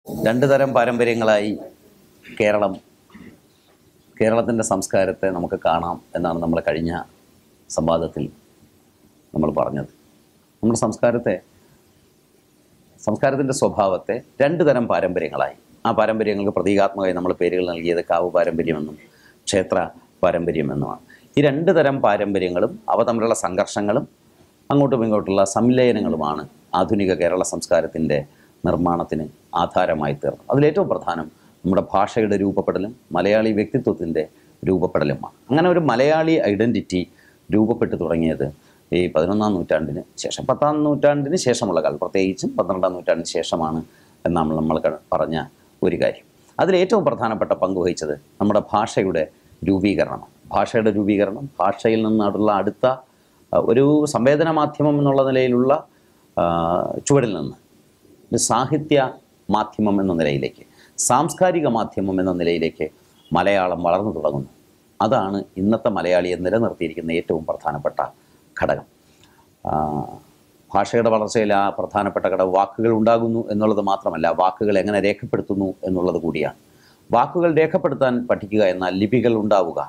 രണ്ട് തരം പാരമ്പര്യങ്ങളായി കേരളം കേരളത്തിൻ്റെ സംസ്കാരത്തെ നമുക്ക് കാണാം എന്നാണ് നമ്മൾ കഴിഞ്ഞ സംവാദത്തിൽ നമ്മൾ പറഞ്ഞത് നമ്മുടെ സംസ്കാരത്തെ സംസ്കാരത്തിൻ്റെ സ്വഭാവത്തെ രണ്ട് തരം പാരമ്പര്യങ്ങളായി ആ പാരമ്പര്യങ്ങൾക്ക് പ്രതീകാത്മകമായി നമ്മൾ പേരുകൾ നൽകിയത് കാവ് പാരമ്പര്യമെന്നും ക്ഷേത്ര പാരമ്പര്യമെന്നുമാണ് ഈ രണ്ട് തരം പാരമ്പര്യങ്ങളും അവ തമ്മിലുള്ള സംഘർഷങ്ങളും അങ്ങോട്ടും ഇങ്ങോട്ടുള്ള സംലയനങ്ങളുമാണ് ആധുനിക കേരള സംസ്കാരത്തിൻ്റെ നിർമ്മാണത്തിന് ആധാരമായി തീർന്നത് അതിലേറ്റവും പ്രധാനം നമ്മുടെ ഭാഷയുടെ രൂപപ്പെടലും മലയാളി വ്യക്തിത്വത്തിൻ്റെ രൂപപ്പെടലുമാണ് അങ്ങനെ ഒരു മലയാളി ഐഡൻറ്റിറ്റി രൂപപ്പെട്ടു തുടങ്ങിയത് ഈ പതിനൊന്നാം നൂറ്റാണ്ടിന് ശേഷം പത്താം നൂറ്റാണ്ടിന് ശേഷമുള്ള കാലം പ്രത്യേകിച്ചും പന്ത്രണ്ടാം നൂറ്റാണ്ടിന് ശേഷമാണ് എന്നാണ് നമ്മൾ ക- പറഞ്ഞ ഒരു കാര്യം അതിലേറ്റവും പ്രധാനപ്പെട്ട പങ്ക് വഹിച്ചത് നമ്മുടെ ഭാഷയുടെ രൂപീകരണമാണ് ഭാഷയുടെ രൂപീകരണം ഭാഷയിൽ നിന്നുള്ള അടുത്ത ആ, ഒരു സംവേദന മാധ്യമം എന്നുള്ള നിലയിലുള്ള ആ, ചുവടിൽ നിന്ന് ഒരു സാഹിത്യ മാധ്യമം എന്ന നിലയിലേക്ക് സാംസ്കാരിക മാധ്യമം എന്ന നിലയിലേക്ക് മലയാളം വളർന്നു തുടങ്ങുന്നു അതാണ് ഇന്നത്തെ മലയാളിയെ നിലനിർത്തിയിരിക്കുന്ന ഏറ്റവും പ്രധാനപ്പെട്ട ഘടകം ആ, ഭാഷയുടെ വളർച്ചയിൽ ആ പ്രധാനപ്പെട്ട ഘടകം വാക്കുകൾ ഉണ്ടാകുന്നു എന്നുള്ളത് മാത്രമല്ല വാക്കുകൾ എങ്ങനെ രേഖപ്പെടുത്തുന്നു എന്നുള്ളത് കൂടിയാണ് വാക്കുകൾ രേഖപ്പെടുത്താൻ പഠിക്കുക എന്നാൽ ലിപികൾ ഉണ്ടാവുക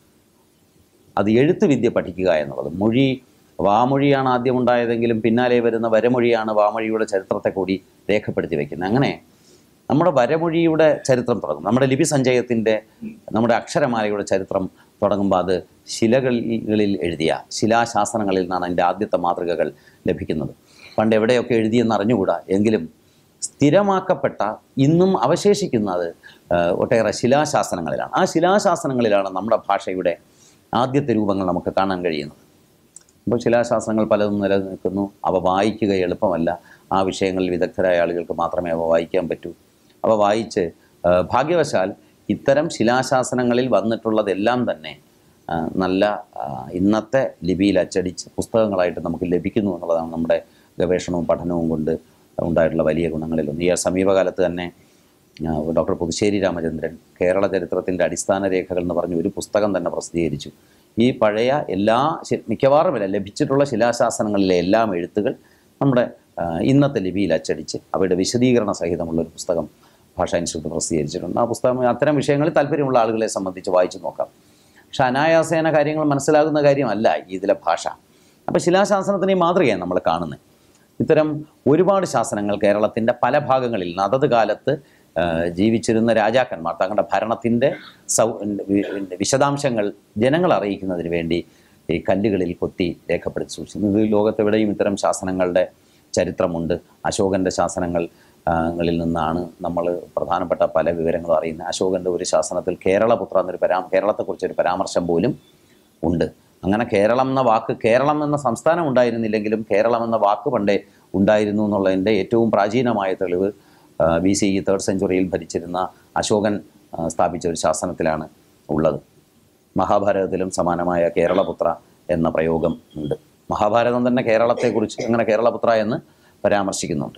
അത് എഴുത്ത് വിദ്യ പഠിക്കുക എന്നുള്ളത് മൊഴി വാമൊഴിയാണ് ആദ്യം ഉണ്ടായതെങ്കിലും പിന്നാലെ വരുന്ന വരമൊഴിയാണ് വാമൊഴിയുടെ ചരിത്രത്തെ കൂടി രേഖപ്പെടുത്തി വയ്ക്കുന്നത് അങ്ങനെ നമ്മുടെ വരമൊഴിയുടെ ചരിത്രം തുടങ്ങും നമ്മുടെ ലിപി സഞ്ചയത്തിൻ്റെ നമ്മുടെ അക്ഷരമാലയുടെ ചരിത്രം തുടങ്ങുമ്പോൾ അത് ശിലകളിൽ എഴുതിയ ശിലാശാസനങ്ങളിൽ നിന്നാണ് അതിൻ്റെ ആദ്യത്തെ മാതൃകകൾ ലഭിക്കുന്നത് പണ്ട് എവിടെയൊക്കെ എഴുതിയെന്ന് അറിഞ്ഞുകൂടാ എങ്കിലും സ്ഥിരമാക്കപ്പെട്ട ഇന്നും അവശേഷിക്കുന്നത് ആ, ഒട്ടേറെ ശിലാശാസനങ്ങളിലാണ് ആ ശിലാശാസനങ്ങളിലാണ് നമ്മുടെ ഭാഷയുടെ ആദ്യത്തെ രൂപങ്ങൾ നമുക്ക് കാണാൻ കഴിയുന്നത് അപ്പോൾ ശിലാശാസ്ത്രങ്ങൾ പലതും നിലനിൽക്കുന്നു അവ വായിക്കുക എളുപ്പമല്ല ആ വിഷയങ്ങളിൽ വിദഗ്ധരായ ആളുകൾക്ക് മാത്രമേ അവ വായിക്കാൻ പറ്റൂ അവ വായിച്ച് ആ, ഭാഗ്യവശാൽ ഇത്തരം ശിലാശാസനങ്ങളിൽ വന്നിട്ടുള്ളതെല്ലാം തന്നെ ആ, നല്ല ആ, ഇന്നത്തെ ലിപിയിൽ അച്ചടിച്ച് പുസ്തകങ്ങളായിട്ട് നമുക്ക് ലഭിക്കുന്നു എന്നുള്ളതാണ് നമ്മുടെ ഗവേഷണവും പഠനവും കൊണ്ട് ഉണ്ടായിട്ടുള്ള വലിയ ഗുണങ്ങളിലൊന്ന് ഈ സമീപകാലത്ത് തന്നെ ആ, ഡോക്ടർ പുതുശ്ശേരി രാമചന്ദ്രൻ കേരള ചരിത്രത്തിൻ്റെ അടിസ്ഥാന രേഖകൾ എന്ന് പറഞ്ഞ് ഒരു പുസ്തകം തന്നെ പ്രസിദ്ധീകരിച്ചു ഈ പഴയ എല്ലാ ശി- മിക്കവാറുമില്ല ലഭിച്ചിട്ടുള്ള ശിലാശാസനങ്ങളിലെ എല്ലാം എഴുത്തുകൾ നമ്മുടെ ആ, ഇന്നത്തെ ലിപിയിൽ അച്ചടിച്ച് അവയുടെ വിശദീകരണ സഹിതമുള്ള ഒരു പുസ്തകം ഭാഷാ ഇൻസ്റ്റിറ്റ്യൂട്ട് പ്രസിദ്ധീകരിച്ചിട്ടുണ്ട് ആ പുസ്തകം അത്തരം വിഷയങ്ങളിൽ താല്പര്യമുള്ള ആളുകളെ സംബന്ധിച്ച് വായിച്ചു നോക്കാം പക്ഷെ അനായാസേന കാര്യങ്ങൾ മനസ്സിലാകുന്ന കാര്യമല്ല ഇതിലെ ഭാഷ അപ്പോൾ ശിലാശാസനത്തിന് ഈ മാതൃകയാണ് നമ്മൾ കാണുന്നത് ഇത്തരം ഒരുപാട് ശാസനങ്ങൾ കേരളത്തിൻ്റെ പല ഭാഗങ്ങളിൽ നിന്ന് അതത് കാലത്ത് ആ, ജീവിച്ചിരുന്ന രാജാക്കന്മാർ തങ്ങളുടെ ഭരണത്തിൻ്റെ സൗ വി- വിശദാംശങ്ങൾ ജനങ്ങളെ അറിയിക്കുന്നതിന് വേണ്ടി ഈ കല്ലുകളിൽ കൊത്തി രേഖപ്പെടുത്തി സൂക്ഷിക്കുന്നു ഇത് ലോകത്തെവിടെയും ഇത്തരം ശാസനങ്ങളുടെ ചരിത്രമുണ്ട് അശോകൻ്റെ ശാസനങ്ങൾ ആ, ങ്ങളിൽ നിന്നാണ് നമ്മൾ പ്രധാനപ്പെട്ട പല വിവരങ്ങളും അറിയുന്നത് അശോകൻ്റെ ഒരു ശാസനത്തിൽ കേരളപുത്ര എന്നൊരു പരാ കേരളത്തെക്കുറിച്ചൊരു പരാമർശം പോലും ഉണ്ട് അങ്ങനെ കേരളം എന്ന വാക്ക് കേരളം എന്ന സംസ്ഥാനം ഉണ്ടായിരുന്നില്ലെങ്കിലും കേരളം എന്ന വാക്ക് പണ്ടേ ഉണ്ടായിരുന്നു എന്നുള്ളതിൻ്റെ ഏറ്റവും പ്രാചീനമായ തെളിവ് ബി സി ഇ തേർഡ് സെഞ്ചുറിയിൽ ഭരിച്ചിരുന്ന അശോകൻ ആ, സ്ഥാപിച്ച ഒരു ശാസനത്തിലാണ് ഉള്ളത് മഹാഭാരതത്തിലും സമാനമായ കേരളപുത്ര എന്ന പ്രയോഗം ഉണ്ട് മഹാഭാരതം തന്നെ കേരളത്തെക്കുറിച്ച് അങ്ങനെ കേരളപുത്ര എന്ന് പരാമർശിക്കുന്നുണ്ട്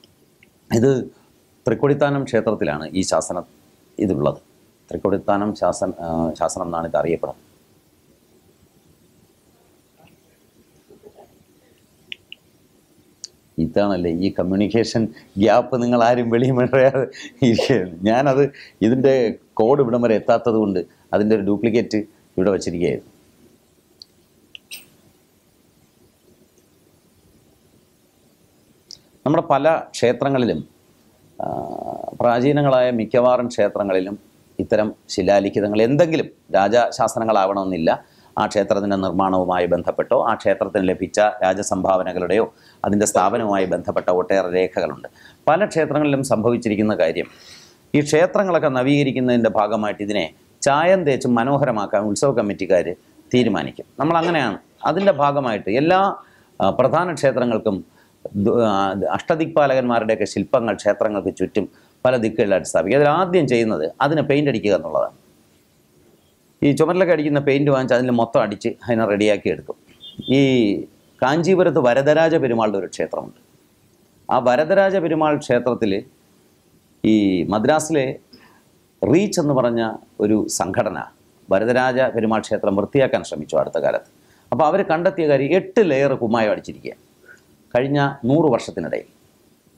ഇത് തൃക്കൊടിത്താനം ക്ഷേത്രത്തിലാണ് ഈ ശാസനം ഇതുള്ളത് തൃക്കൊടിത്താനം ശാസന ആ, ശാസനം എന്നാണ് ഇത് അറിയപ്പെടുന്നത് ഇതാണല്ലേ ഈ കമ്മ്യൂണിക്കേഷൻ ഗ്യാപ്പ് നിങ്ങൾ ആരും വെളിയും പറയാതെ ഇരിക്കുകയാണ് ഞാനത് ഇതിൻ്റെ കോഡ് ഇവിടം വരെ എത്താത്തത് കൊണ്ട് അതിൻ്റെ ഒരു ഡ്യൂപ്ലിക്കേറ്റ് ഇവിടെ വച്ചിരിക്കുകയായിരുന്നു നമ്മുടെ പല ക്ഷേത്രങ്ങളിലും ആ, പ്രാചീനങ്ങളായ മിക്കവാറും ക്ഷേത്രങ്ങളിലും ഇത്തരം ശിലാലിഖിതങ്ങൾ എന്തെങ്കിലും രാജശാസനങ്ങളാവണമെന്നില്ല ആ ക്ഷേത്രത്തിൻ്റെ നിർമ്മാണവുമായി ബന്ധപ്പെട്ടോ ആ ക്ഷേത്രത്തിന് ലഭിച്ച രാജസംഭാവനകളുടെയോ അതിൻ്റെ സ്ഥാപനവുമായി ബന്ധപ്പെട്ട ഒട്ടേറെ രേഖകളുണ്ട് പല ക്ഷേത്രങ്ങളിലും സംഭവിച്ചിരിക്കുന്ന കാര്യം ഈ ക്ഷേത്രങ്ങളൊക്കെ നവീകരിക്കുന്നതിൻ്റെ ഭാഗമായിട്ട് ഇതിനെ ചായം തേച്ച് മനോഹരമാക്കാൻ ഉത്സവ കമ്മിറ്റിക്കാർ തീരുമാനിക്കും നമ്മൾ അങ്ങനെയാണ് അതിൻ്റെ ഭാഗമായിട്ട് എല്ലാ ആ, പ്രധാന ക്ഷേത്രങ്ങൾക്കും ദു- ആ, അഷ്ടദിക്പാലകന്മാരുടെയൊക്കെ ശില്പങ്ങൾ ക്ഷേത്രങ്ങൾക്ക് ചുറ്റും പല ദിക്കുകളിലായിട്ട് സ്ഥാപിക്കുക അതിൽ ആദ്യം ചെയ്യുന്നത് അതിന് പെയിൻ്റ് അടിക്കുക എന്നുള്ളതാണ് ഈ ചുമരിലൊക്കെ അടിക്കുന്ന പെയിൻറ് വാങ്ങിച്ച് അതിൽ മൊത്തം അടിച്ച് അതിനെ റെഡിയാക്കി എടുക്കും ഈ കാഞ്ചീപുരത്ത് വരദരാജ പെരുമാളുടെ ഒരു ക്ഷേത്രമുണ്ട് ആ വരദരാജ പെരുമാൾ ക്ഷേത്രത്തിൽ ഈ മദ്രാസിലെ റീച്ച് എന്ന് പറഞ്ഞ ഒരു സംഘടന വരദരാജ പെരുമാൾ ക്ഷേത്രം വൃത്തിയാക്കാൻ ശ്രമിച്ചു അടുത്ത കാലത്ത് അപ്പോൾ അവർ കണ്ടെത്തിയ കാര്യം എട്ട് ലെയർ കുമ്മായം അടിച്ചിരിക്കുക കഴിഞ്ഞ നൂറ് വർഷത്തിനിടയിൽ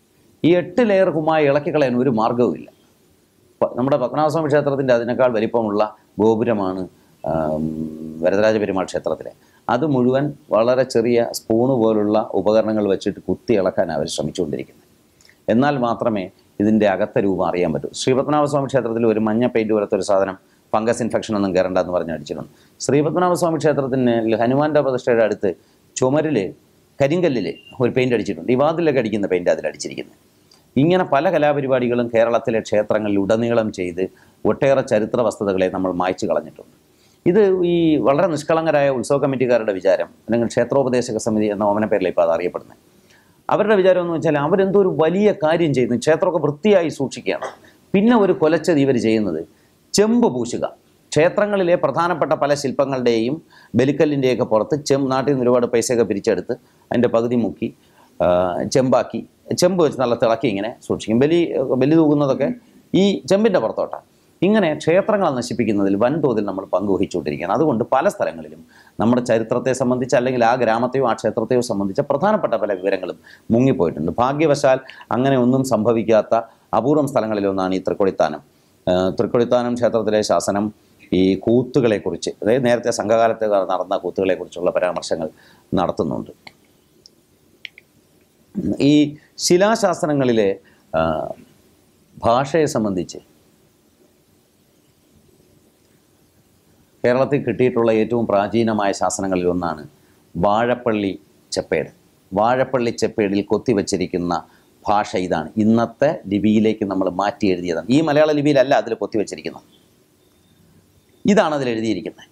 ഈ എട്ട് ലെയർ കുമ്മായി ഇളക്കി കളയാൻ ഒരു മാർഗവുമില്ല പ- നമ്മുടെ പത്മനാഭസ്വാമി ക്ഷേത്രത്തിൻ്റെ അതിനേക്കാൾ വലിപ്പമുള്ള ഗോപുരമാണ് ആം, വരദരാജ പെരുമാൾ ക്ഷേത്രത്തിലെ അത് മുഴുവൻ വളരെ ചെറിയ സ്പൂണ് പോലുള്ള ഉപകരണങ്ങൾ വെച്ചിട്ട് കുത്തി ഇളക്കാൻ അവർ ശ്രമിച്ചുകൊണ്ടിരിക്കുന്നത് എന്നാൽ മാത്രമേ ഇതിൻ്റെ അകത്ത രൂപം അറിയാൻ പറ്റൂ ശ്രീപത്മനാഭസ്വാമി ക്ഷേത്രത്തിൽ ഒരു മഞ്ഞ പെയിൻറ് പോലത്തെ ഒരു സാധനം ഫംഗസ് ഇൻഫെക്ഷൻ ഒന്നും കയറണ്ട എന്ന് പറഞ്ഞ് അടിച്ചിട്ടുണ്ട് ശ്രീപത്മനാഭസ്വാമി ക്ഷേത്രത്തിന് ഹനുമാന്റെ പ്രതിഷ്ഠയുടെ അടുത്ത് ചുമരിൽ കരിങ്കല്ലിൽ ഒരു പെയിൻറ് അടിച്ചിട്ടുണ്ട് ഈ വാതിലൊക്കെ അടിക്കുന്ന പെയിൻറ് അതിൽ അടിച്ചിരിക്കുന്നത് ഇങ്ങനെ പല കലാപരിപാടികളും കേരളത്തിലെ ക്ഷേത്രങ്ങളിൽ ഉടനീളം ചെയ്ത് ഒട്ടേറെ ചരിത്ര വസ്തുതകളെ നമ്മൾ മായ്ച്ചു കളഞ്ഞിട്ടുണ്ട് ഇത് ഈ വളരെ നിഷ്കളങ്കരായ ഉത്സവ കമ്മിറ്റിക്കാരുടെ വിചാരം അല്ലെങ്കിൽ ക്ഷേത്രോപദേശക സമിതി എന്ന ഓമന പേരിൽ ഇപ്പോൾ അത് അറിയപ്പെടുന്നത് അവരുടെ വിചാരം എന്ന് വെച്ചാൽ അവരെന്തോ ഒരു വലിയ കാര്യം ചെയ്യുന്നു ക്ഷേത്രമൊക്കെ വൃത്തിയായി സൂക്ഷിക്കുകയാണ് പിന്നെ ഒരു കൊലച്ചത് ഇവർ ചെയ്യുന്നത് ചെമ്പ് പൂശുക ക്ഷേത്രങ്ങളിലെ പ്രധാനപ്പെട്ട പല ശില്പങ്ങളുടെയും ബലിക്കല്ലിൻ്റെയൊക്കെ പുറത്ത് ചെമ്പ് നാട്ടിൽ നിന്ന് ഒരുപാട് പൈസയൊക്കെ പിരിച്ചെടുത്ത് അതിൻ്റെ പകുതി മുക്കി ആ, ചെമ്പാക്കി ചെമ്പ് വെച്ച് നല്ല തിളക്കി ഇങ്ങനെ സൂക്ഷിക്കും ബലി ബലി തൂകുന്നതൊക്കെ ഈ ചെമ്പിൻ്റെ പുറത്തോട്ടാണ് ഇങ്ങനെ ക്ഷേത്രങ്ങളെ നശിപ്പിക്കുന്നതിൽ വൻതോതിൽ നമ്മൾ പങ്കുവഹിച്ചുകൊണ്ടിരിക്കുകയാണ് അതുകൊണ്ട് പല സ്ഥലങ്ങളിലും നമ്മുടെ ചരിത്രത്തെ സംബന്ധിച്ച് അല്ലെങ്കിൽ ആ ഗ്രാമത്തെയോ ആ ക്ഷേത്രത്തെയോ സംബന്ധിച്ച പ്രധാനപ്പെട്ട പല വിവരങ്ങളും മുങ്ങിപ്പോയിട്ടുണ്ട് ഭാഗ്യവശാൽ അങ്ങനെ ഒന്നും സംഭവിക്കാത്ത അപൂർവം സ്ഥലങ്ങളിലൊന്നാണ് ഈ തൃക്കൊടിത്താനം ആ, തൃക്കൊടിത്താനം ക്ഷേത്രത്തിലെ ശാസനം ഈ കൂത്തുകളെക്കുറിച്ച് അതായത് നേരത്തെ സംഘകാലത്ത് നടന്ന കൂത്തുകളെക്കുറിച്ചുള്ള പരാമർശങ്ങൾ നടത്തുന്നുണ്ട് ഈ ശിലാശാസനങ്ങളിലെ ആ, ഭാഷയെ സംബന്ധിച്ച് കേരളത്തിൽ കിട്ടിയിട്ടുള്ള ഏറ്റവും പ്രാചീനമായ ശാസനങ്ങളിൽ ഒന്നാണ് വാഴപ്പള്ളി ചെപ്പേട് വാഴപ്പള്ളി ചെപ്പേടിൽ കൊത്തിവെച്ചിരിക്കുന്ന ഭാഷ ഇതാണ് ഇന്നത്തെ ലിപിയിലേക്ക് നമ്മൾ മാറ്റി എഴുതിയതാണ് ഈ മലയാള ലിപിയിലല്ല അതിൽ കൊത്തിവെച്ചിരിക്കുന്നത് ഇതാണ് അതിൽ എഴുതിയിരിക്കുന്നത്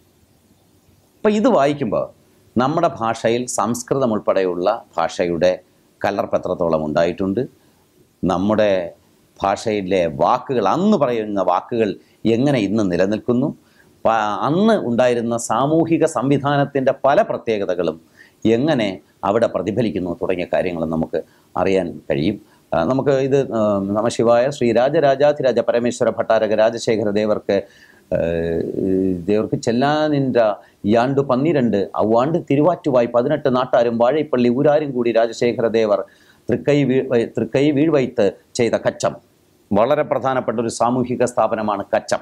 അപ്പോൾ ഇത് വായിക്കുമ്പോൾ നമ്മുടെ ഭാഷയിൽ സംസ്കൃതം ഉൾപ്പെടെയുള്ള ഭാഷയുടെ കലർപ്പെത്രത്തോളം ഉണ്ടായിട്ടുണ്ട് നമ്മുടെ ഭാഷയിലെ വാക്കുകൾ അന്ന് പറയുന്ന വാക്കുകൾ എങ്ങനെ ഇന്ന് നിലനിൽക്കുന്നു പ- അന്ന് ഉണ്ടായിരുന്ന സാമൂഹിക സംവിധാനത്തിൻ്റെ പല പ്രത്യേകതകളും എങ്ങനെ അവിടെ പ്രതിഫലിക്കുന്നു തുടങ്ങിയ കാര്യങ്ങൾ നമുക്ക് അറിയാൻ കഴിയും ആ, നമുക്ക് ഇത് ആ, നമശിവായ ശ്രീ രാജരാജാധിരാജ പരമേശ്വര ഭട്ടാരക രാജശേഖര ദേവർക്ക് ആ, ദേവർക്ക് ചെല്ലാനിൻ്റെ യാണ്ടു പന്നിരണ്ട് ഔവാണ്ട് തിരുവാറ്റുവായി പതിനെട്ട് നാട്ടാരും വാഴൈപ്പള്ളി ഊരാരും കൂടി രാജശേഖര ദേവർ തൃക്കൈ വീ തൃക്കൈ വീഴ്വൈത്ത് ചെയ്ത കച്ചം വളരെ പ്രധാനപ്പെട്ട ഒരു സാമൂഹിക സ്ഥാപനമാണ് കച്ചം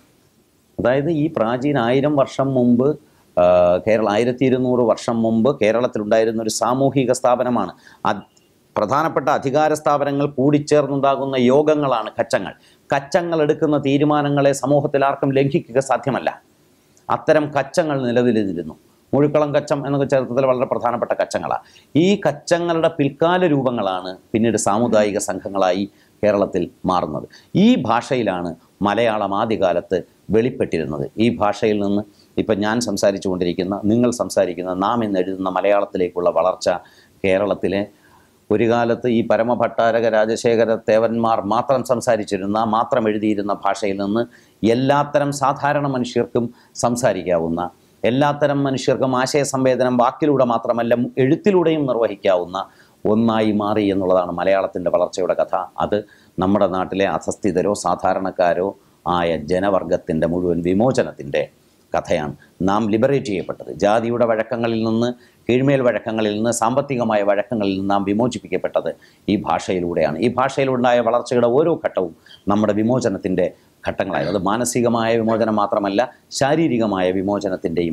അതായത് ഈ പ്രാചീന ആയിരം വർഷം മുമ്പ് ആ, കേരള ആയിരത്തി ഇരുന്നൂറ് വർഷം മുമ്പ് കേരളത്തിലുണ്ടായിരുന്ന ഒരു സാമൂഹിക സ്ഥാപനമാണ് അത് പ്രധാനപ്പെട്ട അധികാര സ്ഥാപനങ്ങൾ കൂടിച്ചേർന്നുണ്ടാകുന്ന യോഗങ്ങളാണ് കച്ചങ്ങൾ കച്ചങ്ങൾ എടുക്കുന്ന തീരുമാനങ്ങളെ സമൂഹത്തിൽ ആർക്കും ലംഘിക്കുക സാധ്യമല്ല അത്തരം കച്ചങ്ങൾ നിലവിലിരുന്നു മുഴുക്കളം കച്ചം എന്നൊക്കെ ചരിത്രത്തിൽ വളരെ പ്രധാനപ്പെട്ട കച്ചങ്ങളാണ് ഈ കച്ചങ്ങളുടെ പിൽക്കാല രൂപങ്ങളാണ് പിന്നീട് സാമുദായിക സംഘങ്ങളായി കേരളത്തിൽ മാറുന്നത് ഈ ഭാഷയിലാണ് മലയാളം ആദ്യകാലത്ത് വെളിപ്പെട്ടിരുന്നത് ഈ ഭാഷയിൽ നിന്ന് ഇപ്പം ഞാൻ സംസാരിച്ചു കൊണ്ടിരിക്കുന്ന നിങ്ങൾ സംസാരിക്കുന്ന നാം എന്ന് എഴുതുന്ന മലയാളത്തിലേക്കുള്ള വളർച്ച കേരളത്തിലെ ഒരു കാലത്ത് ഈ പരമഭട്ടാരക രാജശേഖര തേവന്മാർ മാത്രം സംസാരിച്ചിരുന്ന മാത്രം എഴുതിയിരുന്ന ഭാഷയിൽ നിന്ന് എല്ലാത്തരം സാധാരണ മനുഷ്യർക്കും സംസാരിക്കാവുന്ന എല്ലാത്തരം മനുഷ്യർക്കും ആശയസംവേദനം വാക്കിലൂടെ മാത്രമല്ല എഴുത്തിലൂടെയും നിർവഹിക്കാവുന്ന ഒന്നായി മാറി എന്നുള്ളതാണ് മലയാളത്തിൻ്റെ വളർച്ചയുടെ കഥ അത് നമ്മുടെ നാട്ടിലെ അധസ്ഥിതരോ സാധാരണക്കാരോ ആയ ജനവർഗത്തിൻ്റെ മുഴുവൻ വിമോചനത്തിൻ്റെ കഥയാണ് നാം ലിബറേറ്റ് ചെയ്യപ്പെട്ടത് ജാതിയുടെ വഴക്കങ്ങളിൽ നിന്ന് കീഴ്മേൽ വഴക്കങ്ങളിൽ നിന്ന് സാമ്പത്തികമായ വഴക്കങ്ങളിൽ നിന്ന് നാം വിമോചിപ്പിക്കപ്പെട്ടത് ഈ ഭാഷയിലൂടെയാണ് ഈ ഭാഷയിലുണ്ടായ വളർച്ചയുടെ ഓരോ ഘട്ടവും നമ്മുടെ വിമോചനത്തിൻ്റെ ഘട്ടങ്ങളായിരുന്നു അത് മാനസികമായ വിമോചനം മാത്രമല്ല ശാരീരികമായ വിമോചനത്തിൻ്റെയും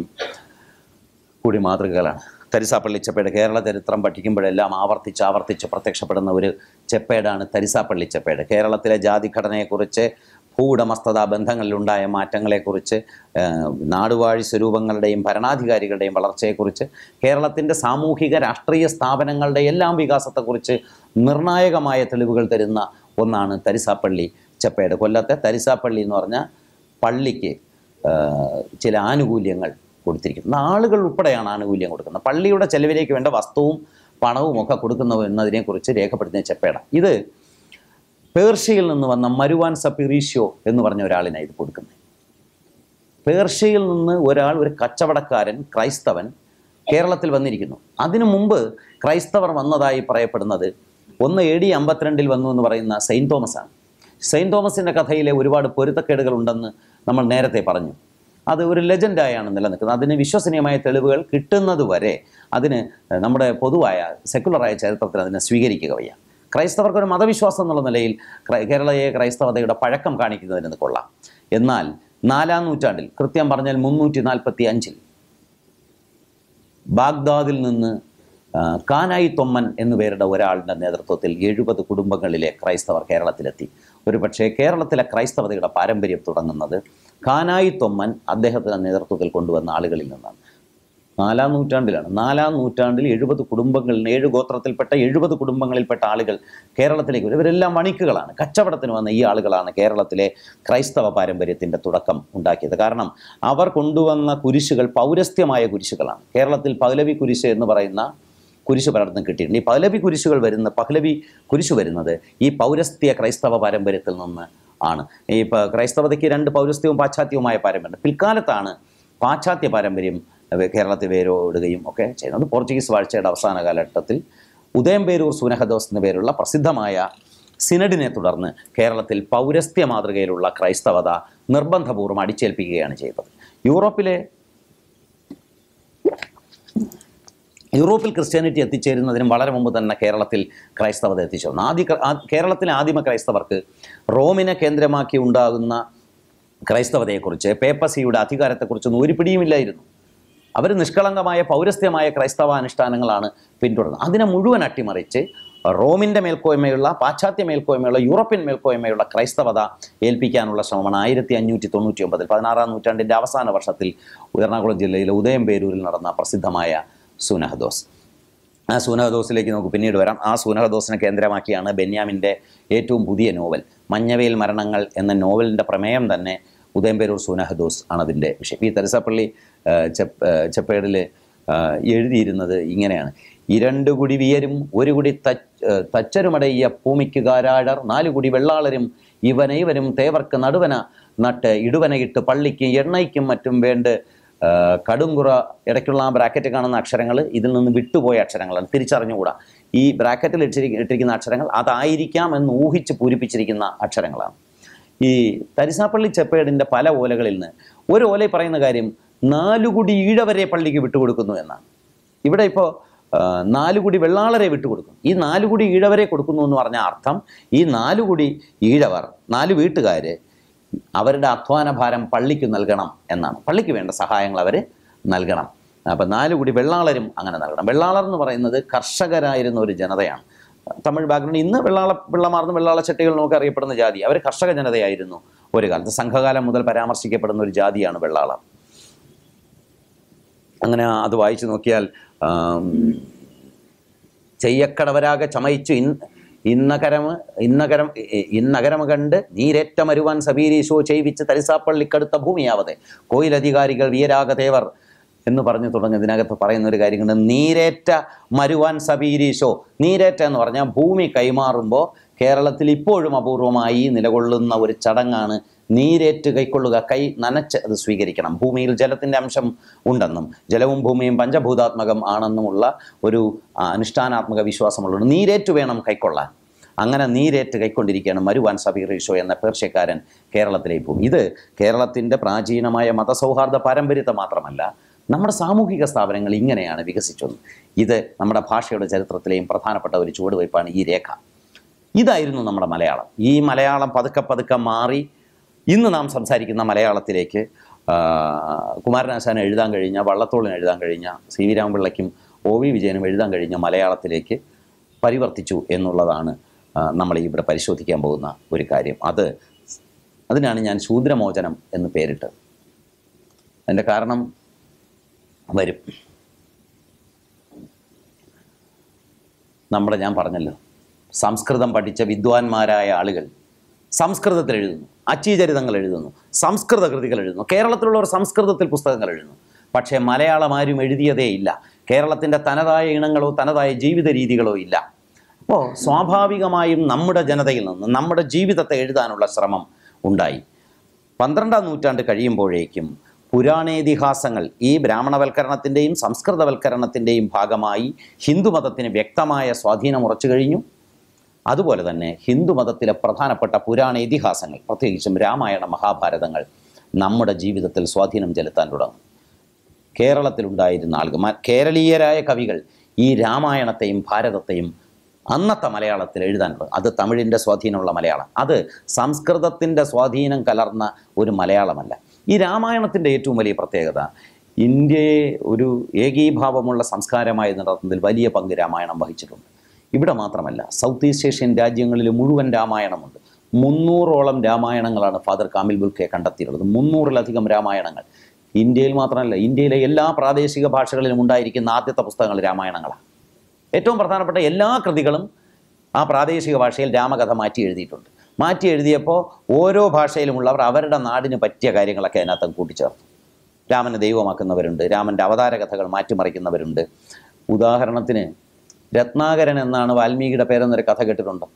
കൂടി മാതൃകകളാണ് തരിസാപ്പള്ളി ചെപ്പേട് കേരള ചരിത്രം പഠിക്കുമ്പോഴെല്ലാം ആവർത്തിച്ച് ആവർത്തിച്ച് പ്രത്യക്ഷപ്പെടുന്ന ഒരു ചെപ്പേടാണ് തരിസാപ്പള്ളി ചെപ്പേട് കേരളത്തിലെ ജാതിഘടനയെക്കുറിച്ച് ഭൂവുടമസ്ഥതാ ബന്ധങ്ങളിലുണ്ടായ മാറ്റങ്ങളെക്കുറിച്ച് ഏഹ്, നാടുവാഴി സ്വരൂപങ്ങളുടെയും ഭരണാധികാരികളുടെയും വളർച്ചയെക്കുറിച്ച് കേരളത്തിൻ്റെ സാമൂഹിക രാഷ്ട്രീയ സ്ഥാപനങ്ങളുടെ എല്ലാം വികാസത്തെക്കുറിച്ച് നിർണായകമായ തെളിവുകൾ തരുന്ന ഒന്നാണ് തരിസാപ്പള്ളി ചെപ്പേട് കൊല്ലത്തെ തരിസാപ്പള്ളി എന്ന് പറഞ്ഞ പള്ളിക്ക് ഏഹ്, ചില ആനുകൂല്യങ്ങൾ കൊടുത്തിരിക്കുന്നത് ആളുകൾ ഉൾപ്പെടെയാണ് ആനുകൂല്യം കൊടുക്കുന്നത് പള്ളിയുടെ ചെലവിലേക്ക് വേണ്ട വസ്തുവും പണവും ഒക്കെ കൊടുക്കുന്നു എന്നതിനെക്കുറിച്ച് രേഖപ്പെടുത്തുന്ന ചെപ്പേട ഇത് പേർഷ്യയിൽ നിന്ന് വന്ന മരുവാൻ സപ്പിറീഷ്യോ എന്ന് പറഞ്ഞ ഒരാളിനാണ് ഇത് കൊടുക്കുന്നത് പേർഷ്യയിൽ നിന്ന് ഒരാൾ ഒരു കച്ചവടക്കാരൻ ക്രൈസ്തവൻ കേരളത്തിൽ വന്നിരിക്കുന്നു അതിനു മുമ്പ് ക്രൈസ്തവർ വന്നതായി പറയപ്പെടുന്നത് ഒന്ന് എ ഡി അമ്പത്തിരണ്ടിൽ വന്നു എന്ന് പറയുന്ന സെയിൻറ്റ് തോമസ് ആണ് സെയിൻറ്റ് തോമസിൻ്റെ കഥയിലെ ഒരുപാട് പൊരുത്തക്കേടുകൾ ഉണ്ടെന്ന് നമ്മൾ നേരത്തെ പറഞ്ഞു അത് ഒരു ലെജൻഡായാണ് നിലനിൽക്കുന്നത് അതിന് വിശ്വസനീയമായ തെളിവുകൾ കിട്ടുന്നത് വരെ അതിന് നമ്മുടെ പൊതുവായ സെക്കുലറായ ചരിത്രത്തിൽ അതിനെ സ്വീകരിക്കുക വയ്യ ക്രൈസ്തവർക്ക് ഒരു മതവിശ്വാസം എന്നുള്ള നിലയിൽ ക്രൈ- കേരളീയ ക്രൈസ്തവതയുടെ പഴക്കം കാണിക്കുന്നതിന് കൊള്ളാം എന്നാൽ നാലാം നൂറ്റാണ്ടിൽ കൃത്യം പറഞ്ഞാൽ മുന്നൂറ്റി നാൽപ്പത്തി അഞ്ചിൽ ബാഗ്ദാദിൽ നിന്ന് ആ, കാനായി തൊമ്മൻ എന്നു പേരുടെ ഒരാളുടെ നേതൃത്വത്തിൽ എഴുപത് കുടുംബങ്ങളിലെ ക്രൈസ്തവർ കേരളത്തിലെത്തി ഒരു പക്ഷേ കേരളത്തിലെ ക്രൈസ്തവതയുടെ പാരമ്പര്യം തുടങ്ങുന്നത് കാനായി തൊമ്മൻ അദ്ദേഹത്തിൻ്റെ നേതൃത്വത്തിൽ കൊണ്ടുവന്ന ആളുകളിൽ നിന്നാണ് നാലാം നൂറ്റാണ്ടിലാണ് നാലാം നൂറ്റാണ്ടിൽ എഴുപത് കുടുംബങ്ങളിൽ നിന്ന് ഏഴ് ഗോത്രത്തിൽപ്പെട്ട എഴുപത് കുടുംബങ്ങളിൽപ്പെട്ട ആളുകൾ കേരളത്തിലേക്ക് വരും ഇവരെല്ലാം വണിക്കുകളാണ് കച്ചവടത്തിന് വന്ന ഈ ആളുകളാണ് കേരളത്തിലെ ക്രൈസ്തവ പാരമ്പര്യത്തിൻ്റെ തുടക്കം ഉണ്ടാക്കിയത് കാരണം അവർ കൊണ്ടുവന്ന കുരിശുകൾ പൗരസ്ത്യമായ കുരിശുകളാണ് കേരളത്തിൽ പൗലവി കുരിശ് എന്ന് പറയുന്ന കുരിശ് പലയിടത്തും കിട്ടിയിട്ടുണ്ട് ഈ പൗലവി കുരിശുകൾ വരുന്ന പഹ്ലവി കുരിശ് വരുന്നത് ഈ പൗരസ്ത്യ ക്രൈസ്തവ പാരമ്പര്യത്തിൽ നിന്ന് ആണ് ഈ പ- ക്രൈസ്തവതയ്ക്ക് രണ്ട് പൗരസ്ത്യവും പാശ്ചാത്യവുമായ പാരമ്പര്യം പിൽക്കാലത്താണ് പാശ്ചാത്യ പാരമ്പര്യം വേ- കേരളത്തിൽ വേരോടുകയും ഒക്കെ ചെയ്യുന്നത് പോർച്ചുഗീസ് വാഴ്ചയുടെ അവസാന കാലഘട്ടത്തിൽ ഉദയംപേരൂർ സുനഹദോസ് എന്ന പേരുള്ള പ്രസിദ്ധമായ സിനഡിനെ തുടർന്ന് കേരളത്തിൽ പൗരസ്ത്യ മാതൃകയിലുള്ള ക്രൈസ്തവത നിർബന്ധപൂർവ്വം അടിച്ചേൽപ്പിക്കുകയാണ് ചെയ്തത് യൂറോപ്പിലെ യൂറോപ്പിൽ ക്രിസ്ത്യാനിറ്റി എത്തിച്ചേരുന്നതിനും വളരെ മുമ്പ് തന്നെ കേരളത്തിൽ ക്രൈസ്തവത എത്തിച്ചേർന്നു ആദ്യ ക്ര- ആ- കേരളത്തിലെ ആദിമ ക്രൈസ്തവർക്ക് റോമിനെ കേന്ദ്രമാക്കി ഉണ്ടാകുന്ന ക്രൈസ്തവതയെക്കുറിച്ച് പേപ്പസിയുടെ അധികാരത്തെക്കുറിച്ചൊന്നും ഒരു പിടിയുമില്ലായിരുന്നു അവർ നിഷ്കളങ്കമായ പൗരസ്ത്യമായ ക്രൈസ്തവ അനുഷ്ഠാനങ്ങളാണ് പിന്തുടർന്നത് അതിനെ മുഴുവൻ അട്ടിമറിച്ച് റോമിൻ്റെ മേൽക്കോയ്മയുള്ള പാശ്ചാത്യ മേൽക്കോയ്മയുള്ള യൂറോപ്യൻ മേൽക്കോയ്മയുള്ള ക്രൈസ്തവത ഏൽപ്പിക്കാനുള്ള ശ്രമമാണ് ആയിരത്തി അഞ്ഞൂറ്റി തൊണ്ണൂറ്റി ഒമ്പതിൽ പതിനാറാം നൂറ്റാണ്ടിൻ്റെ അവസാന വർഷത്തിൽ എറണാകുളം ജില്ലയിലെ ഉദയംപേരൂരിൽ നടന്ന പ്രസിദ്ധമായ സുനഹദോസ് ആ സൂനഹദോസിലേക്ക് നമുക്ക് പിന്നീട് വരാം ആ സൂനഹദോസിനെ കേന്ദ്രമാക്കിയാണ് ബെന്യാമിൻ്റെ ഏറ്റവും പുതിയ നോവൽ മഞ്ഞവയിൽ മരണങ്ങൾ എന്ന നോവലിൻ്റെ പ്രമേയം തന്നെ ഉദയംപേരൂർ സൂനഹദോസ് ആണ് അതിൻ്റെ വിഷയം ഈ തെരസപ്പള്ളി ആ, ചെപ്പ് ആ, ചെപ്പേടിൽ ആ, എഴുതിയിരുന്നത് ഇങ്ങനെയാണ് ഇരണ്ടു കുടി വിയരും ഒരു കുടി തച്ച് ആ, തച്ചരുമടയ്യ ഭൂമിക്കുകാരാഴർ നാലു കുടി വെള്ളാളരും ഇവനൈവരും തേവർക്ക് നടുവന നട്ട് ഇടുവനയിട്ട് പള്ളിക്കും എണ്ണയ്ക്കും മറ്റും വേണ്ട ആ, കടുംകുറ ഇടയ്ക്കുള്ള ആ ബ്രാക്കറ്റ് കാണുന്ന അക്ഷരങ്ങൾ ഇതിൽ നിന്ന് വിട്ടുപോയ അക്ഷരങ്ങളാണ് തിരിച്ചറിഞ്ഞുകൂടാ ഈ ബ്രാക്കറ്റിൽ ഇട്ടിരി ഇട്ടിരിക്കുന്ന അക്ഷരങ്ങൾ അതായിരിക്കാം എന്ന് ഊഹിച്ച് പൂരിപ്പിച്ചിരിക്കുന്ന അക്ഷരങ്ങളാണ് ഈ തരിസാപ്പള്ളി ചെപ്പേടിൻ്റെ പല ഓലകളിൽ നിന്ന് ഒരു ഓലയിൽ പറയുന്ന കാര്യം നാലുകുടി ഈഴവരെ പള്ളിക്ക് വിട്ടുകൊടുക്കുന്നു എന്നാണ് ഇവിടെ ഇപ്പോൾ നാലുകുടി വെള്ളാളരെ വിട്ടുകൊടുക്കും ഈ നാലുകുടി ഈഴവരെ കൊടുക്കുന്നു എന്ന് പറഞ്ഞ അർത്ഥം ഈ നാലുകുടി ഈഴവർ നാല് വീട്ടുകാർ അവരുടെ അധ്വാന ഭാരം പള്ളിക്ക് നൽകണം എന്നാണ് പള്ളിക്ക് വേണ്ട സഹായങ്ങൾ അവർ നൽകണം അപ്പം നാലുകുടി വെള്ളാളരും അങ്ങനെ നൽകണം വെള്ളാളർ എന്ന് പറയുന്നത് കർഷകരായിരുന്ന ഒരു ജനതയാണ് തമിഴ് ബാക്ക്ഗ്രൗണ്ട് ഇന്ന് വെള്ളാള വെള്ളമാർന്ന് വെള്ളാള ചെട്ടികൾ നമുക്ക് അറിയപ്പെടുന്ന ജാതി അവർ കർഷക ജനതയായിരുന്നു ഒരു കാലത്ത് സംഘകാലം മുതൽ പരാമർശിക്കപ്പെടുന്ന ഒരു ജാതിയാണ് വെള്ളാളർ അങ്ങനെ അത് വായിച്ചു നോക്കിയാൽ ആം, ചെയ്യക്കടവരാകെ ചമയിച്ചു ഇൻ ഇന്നകരമ ഇന്നകരം ഇ- ഇന്നകരമ കണ്ട് നീരേറ്റ മരുവാൻ സബീരീശോ ചെയ്വിച്ച് തരിസാപ്പള്ളിക്കടുത്ത ഭൂമിയാവതെ കോയിലധികാരികൾ വീരാഗതേവർ എന്ന് പറഞ്ഞു തുടങ്ങി ഇതിനകത്ത് പറയുന്ന ഒരു കാര്യം കൊണ്ട് നീരേറ്റ മരുവാൻ സബീരീശോ നീരേറ്റ എന്ന് പറഞ്ഞാൽ ഭൂമി കൈമാറുമ്പോൾ കേരളത്തിൽ ഇപ്പോഴും അപൂർവമായി നിലകൊള്ളുന്ന ഒരു ചടങ്ങാണ് നീരേറ്റ് കൈക്കൊള്ളുക കൈ നനച്ച് അത് സ്വീകരിക്കണം ഭൂമിയിൽ ജലത്തിൻ്റെ അംശം ഉണ്ടെന്നും ജലവും ഭൂമിയും പഞ്ചഭൂതാത്മകം ആണെന്നുമുള്ള ഒരു ആ, അനുഷ്ഠാനാത്മക വിശ്വാസമുള്ളത് നീരേറ്റ് വേണം കൈക്കൊള്ളാൻ അങ്ങനെ നീരേറ്റ് കൈക്കൊണ്ടിരിക്കുകയാണ് മരുവാൻ സബീറീഷോ എന്ന പേർഷ്യക്കാരൻ കേരളത്തിലേക്ക് പോകും ഇത് കേരളത്തിൻ്റെ പ്രാചീനമായ മതസൗഹാർദ്ദ പാരമ്പര്യത്തെ മാത്രമല്ല നമ്മുടെ സാമൂഹിക സ്ഥാപനങ്ങൾ ഇങ്ങനെയാണ് വികസിച്ചത് ഇത് നമ്മുടെ ഭാഷയുടെ ചരിത്രത്തിലെയും പ്രധാനപ്പെട്ട ഒരു ചുവടുവയ്പ്പാണ് ഈ രേഖ ഇതായിരുന്നു നമ്മുടെ മലയാളം ഈ മലയാളം പതുക്കെ പതുക്കെ മാറി ഇന്ന് നാം സംസാരിക്കുന്ന മലയാളത്തിലേക്ക് ആ, കുമാരനാശാന് എഴുതാൻ കഴിഞ്ഞ വള്ളത്തോളിന് എഴുതാൻ കഴിഞ്ഞ സി വി രാമപിള്ളയ്ക്കും ഒ വി വിജയനും എഴുതാൻ കഴിഞ്ഞ മലയാളത്തിലേക്ക് പരിവർത്തിച്ചു എന്നുള്ളതാണ് ആ, നമ്മൾ ഇവിടെ പരിശോധിക്കാൻ പോകുന്ന ഒരു കാര്യം അത് അതിനാണ് ഞാൻ ശൂദ്രമോചനം എന്ന് പേരിട്ടത് അതിൻ്റെ കാരണം വരും നമ്മുടെ ഞാൻ പറഞ്ഞല്ലോ സംസ്കൃതം പഠിച്ച വിദ്വാൻമാരായ ആളുകൾ സംസ്കൃതത്തിൽ എഴുതുന്നു അച്ചീചരിതങ്ങൾ എഴുതുന്നു സംസ്കൃത കൃതികൾ എഴുതുന്നു കേരളത്തിലുള്ളവർ സംസ്കൃതത്തിൽ പുസ്തകങ്ങൾ എഴുതുന്നു പക്ഷേ മലയാളം ആരും എഴുതിയതേ ഇല്ല കേരളത്തിൻ്റെ തനതായ ഇനങ്ങളോ തനതായ ജീവിത രീതികളോ ഇല്ല അപ്പോൾ സ്വാഭാവികമായും നമ്മുടെ ജനതയിൽ നിന്ന് നമ്മുടെ ജീവിതത്തെ എഴുതാനുള്ള ശ്രമം ഉണ്ടായി പന്ത്രണ്ടാം നൂറ്റാണ്ട് കഴിയുമ്പോഴേക്കും പുരാണേതിഹാസങ്ങൾ ഈ ബ്രാഹ്മണവൽക്കരണത്തിൻ്റെയും സംസ്കൃതവൽക്കരണത്തിൻ്റെയും ഭാഗമായി ഹിന്ദുമതത്തിന് വ്യക്തമായ സ്വാധീനം ഉറച്ചു കഴിഞ്ഞു അതുപോലെ തന്നെ ഹിന്ദുമതത്തിലെ പ്രധാനപ്പെട്ട പുരാണ ഇതിഹാസങ്ങൾ പ്രത്യേകിച്ചും രാമായണ മഹാഭാരതങ്ങൾ നമ്മുടെ ജീവിതത്തിൽ സ്വാധീനം ചെലുത്താൻ തുടങ്ങും കേരളത്തിലുണ്ടായിരുന്ന ആളുകൾ മ- കേരളീയരായ കവികൾ ഈ രാമായണത്തെയും ഭാരതത്തെയും അന്നത്തെ മലയാളത്തിൽ എഴുതാനുള്ളത് അത് തമിഴിൻ്റെ സ്വാധീനമുള്ള മലയാളം അത് സംസ്കൃതത്തിൻ്റെ സ്വാധീനം കലർന്ന ഒരു മലയാളമല്ല ഈ രാമായണത്തിൻ്റെ ഏറ്റവും വലിയ പ്രത്യേകത ഇന്ത്യയെ ഒരു ഏകീഭാവമുള്ള സംസ്കാരമായി നടത്തുന്നതിൽ വലിയ പങ്ക് രാമായണം വഹിച്ചിട്ടുണ്ട് ഇവിടെ മാത്രമല്ല സൗത്ത് ഈസ്റ്റ് ഏഷ്യൻ രാജ്യങ്ങളിൽ മുഴുവൻ രാമായണമുണ്ട് മുന്നൂറോളം രാമായണങ്ങളാണ് ഫാദർ കാമിൽ ബുൽക്കെ കണ്ടെത്തിയിട്ടുള്ളത് മുന്നൂറിലധികം രാമായണങ്ങൾ ഇന്ത്യയിൽ മാത്രമല്ല ഇന്ത്യയിലെ എല്ലാ പ്രാദേശിക ഭാഷകളിലും ഉണ്ടായിരിക്കുന്ന ആദ്യത്തെ പുസ്തകങ്ങൾ രാമായണങ്ങളാണ് ഏറ്റവും പ്രധാനപ്പെട്ട എല്ലാ കൃതികളും ആ പ്രാദേശിക ഭാഷയിൽ രാമകഥ മാറ്റി എഴുതിയിട്ടുണ്ട് മാറ്റി എഴുതിയപ്പോൾ ഓരോ ഭാഷയിലുമുള്ളവർ അവരുടെ നാടിന് പറ്റിയ കാര്യങ്ങളൊക്കെ അതിനകത്ത് കൂട്ടിച്ചേർത്തു രാമനെ ദൈവമാക്കുന്നവരുണ്ട് രാമൻ്റെ അവതാര കഥകൾ മാറ്റിമറിക്കുന്നവരുണ്ട് ഉദാഹരണത്തിന് രത്നാകരൻ എന്നാണ് വാൽമീകിയുടെ പേരെന്നൊരു കഥ കേട്ടിട്ടുണ്ടോ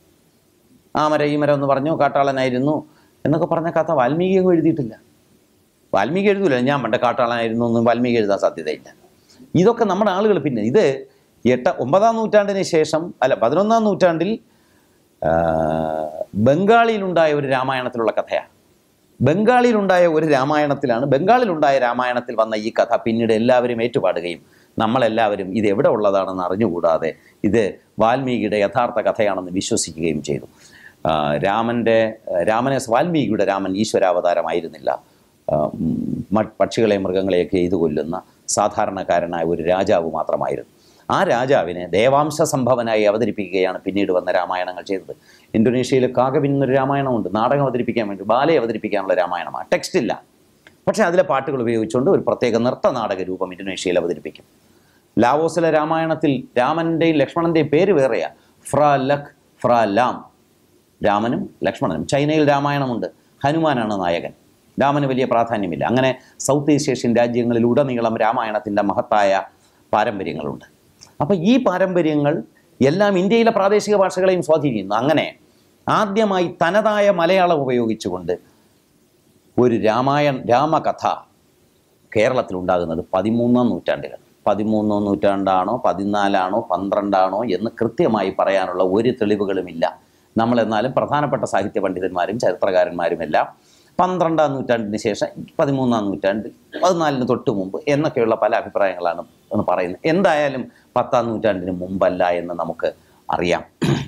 ആ മര ഈ മരം എന്ന് പറഞ്ഞു കാട്ടാളനായിരുന്നു എന്നൊക്കെ പറഞ്ഞ കഥ വാൽമീകി അങ്ങ് എഴുതിയിട്ടില്ല വാൽമീകി എഴുതൂല ഞാൻ പണ്ട് കാട്ടാളനായിരുന്നു എന്നും വാൽമീകി എഴുതാൻ സാധ്യതയില്ല ഇതൊക്കെ നമ്മുടെ ആളുകൾ പിന്നെ ഇത് എട്ട ഒമ്പതാം നൂറ്റാണ്ടിന് ശേഷം അല്ല പതിനൊന്നാം നൂറ്റാണ്ടിൽ ആ, ബംഗാളിയിലുണ്ടായ ഒരു രാമായണത്തിലുള്ള കഥയാണ് ബംഗാളിയിലുണ്ടായ ഒരു രാമായണത്തിലാണ് ബംഗാളിലുണ്ടായ രാമായണത്തിൽ വന്ന ഈ കഥ പിന്നീട് എല്ലാവരും ഏറ്റുപാടുകയും നമ്മളെല്ലാവരും ഇത് എവിടെ ഉള്ളതാണെന്ന് അറിഞ്ഞുകൂടാതെ ഇത് വാൽമീകിയുടെ യഥാർത്ഥ കഥയാണെന്ന് വിശ്വസിക്കുകയും ചെയ്തു ആ, രാമൻ്റെ രാമനെ വാൽമീകിയുടെ രാമൻ ഈശ്വരാവതാരമായിരുന്നില്ല ആ, ഉം, മ- പക്ഷികളെ മൃഗങ്ങളെയൊക്കെ എയ്തു കൊല്ലുന്ന സാധാരണക്കാരനായ ഒരു രാജാവ് മാത്രമായിരുന്നു ആ രാജാവിനെ ദേവാംശ സംഭവനായി അവതരിപ്പിക്കുകയാണ് പിന്നീട് വന്ന രാമായണങ്ങൾ ചെയ്തത് ഇന്തോനേഷ്യയിൽ കാകവിൻ എന്നൊരു രാമായണമുണ്ട് നാടകം അവതരിപ്പിക്കാൻ വേണ്ടി ബാലയെ അവതരിപ്പിക്കാനുള്ള രാമായണമാണ് ടെക്സ്റ്റ് ഇല്ല പക്ഷേ അതിലെ പാട്ടുകൾ ഉപയോഗിച്ചുകൊണ്ട് ഒരു പ്രത്യേക നൃത്ത നാടക രൂപം ഇന്തോനേഷ്യയിൽ അവതരിപ്പിക്കും ലാവോസിലെ രാമായണത്തിൽ രാമൻ്റെയും ലക്ഷ്മണൻ്റെയും പേര് വേറെയാണ് ഫ്ര ലഖ് ഫ്ര ലാം രാമനും ലക്ഷ്മണനും ചൈനയിൽ രാമായണമുണ്ട് ഹനുമാനാണ് നായകൻ രാമന് വലിയ പ്രാധാന്യമില്ല അങ്ങനെ സൗത്ത് ഈസ്റ്റ് ഏഷ്യൻ രാജ്യങ്ങളിൽ ഉടനീളം രാമായണത്തിൻ്റെ മഹത്തായ പാരമ്പര്യങ്ങളുണ്ട് അപ്പോൾ ഈ പാരമ്പര്യങ്ങൾ എല്ലാം ഇന്ത്യയിലെ പ്രാദേശിക ഭാഷകളെയും സ്വാധീനിക്കുന്നു അങ്ങനെ ആദ്യമായി തനതായ മലയാളം ഉപയോഗിച്ചുകൊണ്ട് ഒരു രാമായണ രാമകഥ കേരളത്തിലുണ്ടാകുന്നത് പതിമൂന്നാം നൂറ്റാണ്ടിലാണ് പതിമൂന്നാം നൂറ്റാണ്ടാണോ പതിനാലാണോ പന്ത്രണ്ടാണോ എന്ന് കൃത്യമായി പറയാനുള്ള ഒരു തെളിവുകളുമില്ല നമ്മൾ എന്നാലും പ്രധാനപ്പെട്ട സാഹിത്യ പണ്ഡിതന്മാരും ചരിത്രകാരന്മാരുമെല്ലാം പന്ത്രണ്ടാം നൂറ്റാണ്ടിന് ശേഷം പതിമൂന്നാം നൂറ്റാണ്ട് പതിനാലിന് തൊട്ട് മുമ്പ് എന്നൊക്കെയുള്ള പല അഭിപ്രായങ്ങളാണ് എന്ന് പറയുന്നത് എന്തായാലും പത്താം നൂറ്റാണ്ടിന് മുമ്പല്ല എന്ന് നമുക്ക് അറിയാം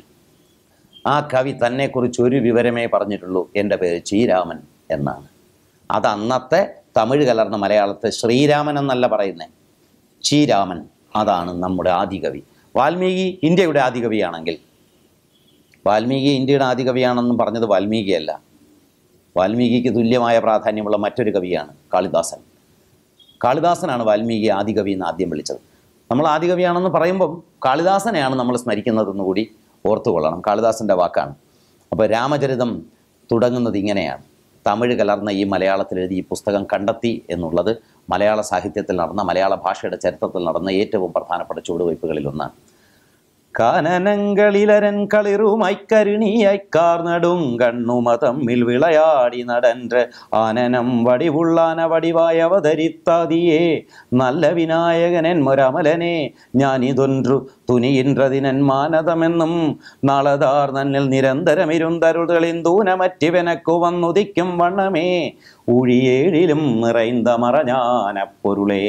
ആ കവി തന്നെക്കുറിച്ച് ഒരു വിവരമേ പറഞ്ഞിട്ടുള്ളൂ എൻ്റെ പേര് ചീരാമൻ എന്നാണ് അത് അന്നത്തെ തമിഴ് കലർന്ന മലയാളത്തെ ശ്രീരാമൻ എന്നല്ല പറയുന്നത് ചീരാമൻ അതാണ് നമ്മുടെ ആദികവി വാൽമീകി ഇന്ത്യയുടെ ആദികവിയാണെങ്കിൽ വാൽമീകി ഇന്ത്യയുടെ ആദികവിയാണെന്നും പറഞ്ഞത് വാൽമീകിയല്ല വാൽമീകിക്ക് തുല്യമായ പ്രാധാന്യമുള്ള മറ്റൊരു കവിയാണ് കാളിദാസൻ കാളിദാസനാണ് വാൽമീകി ആദികവി എന്ന് ആദ്യം വിളിച്ചത് നമ്മൾ ആദികവിയാണെന്ന് പറയുമ്പം കാളിദാസനെയാണ് നമ്മൾ സ്മരിക്കുന്നതെന്ന് കൂടി ഓർത്തുകൊള്ളണം കാളിദാസൻ്റെ വാക്കാണ് അപ്പോൾ രാമചരിതം തുടങ്ങുന്നത് ഇങ്ങനെയാണ് തമിഴ് കലർന്ന ഈ മലയാളത്തിൽ എഴുതി ഈ പുസ്തകം കണ്ടെത്തി എന്നുള്ളത് മലയാള സാഹിത്യത്തിൽ നടന്ന മലയാള ഭാഷയുടെ ചരിത്രത്തിൽ നടന്ന ഏറ്റവും പ്രധാനപ്പെട്ട ചുവടുവയ്പ്പുകളിൽ ഒന്നാണ് കാനനങ്ങളിലരൻ കളിറുമായി കരുണിയായി കാർനടും കണ്ണുമ തമ്മിൽ വിളയാടി നടൻ്റെ ആനനം വടിവുള്ളാന വടിവായ അവതരിത്താതിയേ നല്ല വിനായകനൻ മൊരമലനെ ഞാനിതൊன்று തുനിയിன்றതിനൻ മാനതമെന്നും നാളതാർ നന്നിൽ നിരന്തരമിരുന്തരുളിന്തൂനമറ്റിവനക്കു വന്നുദിക്കും വണ്ണമേ ഊഴിയേഴിലും നിറൈന്ത മറഞ്ഞാനപ്പൊരുളേ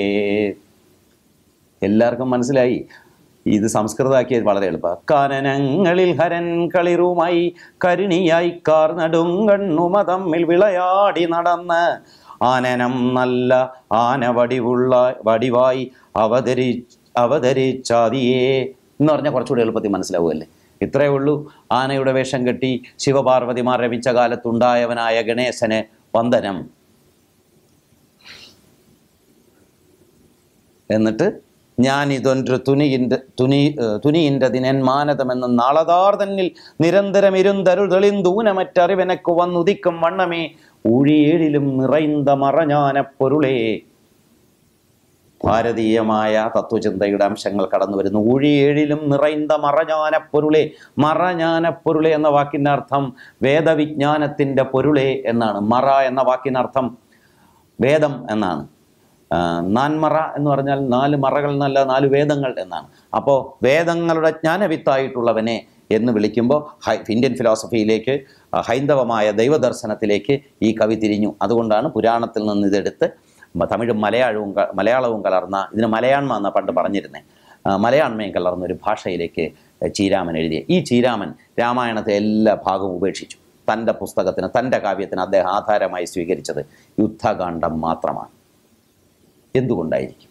എല്ലാവർക്കും മനസ്സിലായി ഇത് സംസ്കൃതമാക്കിയത് വളരെ എളുപ്പമാണ് കാനനങ്ങളിൽ ഹരൻ കളിറുമായി കരുണിയായി കാർ നടുങ്കണ്ണുമ തമ്മിൽ വിളയാടി നടന്ന് ആനനം നല്ല ആന വടിവുള്ള വടിവായി അവതരി അവതരിച്ചാതിയേ എന്ന് പറഞ്ഞാൽ കുറച്ചുകൂടി എളുപ്പത്തിൽ മനസ്സിലാവുമല്ലേ ഇത്രയേ ഉള്ളൂ ആനയുടെ വേഷം കെട്ടി ശിവപാർവതിമാർ രമിച്ച കാലത്തുണ്ടായവനായ ഗണേശന് വന്ദനം എന്നിട്ട് ഞാൻ ഇതൊன்று തുനിയിൻ്റെ തുനി ഏഹ് തുനിയിൻ്റെ ദിനൻ മാനതമെന്ന് നാളതാർ തന്നിൽ നിരന്തരം ഇരുന്തരുൾ തെളിന്തൂനമറ്ററിവെനക്കു വന്നുദിക്കും വണ്ണമേ ഊഴിയേഴിലും നിറൈന്ത മറഞ്ഞാന പൊരുളേ ഭാരതീയമായ തത്വചിന്തയുടെ അംശങ്ങൾ കടന്നു വരുന്നു ഊഴിയേഴിലും നിറൈന്ത മറഞ്ഞാനപ്പൊരുളെ മറഞ്ഞാനപ്പൊരുളെ എന്ന വാക്കിൻ്റെ അർത്ഥം വേദവിജ്ഞാനത്തിൻ്റെ പൊരുളെ എന്നാണ് മറ എന്ന വാക്കിനർത്ഥം വേദം എന്നാണ് ആ, നാൻമറ എന്ന് പറഞ്ഞാൽ നാല് മറകൾ എന്നല്ല നാല് വേദങ്ങൾ എന്നാണ് അപ്പോൾ വേദങ്ങളുടെ ജ്ഞാനവിത്തായിട്ടുള്ളവനെ എന്ന് വിളിക്കുമ്പോൾ ഹൈ ഇന്ത്യൻ ഫിലോസഫിയിലേക്ക് ആ, ഹൈന്ദവമായ ദൈവദർശനത്തിലേക്ക് ഈ കവി തിരിഞ്ഞു അതുകൊണ്ടാണ് പുരാണത്തിൽ നിന്ന് ഇതെടുത്ത് മ- തമിഴും മലയാളവും ക- മലയാളവും കലർന്ന ഇതിന് മലയാണ്മ എന്ന പണ്ട് പറഞ്ഞിരുന്നേ ആ, മലയാണ്മയും കലർന്ന ഒരു ഭാഷയിലേക്ക് ചീരാമൻ എഴുതിയ ഈ ചീരാമൻ രാമായണത്തെ എല്ലാ ഭാഗവും ഉപേക്ഷിച്ചു തൻ്റെ പുസ്തകത്തിന് തൻ്റെ കാവ്യത്തിന് അദ്ദേഹം ആധാരമായി സ്വീകരിച്ചത് യുദ്ധകാന്ഡം മാത്രമാണ് എന്തുകൊണ്ടായിരിക്കും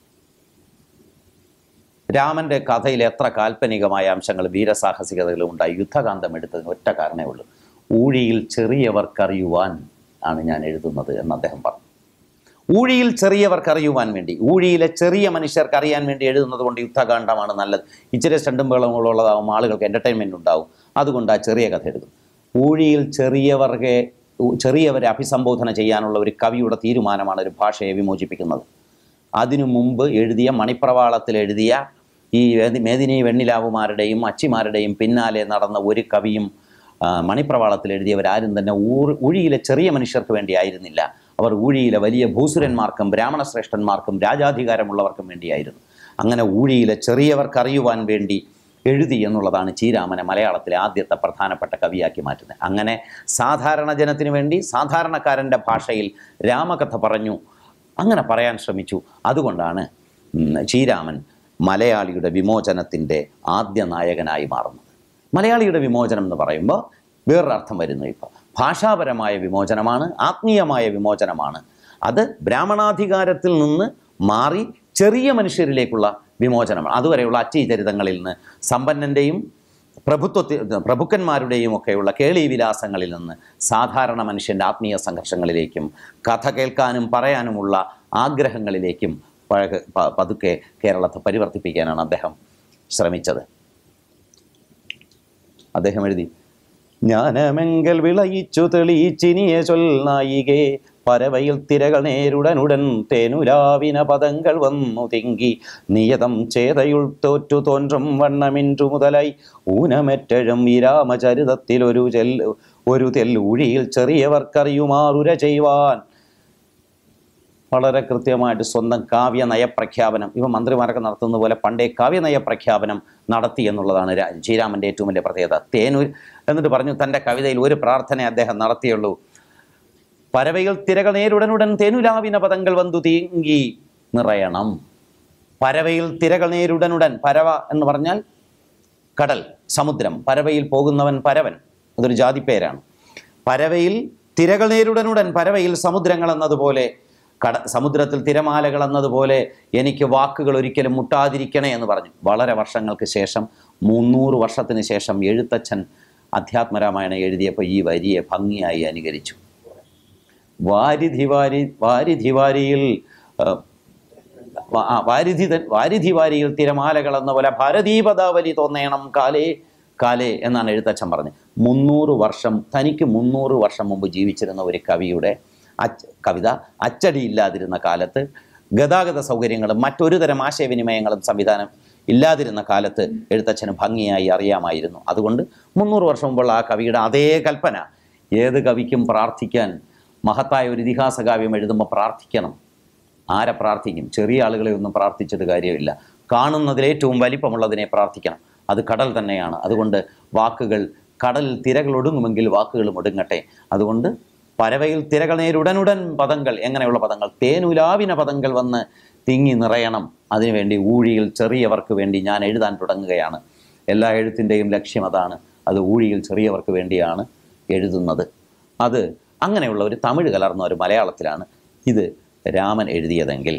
രാമൻ്റെ കഥയിൽ എത്ര കാൽപ്പനികമായ അംശങ്ങൾ വീരസാഹസികതകളും ഉണ്ടായി യുദ്ധകാന്തം എടുത്തതിന് ഒറ്റ കാരണമേ ഉള്ളൂ ഊഴിയിൽ ചെറിയവർക്കറിയുവാൻ ആണ് ഞാൻ എഴുതുന്നത് എന്ന് അദ്ദേഹം പറഞ്ഞു ഊഴിയിൽ ചെറിയവർക്ക് അറിയുവാൻ വേണ്ടി ഊഴിയിലെ ചെറിയ മനുഷ്യർക്ക് അറിയാൻ വേണ്ടി എഴുതുന്നത് കൊണ്ട് യുദ്ധകാന്ഡമാണ് നല്ലത് ഇച്ചിരി സ്റ്റണ്ടും ബഹളങ്ങളുള്ളതാവും ആളുകൾക്ക് എൻ്റർടൈൻമെൻറ്റ് ഉണ്ടാവും അതുകൊണ്ട് ആ ചെറിയ കഥ എഴുതും ഊഴിയിൽ ചെറിയവർക്ക് ചെറിയവരെ അഭിസംബോധന ചെയ്യാനുള്ള ഒരു കവിയുടെ തീരുമാനമാണ് ഒരു ഭാഷയെ വിമോചിപ്പിക്കുന്നത് അതിനു മുമ്പ് എഴുതിയ മണിപ്രവാളത്തിൽ എഴുതിയ ഈ വേദി മേദിനി വെണ്ണിലാവുമാരുടെയും അച്ചിമാരുടെയും പിന്നാലെ നടന്ന ഒരു കവിയും ആ, മണിപ്രവാളത്തിൽ എഴുതിയവരാരും തന്നെ ഊർ ഊഴിയിലെ ചെറിയ മനുഷ്യർക്ക് വേണ്ടി ആയിരുന്നില്ല അവർ ഊഴിയിലെ വലിയ ഭൂസുരന്മാർക്കും ബ്രാഹ്മണ ശ്രേഷ്ഠന്മാർക്കും രാജാധികാരമുള്ളവർക്കും വേണ്ടിയായിരുന്നു അങ്ങനെ ഊഴിയിലെ ചെറിയവർക്ക് അറിയുവാൻ വേണ്ടി എഴുതി എന്നുള്ളതാണ് ചീരാമനെ മലയാളത്തിലെ ആദ്യത്തെ പ്രധാനപ്പെട്ട കവിയാക്കി മാറ്റുന്നത് അങ്ങനെ സാധാരണ ജനത്തിന് വേണ്ടി സാധാരണക്കാരൻ്റെ ഭാഷയിൽ രാമകഥ പറഞ്ഞു അങ്ങനെ പറയാൻ ശ്രമിച്ചു അതുകൊണ്ടാണ് ഉം, ചീരാമൻ മലയാളിയുടെ വിമോചനത്തിൻ്റെ ആദ്യ നായകനായി മാറുന്നത് മലയാളിയുടെ വിമോചനം എന്ന് പറയുമ്പോൾ വേറൊരർത്ഥം വരുന്നു ഇപ്പോൾ ഭാഷാപരമായ വിമോചനമാണ് ആത്മീയമായ വിമോചനമാണ് അത് ബ്രാഹ്മണാധികാരത്തിൽ നിന്ന് മാറി ചെറിയ മനുഷ്യരിലേക്കുള്ള വിമോചനമാണ് അതുവരെയുള്ള അച്ചീചരിതങ്ങളിൽ നിന്ന് സമ്പന്നൻ്റെയും പ്രഭുത്വത്തിൽ പ്രഭുക്കന്മാരുടെയും ഒക്കെയുള്ള കേളീവിലാസങ്ങളിൽ നിന്ന് സാധാരണ മനുഷ്യൻ്റെ ആത്മീയ സംഘർഷങ്ങളിലേക്കും കഥ കേൾക്കാനും പറയാനുമുള്ള ആഗ്രഹങ്ങളിലേക്കും പഴക പ- പതുക്കെ കേരളത്തെ പരിവർത്തിപ്പിക്കാനാണ് അദ്ദേഹം ശ്രമിച്ചത് അദ്ദേഹം എഴുതി ജ്ഞാനമെങ്കൽ വിളയിച്ചു തെളിയിച്ചിനിയെ ചൊൽനായികേ പരവയിൽ തിരകൾ നേരുടനുടൻ തേനുലാവിന പദങ്ങൾ വന്നു തിങ്കി നിയതം ചേതയുൾ തോറ്റു തോன்றுം വണ്ണമിൻറ്റു മുതലായി ഊനമെറ്റഴും ഈ രാമചരിതത്തിൽ ഒരു ചെൽ ഒരു തെല്ലൂഴിയിൽ ചെറിയവർക്കറിയുമാറുര ചെയ്യുവാൻ വളരെ കൃത്യമായിട്ട് സ്വന്തം കാവ്യ നയപ്രഖ്യാപനം ഇവ മന്ത്രിമാരൊക്കെ നടത്തുന്ന പോലെ പണ്ടേ കാവ്യ നയപ്രഖ്യാപനം നടത്തി എന്നുള്ളതാണ് രാ- ശ്രീരാമൻ്റെ ഏറ്റവും വലിയ പ്രത്യേകത തേനൂർ എന്നിട്ട് പറഞ്ഞു തൻ്റെ കവിതയിൽ ഒരു പ്രാർത്ഥന അദ്ദേഹം നടത്തിയുള്ളൂ പരവയിൽ തിരകൾ നേരുടനുടൻ തേനുലാവിന പദങ്ങൾ വന്നു തീങ്കി നിറയണം പരവയിൽ തിരകൾ നേരുടനുടൻ പരവ എന്ന് പറഞ്ഞാൽ കടൽ സമുദ്രം പരവയിൽ പോകുന്നവൻ പരവൻ അതൊരു ജാതിപ്പേരാണ് പരവയിൽ തിരകൾ നേരുടനുടൻ പരവയിൽ സമുദ്രങ്ങൾ എന്നതുപോലെ കട സമുദ്രത്തിൽ തിരമാലകൾ എന്നതുപോലെ എനിക്ക് വാക്കുകൾ ഒരിക്കലും മുട്ടാതിരിക്കണേ എന്ന് പറഞ്ഞു വളരെ വർഷങ്ങൾക്ക് ശേഷം മുന്നൂറ് വർഷത്തിന് ശേഷം എഴുത്തച്ഛൻ അധ്യാത്മരാമായണം എഴുതിയപ്പോൾ ഈ വരിയെ ഭംഗിയായി അനുകരിച്ചു വാരിധി വാരി വാരിധി വാരിയിൽ ആ, വാ- ആ, വാരിധി തൻ- വാരിധി വാരിയിൽ തിരമാലകൾ എന്ന പോലെ ഭാരതീപദാവലി തോന്നേണം കാലേ കാലേ എന്നാണ് എഴുത്തച്ഛൻ പറഞ്ഞത് മുന്നൂറ് വർഷം തനിക്ക് മുന്നൂറ് വർഷം മുമ്പ് ജീവിച്ചിരുന്ന ഒരു കവിയുടെ അച്ച കവിത അച്ചടിയില്ലാതിരുന്ന കാലത്ത് ഗതാഗത സൗകര്യങ്ങളും മറ്റൊരു തരം ആശയവിനിമയങ്ങളും സംവിധാനം ഇല്ലാതിരുന്ന കാലത്ത് എഴുത്തച്ഛന് ഭംഗിയായി അറിയാമായിരുന്നു അതുകൊണ്ട് മുന്നൂറ് വർഷം മുമ്പുള്ള ആ കവിയുടെ അതേ കൽപ്പന ഏത് കവിക്കും പ്രാർത്ഥിക്കാൻ മഹത്തായ ഒരു ഇതിഹാസ കാവ്യം എഴുതുമ്പോൾ പ്രാർത്ഥിക്കണം ആരെ പ്രാർത്ഥിക്കും ചെറിയ ആളുകളെ ഒന്നും പ്രാർത്ഥിച്ചിട്ട് കാര്യമില്ല കാണുന്നതിൽ ഏറ്റവും വലിപ്പമുള്ളതിനെ പ്രാർത്ഥിക്കണം അത് കടൽ തന്നെയാണ് അതുകൊണ്ട് വാക്കുകൾ കടലിൽ തിരകൾ ഒടുങ്ങുമെങ്കിൽ വാക്കുകളും ഒടുങ്ങട്ടെ അതുകൊണ്ട് പരവയിൽ തിരകൾ നേരുടനുടൻ പദങ്ങൾ എങ്ങനെയുള്ള പദങ്ങൾ തേനുലാവിന പദങ്ങൾ വന്ന് തിങ്ങി നിറയണം അതിനുവേണ്ടി ഊഴിയിൽ ചെറിയവർക്ക് വേണ്ടി ഞാൻ എഴുതാൻ തുടങ്ങുകയാണ് എല്ലാ എഴുത്തിൻ്റെയും ലക്ഷ്യം അതാണ് അത് ഊഴിയിൽ ചെറിയവർക്ക് വേണ്ടിയാണ് എഴുതുന്നത് അത് അങ്ങനെയുള്ള ഒരു തമിഴ് കലർന്ന ഒരു മലയാളത്തിലാണ് ഇത് രാമൻ എഴുതിയതെങ്കിൽ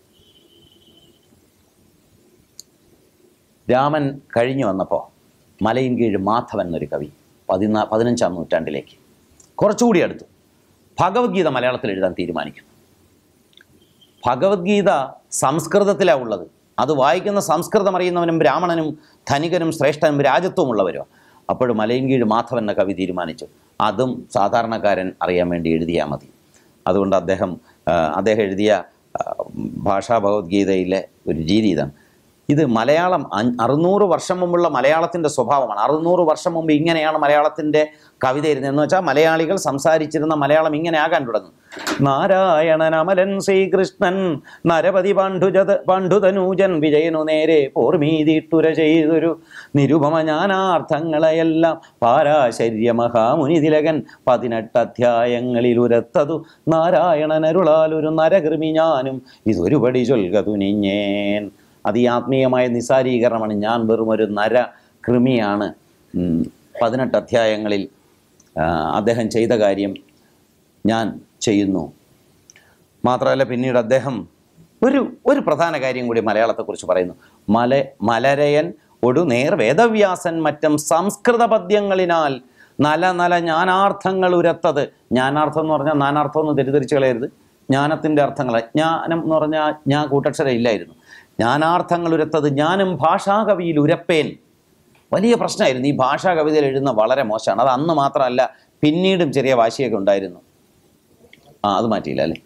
രാമൻ കഴിഞ്ഞു വന്നപ്പോൾ മലയും കീഴ് മാധവൻ എന്നൊരു കവി പതിനാ പതിനഞ്ചാം നൂറ്റാണ്ടിലേക്ക് കുറച്ചുകൂടി അടുത്തു ഭഗവത്ഗീത മലയാളത്തിൽ എഴുതാൻ തീരുമാനിക്കുന്നു ഭഗവത്ഗീത സംസ്കൃതത്തിലാണ് ഉള്ളത് അത് വായിക്കുന്ന സംസ്കൃതം അറിയുന്നവനും ബ്രാഹ്മണനും ധനികനും ശ്രേഷ്ഠനും രാജത്വമുള്ളവരും അപ്പോൾ മലയൻകീഴ് മാധവൻ എന്ന കവി തീരുമാനിച്ചു അതും സാധാരണക്കാരൻ അറിയാൻ വേണ്ടി എഴുതിയാൽ മതി അതുകൊണ്ട് അദ്ദേഹം ആ, അദ്ദേഹം എഴുതിയ ആ, ഭാഷാ ഭഗവത്ഗീതയിലെ ഒരു രീതി ഇതാണ് ഇത് മലയാളം അஞ்- അറുന്നൂറ് വർഷം മുമ്പുള്ള മലയാളത്തിൻ്റെ സ്വഭാവമാണ് അറുന്നൂറ് വർഷം മുമ്പ് ഇങ്ങനെയാണ് മലയാളത്തിൻ്റെ കവിത ഇരുന്നത് എന്ന് വെച്ചാൽ മലയാളികൾ സംസാരിച്ചിരുന്ന മലയാളം ഇങ്ങനെ ആകാൻ തുടങ്ങും നാരായണൻ അമലൻ ശ്രീകൃഷ്ണൻ നരപതി പാണ്ഡുജത പാണ്ഡുതനൂജൻ വിജയനു നേരെ പോർമീതിട്ടുര ചെയ്തൊരു നിരുപമ ജ്ഞാനാർത്ഥങ്ങളെയെല്ലാം പാരാശര്യ മഹാമുനി തിലകൻ പതിനെട്ട് അധ്യായങ്ങളിൽ ഉരത്തതു നാരായണനരുളാൽ ഒരു നരകൃമി ഞാനും ഇതൊരു പടി ചൊൽക തുനിഞ്ഞേൻ അത് ഈ ആത്മീയമായ നിസാരീകരണമാണ് ഞാൻ വെറും ഒരു നര കൃമിയാണ് ഉം, പതിനെട്ട് അധ്യായങ്ങളിൽ ആ, അദ്ദേഹം ചെയ്ത കാര്യം ഞാൻ ചെയ്യുന്നു മാത്രമല്ല പിന്നീട് അദ്ദേഹം ഒരു ഒരു പ്രധാന കാര്യം കൂടി മലയാളത്തെക്കുറിച്ച് പറയുന്നു മല മലരയൻ ഒടു നേർ വേദവ്യാസൻ മറ്റും സംസ്കൃത പദ്യങ്ങളിനാൽ നല നല ജ്ഞാനാർത്ഥങ്ങൾ ഉരത്തത് ജ്ഞാനാർത്ഥം എന്ന് പറഞ്ഞാൽ നാനാർത്ഥം എന്ന് തെറ്റിദ്ധരിച്ച് കളയരുത് ജ്ഞാനത്തിൻ്റെ അർത്ഥങ്ങൾ ജ്ഞാനം എന്ന് പറഞ്ഞാൽ ഞാൻ കൂട്ടക്ഷരം ഇല്ലായിരുന്നു ജ്ഞാനാർത്ഥങ്ങൾ ഉരത്തത് ജ്ഞാനം ഭാഷാകവിയിൽ ഉരപ്പേൻ വലിയ പ്രശ്നമായിരുന്നു ഈ ഭാഷാ കവിതയിൽ എഴുതുന്ന വളരെ മോശമാണ് അത് അന്ന് മാത്രമല്ല പിന്നീടും ചെറിയ വാശിയൊക്കെ ഉണ്ടായിരുന്നു ആ അത് മാറ്റിയില്ല അല്ലേ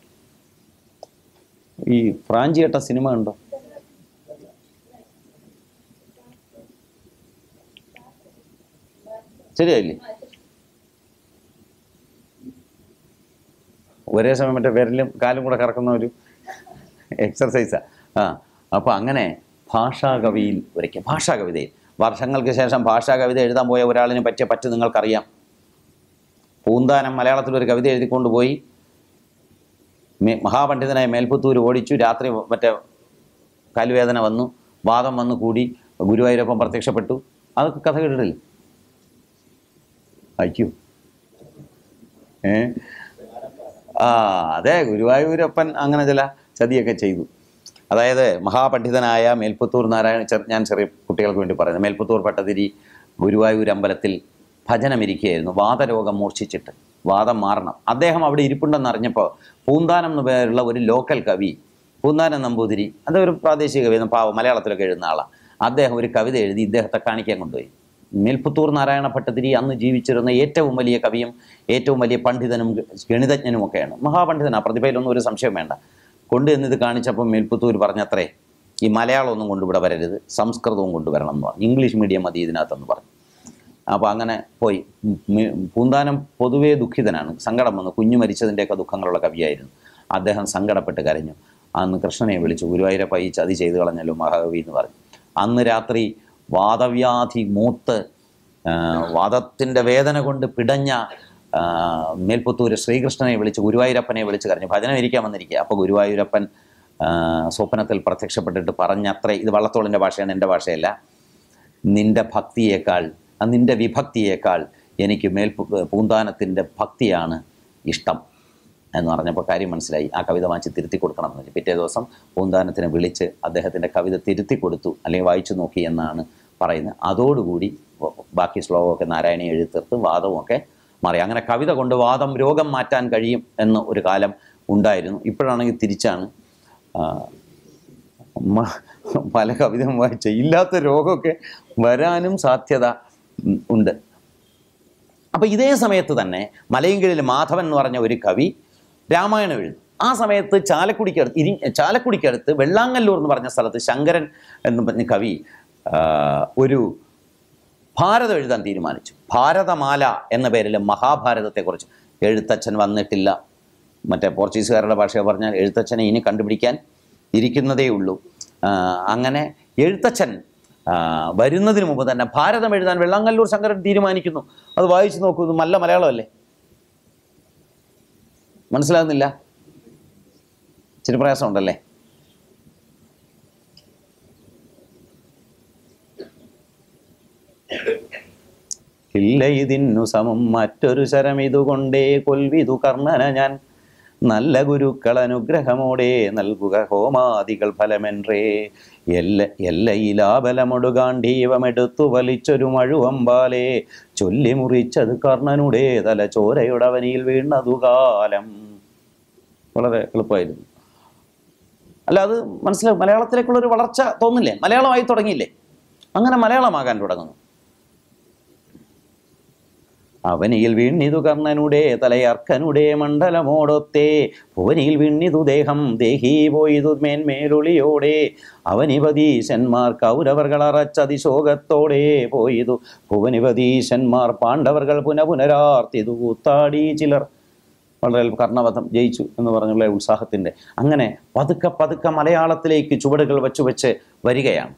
ഈ ഫ്രാഞ്ചിയേട്ട സിനിമ ഉണ്ടോ ശരിയായില്ലേ ഒരേ സമയം മറ്റേ വിരലും കാലും കൂടെ കറക്കുന്ന ഒരു എക്സർസൈസാ ആ അപ്പോൾ അങ്ങനെ ഭാഷാകവിയിൽ ഒരിക്കൽ ഭാഷാ കവിതയിൽ വർഷങ്ങൾക്ക് ശേഷം ഭാഷാ കവിത എഴുതാൻ പോയ ഒരാളിനെ പറ്റിയ പറ്റ് നിങ്ങൾക്കറിയാം പൂന്താനം മലയാളത്തിൽ ഒരു കവിത എഴുതിക്കൊണ്ട് പോയി മേ- മഹാപണ്ഡിതനായ മേൽപുത്തൂർ ഓടിച്ചു രാത്രി മറ്റേ കാലുവേദന വന്നു വാദം വന്നു കൂടി ഗുരുവായൂരപ്പം പ്രത്യക്ഷപ്പെട്ടു അതൊക്കെ കഥ കേട്ടിട്ടില്ലേ അയ്യോ ഏ ആ അതെ ഗുരുവായൂരപ്പൻ അങ്ങനെ ചില ചതിയൊക്കെ ചെയ്തു അതായത് മഹാപണ്ഡിതനായ മേൽപ്പത്തൂർ നാരായണ ചെർ- ഞാൻ ചെറിയ കുട്ടികൾക്ക് വേണ്ടി പറയുന്നത് മേൽപ്പത്തൂർ പട്ടതിരി ഗുരുവായൂർ അമ്പലത്തിൽ ഭജനമിരിക്കുകയായിരുന്നു വാദരോഗം മൂർച്ഛിച്ചിട്ട് വാദം മാറണം അദ്ദേഹം അവിടെ ഇരിപ്പുണ്ടെന്ന് അറിഞ്ഞപ്പോൾ പൂന്താനം എന്ന് പേരുള്ള ഒരു ലോക്കൽ കവി പൂന്താനം നമ്പൂതിരി അതൊരു പ്രാദേശിക കവി പാവ മലയാളത്തിലൊക്കെ എഴുതുന്ന ആളാണ് അദ്ദേഹം ഒരു കവിത എഴുതി ഇദ്ദേഹത്തെ കാണിക്കാൻ കൊണ്ടുപോയി മേൽപ്പത്തൂർ നാരായണ ഭട്ടതിരി അന്ന് ജീവിച്ചിരുന്ന ഏറ്റവും വലിയ കവിയും ഏറ്റവും വലിയ പണ്ഡിതനും ഗണിതജ്ഞനുമൊക്കെയാണ് മഹാപണ്ഡിതനാ പ്രതിഭയിലൊന്നും ഒരു സംശയം വേണ്ട കൊണ്ടുവന്ന് ഇത് കാണിച്ചപ്പോൾ മേൽപ്പത്തൂർ പറഞ്ഞത്രേ ഈ മലയാളമൊന്നും കൊണ്ടുവിടെ വരരുത് സംസ്കൃതവും കൊണ്ടുവരണം എന്ന് പറഞ്ഞു ഇംഗ്ലീഷ് മീഡിയം മതി ഇതിനകത്തെന്ന് പറഞ്ഞു അപ്പോൾ അങ്ങനെ പോയി ഉം, മി- പൂന്താനം പൊതുവേ ദുഃഖിതനാണ് സങ്കടം വന്നു കുഞ്ഞു മരിച്ചതിൻ്റെയൊക്കെ ദുഃഖങ്ങളുള്ള കവിയായിരുന്നു അദ്ദേഹം സങ്കടപ്പെട്ട് കരഞ്ഞു അന്ന് കൃഷ്ണനെ വിളിച്ചു ഗുരുവായൂരപ്പ ഈ ചതി ചെയ്തു കളഞ്ഞല്ലോ മഹാകവി എന്ന് പറഞ്ഞു അന്ന് രാത്രി വാദവ്യാധി മൂത്ത് വാദത്തിൻ്റെ വേദന കൊണ്ട് പിടഞ്ഞ ആ, മേൽപ്പുത്തൂര് ശ്രീകൃഷ്ണനെ വിളിച്ച് ഗുരുവായൂരപ്പനെ വിളിച്ച് കരഞ്ഞു ഭജനം ഇരിക്കാൻ വന്നിരിക്കുക അപ്പോൾ ഗുരുവായൂരപ്പൻ ആ, സ്വപ്നത്തിൽ പ്രത്യക്ഷപ്പെട്ടിട്ട് പറഞ്ഞത്രേ ഇത് വള്ളത്തോളിൻ്റെ ഭാഷയാണ് എൻ്റെ ഭാഷയല്ല നിന്റെ ഭക്തിയേക്കാൾ ആ നിന്റെ വിഭക്തിയേക്കാൾ എനിക്ക് മേൽ പൂന്താനത്തിൻ്റെ ഭക്തിയാണ് ഇഷ്ടം എന്ന് പറഞ്ഞപ്പോൾ കാര്യം മനസ്സിലായി ആ കവിത വാങ്ങിച്ച് തിരുത്തി കൊടുക്കണം എന്ന് വെച്ചു പിറ്റേ ദിവസം പൂന്താനത്തിനെ വിളിച്ച് അദ്ദേഹത്തിൻ്റെ കവിത തിരുത്തി കൊടുത്തു അല്ലെങ്കിൽ വായിച്ചു നോക്കി എന്നാണ് പറയുന്നത് അതോടുകൂടി ബാക്കി ശ്ലോകമൊക്കെ നാരായണി എഴുതി തീർത്ത് വാദവുമൊക്കെ മാറി അങ്ങനെ കവിത കൊണ്ട് വാദം രോഗം മാറ്റാൻ കഴിയും എന്ന് ഒരു കാലം ഉണ്ടായിരുന്നു ഇപ്പോഴാണെങ്കിൽ തിരിച്ചാണ് ആ, മ- പല കവിതയും വായിച്ച ഇല്ലാത്ത രോഗമൊക്കെ വരാനും സാധ്യത ഉം, ഉണ്ട് അപ്പോൾ ഇതേ സമയത്ത് തന്നെ മലയങ്കിളിൽ മാധവൻ എന്ന് പറഞ്ഞ ഒരു കവി രാമായണം എഴുതും ആ സമയത്ത് ചാലക്കുടിക്കടുത്ത് ഇരി ചാലക്കുടിക്കടുത്ത് വെള്ളാങ്ങല്ലൂർ എന്ന് പറഞ്ഞ സ്ഥലത്ത് ശങ്കരൻ എന്ന് പറഞ്ഞ കവി ആ, ഒരു ഭാരതം എഴുതാൻ തീരുമാനിച്ചു ഭാരതമാല എന്ന പേരിൽ മഹാഭാരതത്തെക്കുറിച്ച് എഴുത്തച്ഛൻ വന്നിട്ടില്ല മറ്റേ പോർച്ചുഗീസുകാരുടെ ഭാഷ പറഞ്ഞാൽ എഴുത്തച്ഛനെ ഇനി കണ്ടുപിടിക്കാൻ ഇരിക്കുന്നതേ ഉള്ളൂ ആ, അങ്ങനെ എഴുത്തച്ഛൻ ആ, വരുന്നതിന് മുമ്പ് തന്നെ ഭാരതം എഴുതാൻ വെള്ളാങ്ങല്ലൂർ ശങ്കരൻ തീരുമാനിക്കുന്നു അത് വായിച്ചു നോക്കൂ ഇത് നല്ല മലയാളമല്ലേ മനസ്സിലാകുന്നില്ല ഇച്ചിരി പ്രയാസമുണ്ടല്ലേ ഇല്ല ഇതിന്നു സമം മറ്റൊരു ശരം ഇതുകൊണ്ടേ കൊൽവിതു കർണന ഞാൻ നല്ല ഗുരുക്കൾ അനുഗ്രഹമോടെ നൽകുക ഹോമാദികൾ ഫലമെன்றേ എല്ല എല്ലയിലാബലമൊടുകാണ്ടീവമെടുത്തു വലിച്ചൊരു മഴുവമ്പാലേ ചൊല്ലി മുറിച്ചത് കർണനുടെ തല ചോരയുടവനിയിൽ വീണതു കാലം വളരെ എളുപ്പമായിരുന്നു അല്ല അത് മനസ്സിലാവും മലയാളത്തിലേക്കുള്ളൊരു വളർച്ച തോന്നില്ലേ മലയാളമായി തുടങ്ങിയില്ലേ അങ്ങനെ മലയാളമാകാൻ തുടങ്ങുന്നു അവനിയിൽ വീണിതു കർണനുടെ തലയർക്കനുടെ മണ്ഡലമോടൊത്തേ ഭുവനിയിൽ വീണിതു ദേഹം ദേഹി പോയിതു മേന്മേലൊളിയോടെ അവനിപതീശന്മാർ കൗരവർകൾ അറച്ചതിശോകത്തോടെ പോയിതു ഭുവനിപതീശന്മാർ പാണ്ഡവർകൾ പുനപുനരാർത്തിതു കൂത്താടി ചിലർ വളരെ കർണവധം ജയിച്ചു എന്ന് പറഞ്ഞുള്ള ഉത്സാഹത്തിൻ്റെ അങ്ങനെ പതുക്കെ പതുക്കെ മലയാളത്തിലേക്ക് ചുവടുകൾ വച്ചു വെച്ച് വരികയാണ്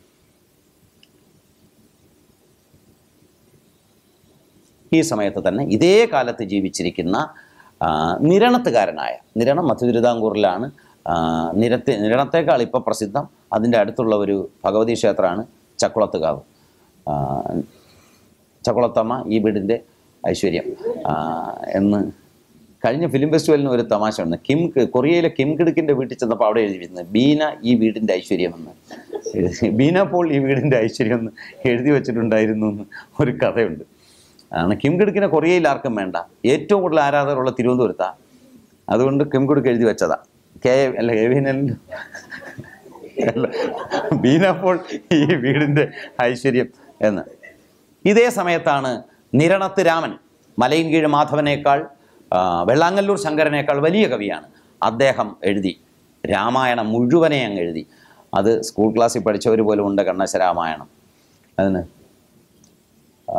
ഈ സമയത്ത് തന്നെ ഇതേ കാലത്ത് ജീവിച്ചിരിക്കുന്ന ആ, നിരണത്തുകാരനായ നിരണം മധ്യതിരുവിതാംകൂറിലാണ് ആ, നിരത്തെ നിരണത്തേക്കാൾ ഇപ്പോൾ പ്രസിദ്ധം അതിൻ്റെ അടുത്തുള്ള ഒരു ഭഗവതി ക്ഷേത്രമാണ് ചക്കുളത്തുകാവ് ആ, ചക്കുളത്തമ്മ ഈ വീടിൻ്റെ ഐശ്വര്യം ആ, എന്ന് കഴിഞ്ഞ ഫിലിം ഫെസ്റ്റിവലിന് ഒരു തമാശ ഉണ്ട് കിം കി- കൊറിയയിലെ കിം കിടുക്കിൻ്റെ വീട്ടിൽ ചെന്നപ്പോൾ അവിടെ എഴുതിയിരുന്നത് ബീന ഈ വീടിൻ്റെ ഐശ്വര്യമെന്ന് എഴുതി- ബീന പോൾ ഈ വീടിൻ്റെ ഐശ്വര്യം എന്ന് എഴുതി വെച്ചിട്ടുണ്ടായിരുന്നു എന്ന് ഒരു കഥയുണ്ട് ആണ് കിം കിടുക്കിനെ കൊറിയയിൽ ആർക്കും വേണ്ട ഏറ്റവും കൂടുതൽ ആരാധകരുള്ള തിരുവനന്തപുരത്താണ് അതുകൊണ്ട് കിം കിടുക്ക് എഴുതി വെച്ചതാ കെ എ- അല്ല കെ വിനൽ അല്ല ബീന പോൾ ഈ വീടിൻ്റെ ഐശ്വര്യം എന്ന് ഇതേ സമയത്താണ് നിരണത്ത് രാമൻ മലയൻകീഴ് മാധവനേക്കാൾ ആ, വെള്ളാങ്ങല്ലൂർ ശങ്കരനേക്കാൾ വലിയ കവിയാണ് അദ്ദേഹം എഴുതി രാമായണം മുഴുവനെ അങ്ങ് എഴുതി അത് സ്കൂൾ ക്ലാസ്സിൽ പഠിച്ചവർ പോലും ഉണ്ട് കണ്ണശ രാമായണം അതിന് ആ,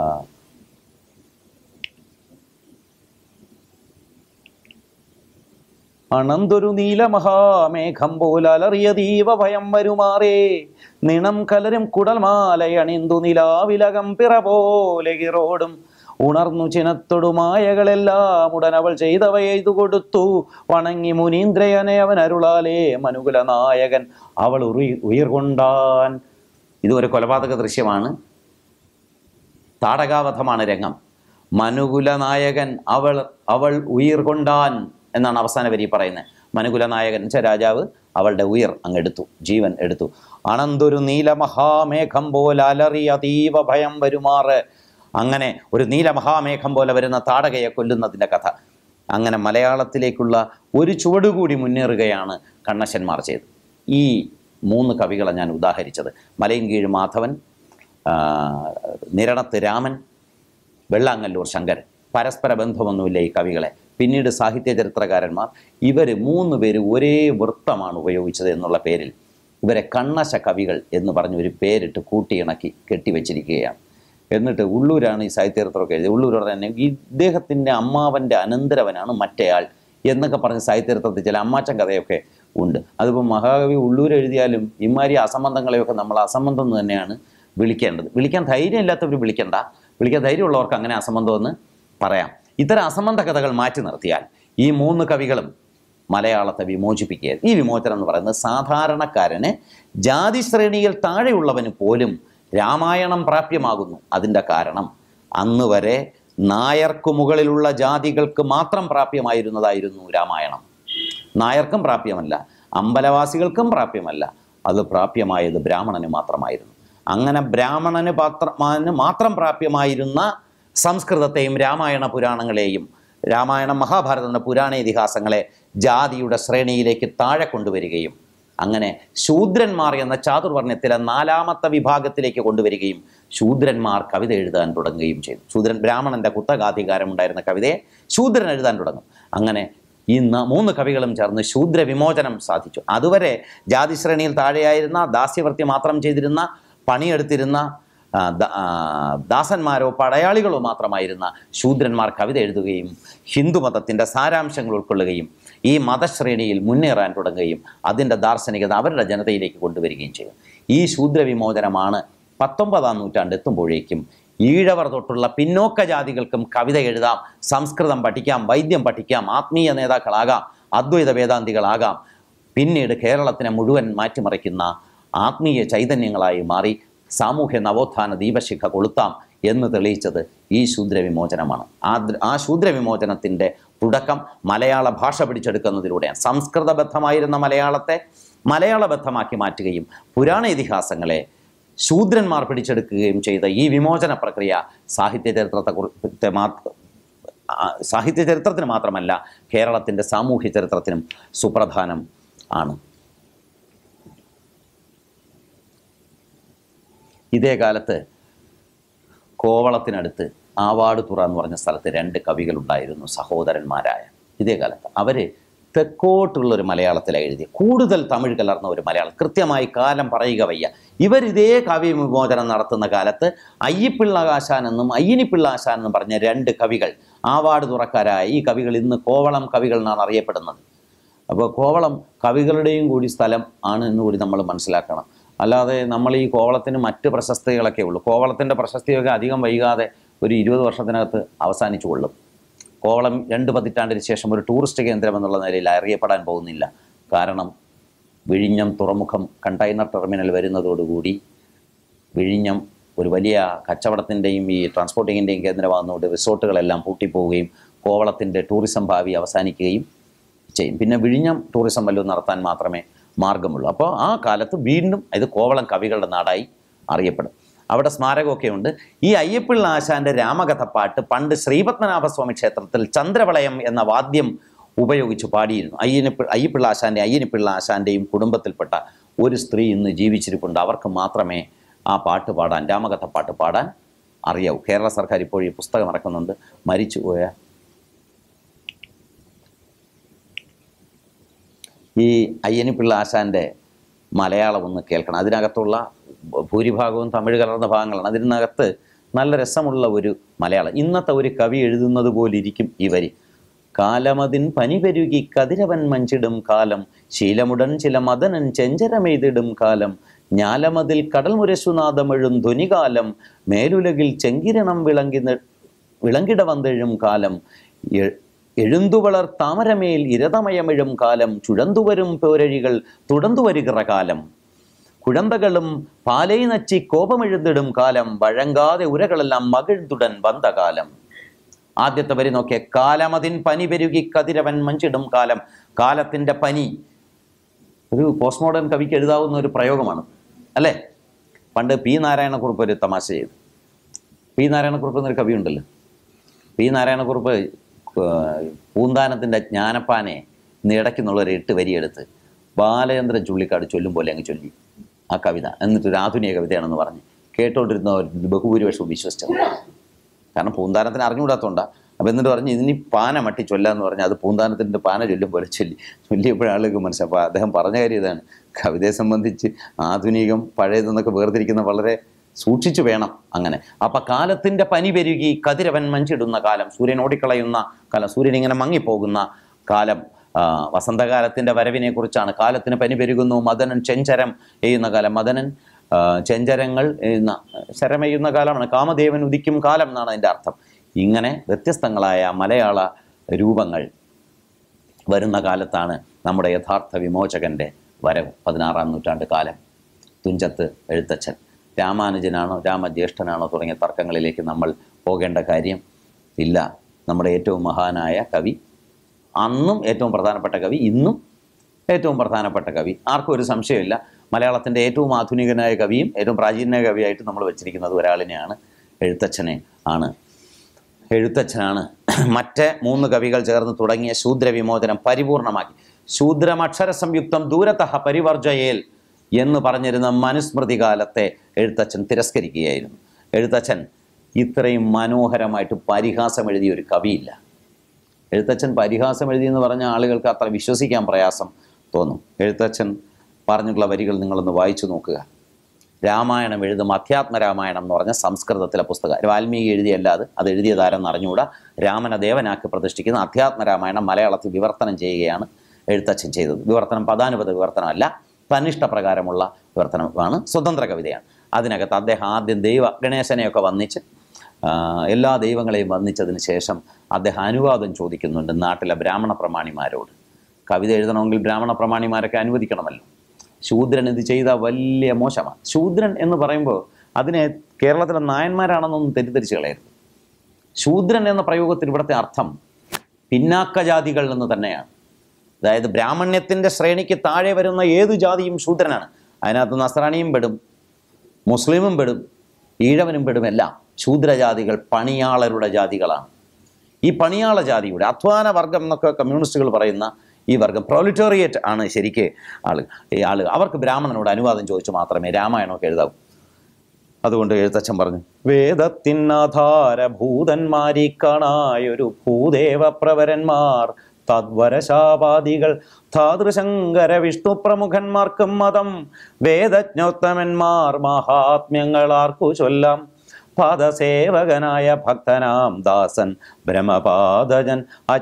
അണന്തൊരു നീലമഹാമേഘം പോലലറിയ ദീപ ഭയം വരുമാറേ നിണം കലരും കുടൽമാലയണിന്തു നിലാവിലകം പിറ പോലെ കിറോടും ഉണർന്നു ചിനത്തൊടുമായകളെല്ലാം ഉടനവൾ ചെയ്തവ എയ്തു കൊടുത്തു വണങ്ങി മുനീന്ദ്രയനെ അവൻ അരുളാലേ മനുകുല നായകൻ അവൾ ഉറി ഉയർകൊണ്ടാൻ ഇത് ഒരു കൊലപാതക ദൃശ്യമാണ് താടകാവധമാണ് രംഗം മനുകുല നായകൻ അവൾ അവൾ ഉയിർ കൊണ്ടാൻ എന്നാണ് അവസാന വരി പറയുന്നത് മനുകുല നായകൻ എന്ന് വെച്ചാൽ രാജാവ് അവളുടെ ഉയർ അങ്ങ് എടുത്തു ജീവൻ എടുത്തു അനന്തൊരു നീലമഹാമേഘം പോലെ അലറി അതീവ ഭയം വരുമാറ് അങ്ങനെ ഒരു നീലമഹാമേഘം പോലെ വരുന്ന താടകയെ കൊല്ലുന്നതിൻ്റെ കഥ അങ്ങനെ മലയാളത്തിലേക്കുള്ള ഒരു ചുവടുകൂടി മുന്നേറുകയാണ് കണ്ണശന്മാർ ചെയ്തത് ഈ മൂന്ന് കവികളെ ഞാൻ ഉദാഹരിച്ചത് മലയൻകീഴ് മാധവൻ ആ, നിരണത്ത് രാമൻ വെള്ളാങ്ങല്ലൂർ ശങ്കരൻ പരസ്പര ബന്ധമൊന്നുമില്ല ഈ കവികളെ പിന്നീട് സാഹിത്യ ചരിത്രകാരന്മാർ ഇവർ മൂന്ന് പേര് ഒരേ വൃത്തമാണ് ഉപയോഗിച്ചത് എന്നുള്ള പേരിൽ ഇവരെ കണ്ണശ കവികൾ എന്ന് പറഞ്ഞ് ഒരു പേരിട്ട് കൂട്ടിയിണക്കി കെട്ടിവെച്ചിരിക്കുകയാണ് എന്നിട്ട് ഉള്ളൂരാണ് ഈ സാഹിത്യചരിത്രമൊക്കെ എഴുതിയത് ഉള്ളൂർ തന്നെ ഇദ്ദേഹത്തിൻ്റെ അമ്മാവൻ്റെ അനന്തരവനാണ് മറ്റേയാൾ എന്നൊക്കെ പറഞ്ഞ് സാഹിത്യചരിത്രത്തിൽ ചില അമ്മാച്ചൻ കഥയൊക്കെ ഉണ്ട് അതിപ്പോൾ മഹാകവി ഉള്ളൂർ എഴുതിയാലും ഇമാരി അസംബന്ധങ്ങളെയൊക്കെ നമ്മൾ അസംബന്ധം എന്ന് തന്നെയാണ് വിളിക്കേണ്ടത് വിളിക്കാൻ ധൈര്യമില്ലാത്തവർ വിളിക്കണ്ട വിളിക്കാൻ ധൈര്യമുള്ളവർക്ക് അങ്ങനെ അസംബന്ധമെന്ന് പറയാം ഇത്തരം അസംബന്ധ കഥകൾ മാറ്റി നിർത്തിയാൽ ഈ മൂന്ന് കവികളും മലയാളത്തെ വിമോചിപ്പിക്കുക ഈ വിമോചനം എന്ന് പറയുന്നത് സാധാരണക്കാരന് ജാതി ശ്രേണിയിൽ താഴെയുള്ളവന് പോലും രാമായണം പ്രാപ്യമാകുന്നു അതിൻ്റെ കാരണം അന്ന് വരെ നായർക്കു മുകളിലുള്ള ജാതികൾക്ക് മാത്രം പ്രാപ്യമായിരുന്നതായിരുന്നു രാമായണം നായർക്കും പ്രാപ്യമല്ല അമ്പലവാസികൾക്കും പ്രാപ്യമല്ല അത് പ്രാപ്യമായത് ബ്രാഹ്മണന് മാത്രമായിരുന്നു അങ്ങനെ ബ്രാഹ്മണന് പാത്രമാന് മാത്രം പ്രാപ്യമായിരുന്ന സംസ്കൃതത്തെയും രാമായണ പുരാണങ്ങളെയും രാമായണം മഹാഭാരതം എന്ന പുരാണ ഇതിഹാസങ്ങളെ ജാതിയുടെ ശ്രേണിയിലേക്ക് താഴെ കൊണ്ടുവരികയും അങ്ങനെ ശൂദ്രന്മാർ എന്ന ചാതുർവർണ്ണത്തിലെ നാലാമത്തെ വിഭാഗത്തിലേക്ക് കൊണ്ടുവരികയും ശൂദ്രന്മാർ കവിത എഴുതാൻ തുടങ്ങുകയും ചെയ്തു ശൂദ്രൻ ബ്രാഹ്മണന്റെ കുത്തകാധികാരം ഉണ്ടായിരുന്ന കവിതയെ ശൂദ്രൻ എഴുതാൻ തുടങ്ങും അങ്ങനെ ഈ ന- മൂന്ന് കവികളും ചേർന്ന് ശൂദ്ര വിമോചനം സാധിച്ചു അതുവരെ ജാതി ശ്രേണിയിൽ താഴെയായിരുന്ന ദാസ്യവൃത്തി മാത്രം ചെയ്തിരുന്ന പണിയെടുത്തിരുന്ന ആ, ദ- ആ, ദാസന്മാരോ പടയാളികളോ മാത്രമായിരുന്ന ശൂദ്രന്മാർ കവിത എഴുതുകയും ഹിന്ദുമതത്തിൻ്റെ സാരാംശങ്ങൾ ഉൾക്കൊള്ളുകയും ഈ മതശ്രേണിയിൽ മുന്നേറാൻ തുടങ്ങുകയും അതിൻ്റെ ദാർശനികത അവരുടെ ജനതയിലേക്ക് കൊണ്ടുവരികയും ചെയ്യും ഈ ശൂദ്ര വിമോചനമാണ് പത്തൊമ്പതാം നൂറ്റാണ്ട് എത്തുമ്പോഴേക്കും ഈഴവർ തൊട്ടുള്ള പിന്നോക്ക ജാതികൾക്കും കവിത എഴുതാം സംസ്കൃതം പഠിക്കാം വൈദ്യം പഠിക്കാം ആത്മീയ നേതാക്കളാകാം അദ്വൈത വേദാന്തികളാകാം പിന്നീട് കേരളത്തിനെ മുഴുവൻ മാറ്റിമറിക്കുന്ന ആത്മീയ ചൈതന്യങ്ങളായി മാറി സാമൂഹ്യ നവോത്ഥാന ദീപശിഖ കൊളുത്താം എന്ന് തെളിയിച്ചത് ഈ ശൂദ്രവിമോചനമാണ് ആ ദൃ- ആ ശൂദ്രവിമോചനത്തിൻ്റെ തുടക്കം മലയാള ഭാഷ പിടിച്ചെടുക്കുന്നതിലൂടെയാണ് സംസ്കൃതബദ്ധമായിരുന്ന മലയാളത്തെ മലയാളബദ്ധമാക്കി മാറ്റുകയും പുരാണ ഇതിഹാസങ്ങളെ ശൂദ്രന്മാർ പിടിച്ചെടുക്കുകയും ചെയ്ത ഈ വിമോചന പ്രക്രിയ സാഹിത്യ ചരിത്രത്തെ കുറിച്ച് മാത്ര ആ, സാഹിത്യ ചരിത്രത്തിന് മാത്രമല്ല കേരളത്തിൻ്റെ സാമൂഹ്യ ചരിത്രത്തിനും സുപ്രധാനം ആണ് ഇതേ കാലത്ത് കോവളത്തിനടുത്ത് ആവാടുതുറ എന്ന് പറഞ്ഞ സ്ഥലത്ത് രണ്ട് കവികളുണ്ടായിരുന്നു സഹോദരന്മാരായ ഇതേ കാലത്ത് അവർ തെക്കോട്ടുള്ളൊരു മലയാളത്തിലാണ് എഴുതി കൂടുതൽ തമിഴ് കലർന്ന ഒരു മലയാളം കൃത്യമായി കാലം പറയുക വയ്യ ഇവർ ഇതേ കാവ്യവിമോചനം നടത്തുന്ന കാലത്ത് അയ്യപ്പിള്ള ആശാൻ എന്നും അയ്യനിപ്പിള്ള ആശാൻ എന്നും പറഞ്ഞ രണ്ട് കവികൾ ആവാട് തുറക്കാരായ ഈ കവികൾ ഇന്ന് കോവളം കവികൾ എന്നാണ് അറിയപ്പെടുന്നത് അപ്പോൾ കോവളം കവികളുടെയും കൂടി സ്ഥലം ആണ് എന്ന് കൂടി നമ്മൾ മനസ്സിലാക്കണം അല്ലാതെ നമ്മൾ ഈ കോവളത്തിന് മറ്റ് പ്രശസ്തികളൊക്കെ ഉള്ളൂ കോവളത്തിൻ്റെ പ്രശസ്തിയൊക്കെ അധികം വൈകാതെ ഒരു ഇരുപത് വർഷത്തിനകത്ത് അവസാനിച്ചു കൊള്ളും കോവളം രണ്ട് പതിറ്റാണ്ടിന് ശേഷം ഒരു ടൂറിസ്റ്റ് കേന്ദ്രം എന്നുള്ള നിലയിൽ അറിയപ്പെടാൻ പോകുന്നില്ല കാരണം വിഴിഞ്ഞം തുറമുഖം കണ്ടെയ്നർ ടെർമിനൽ വരുന്നതോടുകൂടി വിഴിഞ്ഞം ഒരു വലിയ കച്ചവടത്തിൻ്റെയും ഈ ട്രാൻസ്പോർട്ടിങ്ങിൻ്റെയും കേന്ദ്രമാകുന്നതുകൊണ്ട് റിസോർട്ടുകളെല്ലാം പൂട്ടിപ്പോവുകയും കോവളത്തിൻ്റെ ടൂറിസം ഭാവി അവസാനിക്കുകയും ചെയ്യും പിന്നെ വിഴിഞ്ഞം ടൂറിസം വല്ലതും നടത്താൻ മാത്രമേ മാർഗമുള്ളൂ അപ്പോൾ ആ കാലത്ത് വീണ്ടും ഇത് കോവളം കവികളുടെ നാടായി അറിയപ്പെടും അവിടെ സ്മാരകമൊക്കെ ഉണ്ട് ഈ അയ്യപ്പിള്ള ആശാന്റെ രാമകഥപ്പാട്ട് പണ്ട് ശ്രീപത്മനാഭസ്വാമി ക്ഷേത്രത്തിൽ ചന്ദ്രവളയം എന്ന വാദ്യം ഉപയോഗിച്ച് പാടിയിരുന്നു അയ്യനപ്പി അയ്യപ്പിള്ള ആശാന്റെ അയ്യനിപ്പിള്ള ആശാന്റെയും കുടുംബത്തിൽപ്പെട്ട ഒരു സ്ത്രീ ഇന്ന് ജീവിച്ചിരിപ്പുണ്ട് അവർക്ക് മാത്രമേ ആ പാട്ട് പാടാൻ രാമകഥ പാട്ട് പാടാൻ അറിയാവൂ കേരള സർക്കാർ ഇപ്പോൾ ഈ പുസ്തകം ഇറക്കുന്നുണ്ട് മരിച്ചുപോയ ഈ അയ്യനിപ്പിള്ള ആശാന്റെ മലയാളം ഒന്ന് കേൾക്കണം അതിനകത്തുള്ള ഭൂരിഭാഗവും തമിഴ് കലർന്ന ഭാഗങ്ങളാണ് അതിനകത്ത് നല്ല രസമുള്ള ഒരു മലയാളം ഇന്നത്തെ ഒരു കവി എഴുതുന്നത് പോലെ ഇരിക്കും ഈ വരി കാലമതിൻ പനി പെരുകി കതിരവൻ മഞ്ചിടും കാലം ശീലമുടൻ ചില മദനൻ ചെഞ്ചരമെയ്തിടും കാലം ഞാലമതിൽ കടൽ മുരശുനാഥമെഴും ധ്വനികാലം മേലുലകിൽ ചെങ്കിരണം വിളങ്ങി വിളങ്കിട വന്നെഴും കാലം എ- എഴുന്തുവളർ താമരമേൽ ഇരതമയമിഴും കാലം ചുഴന്തുവരും പോരഴികൾ തുടർന്നുവരുകിற കാലം കുഴന്തകളും പാലൈ നച്ചി കോപമെഴുതിടും കാലം വഴങ്ങാതെ ഉരകളെല്ലാം മകിഴ്തുടൻ വந்த കാലം ആദ്യത്തെ വരി നോക്കിയ കാലമതിൻ പനി പെരുകി കതിരവൻ മഞ്ചിടും കാലം കാലത്തിന്റെ പനി ഒരു പോസ്റ്റ് മോഡേൺ കവിക്ക് എഴുതാവുന്ന ഒരു പ്രയോഗമാണ് അല്ലേ പണ്ട് പി നാരായണക്കുറുപ്പ് ഒരു തമാശ ചെയ്തു പി നാരായണക്കുറുപ്പ് എന്നൊരു കവിയുണ്ടല്ലോ പി നാരായണക്കുറുപ്പ് ഏർ പൂന്താനത്തിൻ്റെ ജ്ഞാനപ്പാനെ ഇടയ്ക്കുന്നുള്ള ഒരു എട്ട് വരിയെടുത്ത് ബാലചന്ദ്രൻ ചുള്ളിക്കാട് ചൊല്ലും പോലെ അങ്ങ് ചൊല്ലി ആ കവിത എന്നിട്ട് ഒരു ആധുനിക കവിതയാണെന്ന് പറഞ്ഞ് കേട്ടോണ്ടിരുന്ന ബഹുഭൂരിപക്ഷവും വിശ്വസിച്ചത് കാരണം പൂന്താനത്തിന് അറിഞ്ഞുകൂടാത്തോണ്ടാ അപ്പം എന്നിട്ട് പറഞ്ഞ് ഇതിനി പാന മട്ടി ചൊല്ലാന്ന് പറഞ്ഞാൽ അത് പൂന്താനത്തിൻ്റെ പാന ചൊല്ലും പോലെ ചൊല്ലി ചൊല്ലിയപ്പോഴേ ആളുകൾക്ക് മനസ്സിലായി അപ്പോൾ അദ്ദേഹം പറഞ്ഞ കാര്യം ഇതാണ് കവിതയെ സംബന്ധിച്ച് ആധുനികം പഴയതെന്നൊക്കെ വേർതിരിക്കുന്ന വളരെ സൂക്ഷിച്ചു വേണം അങ്ങനെ അപ്പം കാലത്തിൻ്റെ പനി പെരുകി കതിരവൻ മഞ്ചിടുന്ന കാലം സൂര്യൻ ഓടിക്കളയുന്ന കാലം സൂര്യൻ ഇങ്ങനെ മങ്ങിപ്പോകുന്ന കാലം ആ, വസന്തകാലത്തിൻ്റെ വരവിനെ കുറിച്ചാണ് കാലത്തിന് പനി പെരുകുന്നു മദനൻ ചെഞ്ചരം എയ്യുന്ന കാലം മദനൻ ആ, ചെഞ്ചരങ്ങൾ എയ്യുന്ന ശരമെയ്യുന്ന കാലമാണ് കാമദേവൻ ഉദിക്കും കാലം എന്നാണ് അതിൻ്റെ അർത്ഥം ഇങ്ങനെ വ്യത്യസ്തങ്ങളായ മലയാള രൂപങ്ങൾ വരുന്ന കാലത്താണ് നമ്മുടെ യഥാർത്ഥ വിമോചകൻ്റെ വരവ് പതിനാറാം നൂറ്റാണ്ട് കാലം തുഞ്ചത്ത് എഴുത്തച്ഛൻ രാമാനുജനാണോ രാമജ്യേഷ്ഠനാണോ തുടങ്ങിയ തർക്കങ്ങളിലേക്ക് നമ്മൾ പോകേണ്ട കാര്യം ഇല്ല നമ്മുടെ ഏറ്റവും മഹാനായ കവി അന്നും ഏറ്റവും പ്രധാനപ്പെട്ട കവി ഇന്നും ഏറ്റവും പ്രധാനപ്പെട്ട കവി ആർക്കും ഒരു സംശയമില്ല മലയാളത്തിൻ്റെ ഏറ്റവും ആധുനികനായ കവിയും ഏറ്റവും പ്രാചീനനായ കവിയായിട്ട് നമ്മൾ വെച്ചിരിക്കുന്നത് ഒരാളിനെയാണ് എഴുത്തച്ഛനെ ആണ് എഴുത്തച്ഛനാണ് മറ്റ് മൂന്ന് കവികൾ ചേർന്ന് തുടങ്ങിയ ശൂദ്രവിമോചനം പരിപൂർണമാക്കി ശൂദ്രമക്ഷര സംയുക്തം ദൂരതഃ പരിവർജയേൽ എന്ന് പറഞ്ഞിരുന്ന മനുസ്മൃതി കാലത്തെ എഴുത്തച്ഛൻ തിരസ്കരിക്കുകയായിരുന്നു എഴുത്തച്ഛൻ ഇത്രയും മനോഹരമായിട്ട് പരിഹാസം എഴുതിയ ഒരു കവിയില്ല എഴുത്തച്ഛൻ പരിഹാസം എഴുതി എന്ന് പറഞ്ഞ ആളുകൾക്ക് അത്ര വിശ്വസിക്കാൻ പ്രയാസം തോന്നും എഴുത്തച്ഛൻ പറഞ്ഞിട്ടുള്ള വരികൾ നിങ്ങളൊന്ന് വായിച്ചു നോക്കുക രാമായണം എഴുതും അധ്യാത്മ രാമായണം എന്ന് പറഞ്ഞ സംസ്കൃതത്തിലെ പുസ്തകം വാൽമീകി എഴുതിയല്ലാതെ അത് എഴുതിയതാരെന്ന് അറിഞ്ഞുകൂടാ രാമനെ ദേവനാക്കി പ്രതിഷ്ഠിക്കുന്ന അധ്യാത്മ രാമായണം മലയാളത്തിൽ വിവർത്തനം ചെയ്യുകയാണ് എഴുത്തച്ഛൻ ചെയ്തത് വിവർത്തനം പദാനുപത വിവർത്തനമല്ല തന്നിഷ്ടപ്രകാരമുള്ള വിവർത്തനമാണ് സ്വതന്ത്ര കവിതയാണ് അതിനകത്ത് അദ്ദേഹം ആദ്യം ദൈവ ഗണേശനെയൊക്കെ വന്നിച്ച് ആ, എല്ലാ ദൈവങ്ങളെയും വന്നിച്ചതിന് ശേഷം അദ്ദേഹം അനുവാദം ചോദിക്കുന്നുണ്ട് നാട്ടിലെ ബ്രാഹ്മണ പ്രമാണിമാരോട് കവിത എഴുതണമെങ്കിൽ ബ്രാഹ്മണ പ്രമാണിമാരൊക്കെ അനുവദിക്കണമല്ലോ ശൂദ്രൻ ഇത് ചെയ്ത വലിയ മോശമാണ് ശൂദ്രൻ എന്ന് പറയുമ്പോൾ അതിനെ കേരളത്തിലെ നായന്മാരാണെന്നൊന്നും തെറ്റിദ്ധരിച്ച് കളയരുത് ശൂദ്രൻ എന്ന പ്രയോഗത്തിന് ഇവിടുത്തെ അർത്ഥം പിന്നാക്കജാതികൾ എന്ന് തന്നെയാണ് അതായത് ബ്രാഹ്മണ്യത്തിൻ്റെ ശ്രേണിക്ക് താഴെ വരുന്ന ഏത് ജാതിയും ശൂദ്രനാണ് അതിനകത്ത് നസ്രാണിയും പെടും മുസ്ലിമും പെടും ഈഴവനും പെടും എല്ലാം ശൂദ്രജാതികൾ പണിയാളരുടെ ജാതികളാണ് ഈ പണിയാള ജാതിയുടെ അധ്വാന വർഗം എന്നൊക്കെ കമ്മ്യൂണിസ്റ്റുകൾ പറയുന്ന ഈ വർഗം പ്രോലിറ്റോറിയറ്റ് ആണ് ശരിക്ക് ആള് ഈ ആള് അവർക്ക് ബ്രാഹ്മണനോട് അനുവാദം ചോദിച്ചു മാത്രമേ രാമായണമൊക്കെ എഴുതാവൂ അതുകൊണ്ട് എഴുത്തച്ഛൻ പറഞ്ഞു വേദത്തിനാധാരഭൂതന്മാരി കാണായൊരു ഭൂദേവ പ്രവരന്മാർ തദ്വരശാപാദികൾ ധാതൃശങ്കര വിഷ്ണു പ്രമുഖന്മാർക്കും മതം വേദജ്ഞോത്തമന്മാർ മഹാത്മ്യങ്ങളാർക്കു ചൊല്ലാം പാദസേവകനായ ഭക്തനാം ദാസൻ ബ്രഹ്മപാദജൻ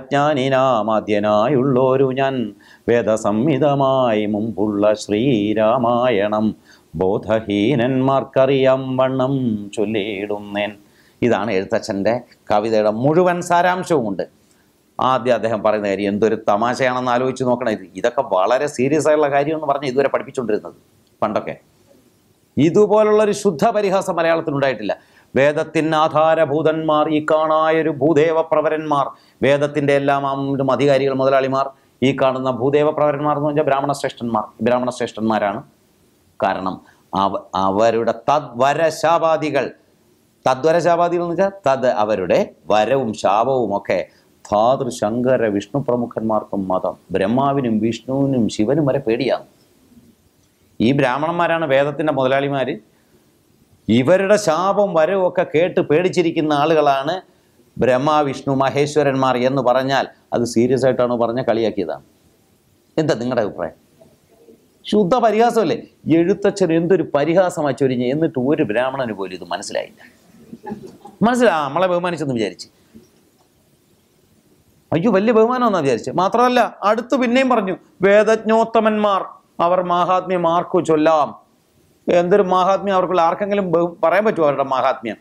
അജ്ഞാനിനാമാദ്യനായുള്ളോരു ഞാൻ വേദസംഹിതമായി മുമ്പുള്ള ശ്രീരാമായണം ബോധഹീനന്മാർക്കറിയാം വണ്ണം ചൊല്ലിയിടുന്നേൻ ഇതാണ് എഴുത്തച്ഛൻ്റെ കവിതയുടെ മുഴുവൻ സാരാംശവുമുണ്ട് ആദ്യം അദ്ദേഹം പറയുന്ന കാര്യം എന്തൊരു തമാശയാണെന്ന് ആലോചിച്ച് നോക്കണം ഇത് ഇതൊക്കെ വളരെ സീരിയസ് ആയിട്ടുള്ള കാര്യം എന്ന് പറഞ്ഞ് ഇതുവരെ പഠിപ്പിച്ചുകൊണ്ടിരുന്നത് പണ്ടൊക്കെ ഇതുപോലുള്ളൊരു ശുദ്ധ പരിഹാസം മലയാളത്തിനുണ്ടായിട്ടില്ല വേദത്തിന് ആധാരഭൂതന്മാർ ഈ കാണായൊരു ഭൂദേവ പ്രവരന്മാർ വേദത്തിൻ്റെ എല്ലാം ആമും അധികാരികൾ മുതലാളിമാർ ഈ കാണുന്ന ഭൂദേവ പ്രവരന്മാർ എന്ന് പറഞ്ഞാൽ ബ്രാഹ്മണ ശ്രേഷ്ഠന്മാർ ബ്രാഹ്മണ ശ്രേഷ്ഠന്മാരാണ് കാരണം അവ അവരുടെ തദ്വര ശാപാദികൾ തദ്വര ശാപാദികൾ എന്ന് വെച്ചാൽ തത് അവരുടെ വരവും ശാപവും ഒക്കെ ധാതൃ ശങ്കര വിഷ്ണു പ്രമുഖന്മാർക്കും മതം ബ്രഹ്മാവിനും വിഷ്ണുവിനും ശിവനും വരെ പേടിയാണ് ഈ ബ്രാഹ്മണന്മാരാണ് വേദത്തിൻ്റെ മുതലാളിമാർ ഇവരുടെ ശാപം വരവും ഒക്കെ കേട്ട് പേടിച്ചിരിക്കുന്ന ആളുകളാണ് ബ്രഹ്മ വിഷ്ണു മഹേശ്വരന്മാർ എന്ന് പറഞ്ഞാൽ അത് സീരിയസ് ആയിട്ടാണോ പറഞ്ഞ കളിയാക്കിയതാണ് എന്താ നിങ്ങളുടെ അഭിപ്രായം ശുദ്ധ പരിഹാസമല്ലേ എഴുത്തച്ഛൻ എന്തൊരു പരിഹാസമായി ചൊരിഞ്ഞ് എന്നിട്ട് ഒരു ബ്രാഹ്മണന് പോലും ഇത് മനസ്സിലായില്ല മനസ്സിലാ നമ്മളെ ബഹുമാനിച്ചെന്ന് വിചാരിച്ച് അയ്യോ വലിയ ബഹുമാനമെന്നാ വിചാരിച്ച് മാത്രമല്ല അടുത്ത് പിന്നെയും പറഞ്ഞു വേദജ്ഞോത്തമന്മാർ അവർ മാഹാത്മ്യം ആർക്കു ചൊല്ലാം എന്തൊരു മാഹാത്മ്യം അവർക്കുള്ള ആർക്കെങ്കിലും ബഹു- പറയാൻ പറ്റുമോ അവരുടെ മാഹാത്മ്യം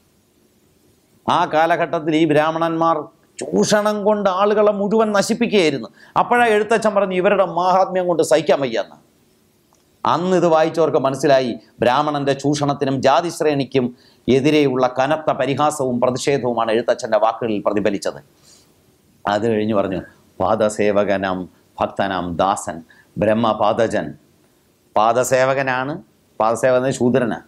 ആ കാലഘട്ടത്തിൽ ഈ ബ്രാഹ്മണന്മാർ ചൂഷണം കൊണ്ട് ആളുകളെ മുഴുവൻ നശിപ്പിക്കുകയായിരുന്നു അപ്പോഴാ എഴുത്തച്ഛൻ പറഞ്ഞു ഇവരുടെ മാഹാത്മ്യം കൊണ്ട് സഹിക്കാൻ വയ്യെന്ന് അന്ന് ഇത് വായിച്ചവർക്ക് മനസ്സിലായി ബ്രാഹ്മണന്റെ ചൂഷണത്തിനും ജാതിശ്രേണിക്കും എതിരെയുള്ള കനത്ത പരിഹാസവും പ്രതിഷേധവുമാണ് എഴുത്തച്ഛൻ്റെ വാക്കുകളിൽ പ്രതിഫലിച്ചത് അത് കഴിഞ്ഞ് പറഞ്ഞു പാദസേവകനം ഭക്തനാം ദാസൻ ബ്രഹ്മപാദജൻ പാദസേവകനാണ് പാദസേവകൻ ശൂദ്രനാണ്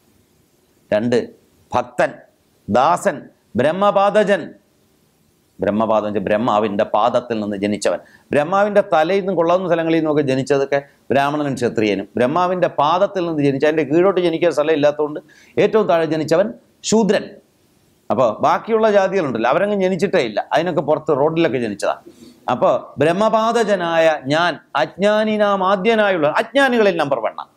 രണ്ട് ഭക്തൻ ദാസൻ ബ്രഹ്മപാദജൻ ബ്രഹ്മപാദം വെച്ചാൽ ബ്രഹ്മാവിൻ്റെ പാദത്തിൽ നിന്ന് ജനിച്ചവൻ ബ്രഹ്മാവിൻ്റെ തലയിൽ നിന്നും കൊള്ളാവുന്ന സ്ഥലങ്ങളിൽ നിന്നൊക്കെ ജനിച്ചതൊക്കെ ബ്രാഹ്മണനും ക്ഷത്രിയനും ബ്രഹ്മാവിൻ്റെ പാദത്തിൽ നിന്ന് ജനിച്ച അതിൻ്റെ കീഴോട്ട് ജനിക്കാൻ സ്ഥലം ഇല്ലാത്തതുകൊണ്ട് ഏറ്റവും താഴെ ജനിച്ചവൻ ശൂദ്രൻ അപ്പോൾ ബാക്കിയുള്ള ജാതികളുണ്ടല്ലോ അവരങ്ങ് ജനിച്ചിട്ടേ ഇല്ല അതിനൊക്കെ പുറത്ത് റോഡിലൊക്കെ ജനിച്ചതാണ് അപ്പോൾ ബ്രഹ്മപാദജനായ ഞാൻ അജ്ഞാനിനാം ആദ്യനായുള്ള അജ്ഞാനികളിൽ നമ്പർ വണ്ണ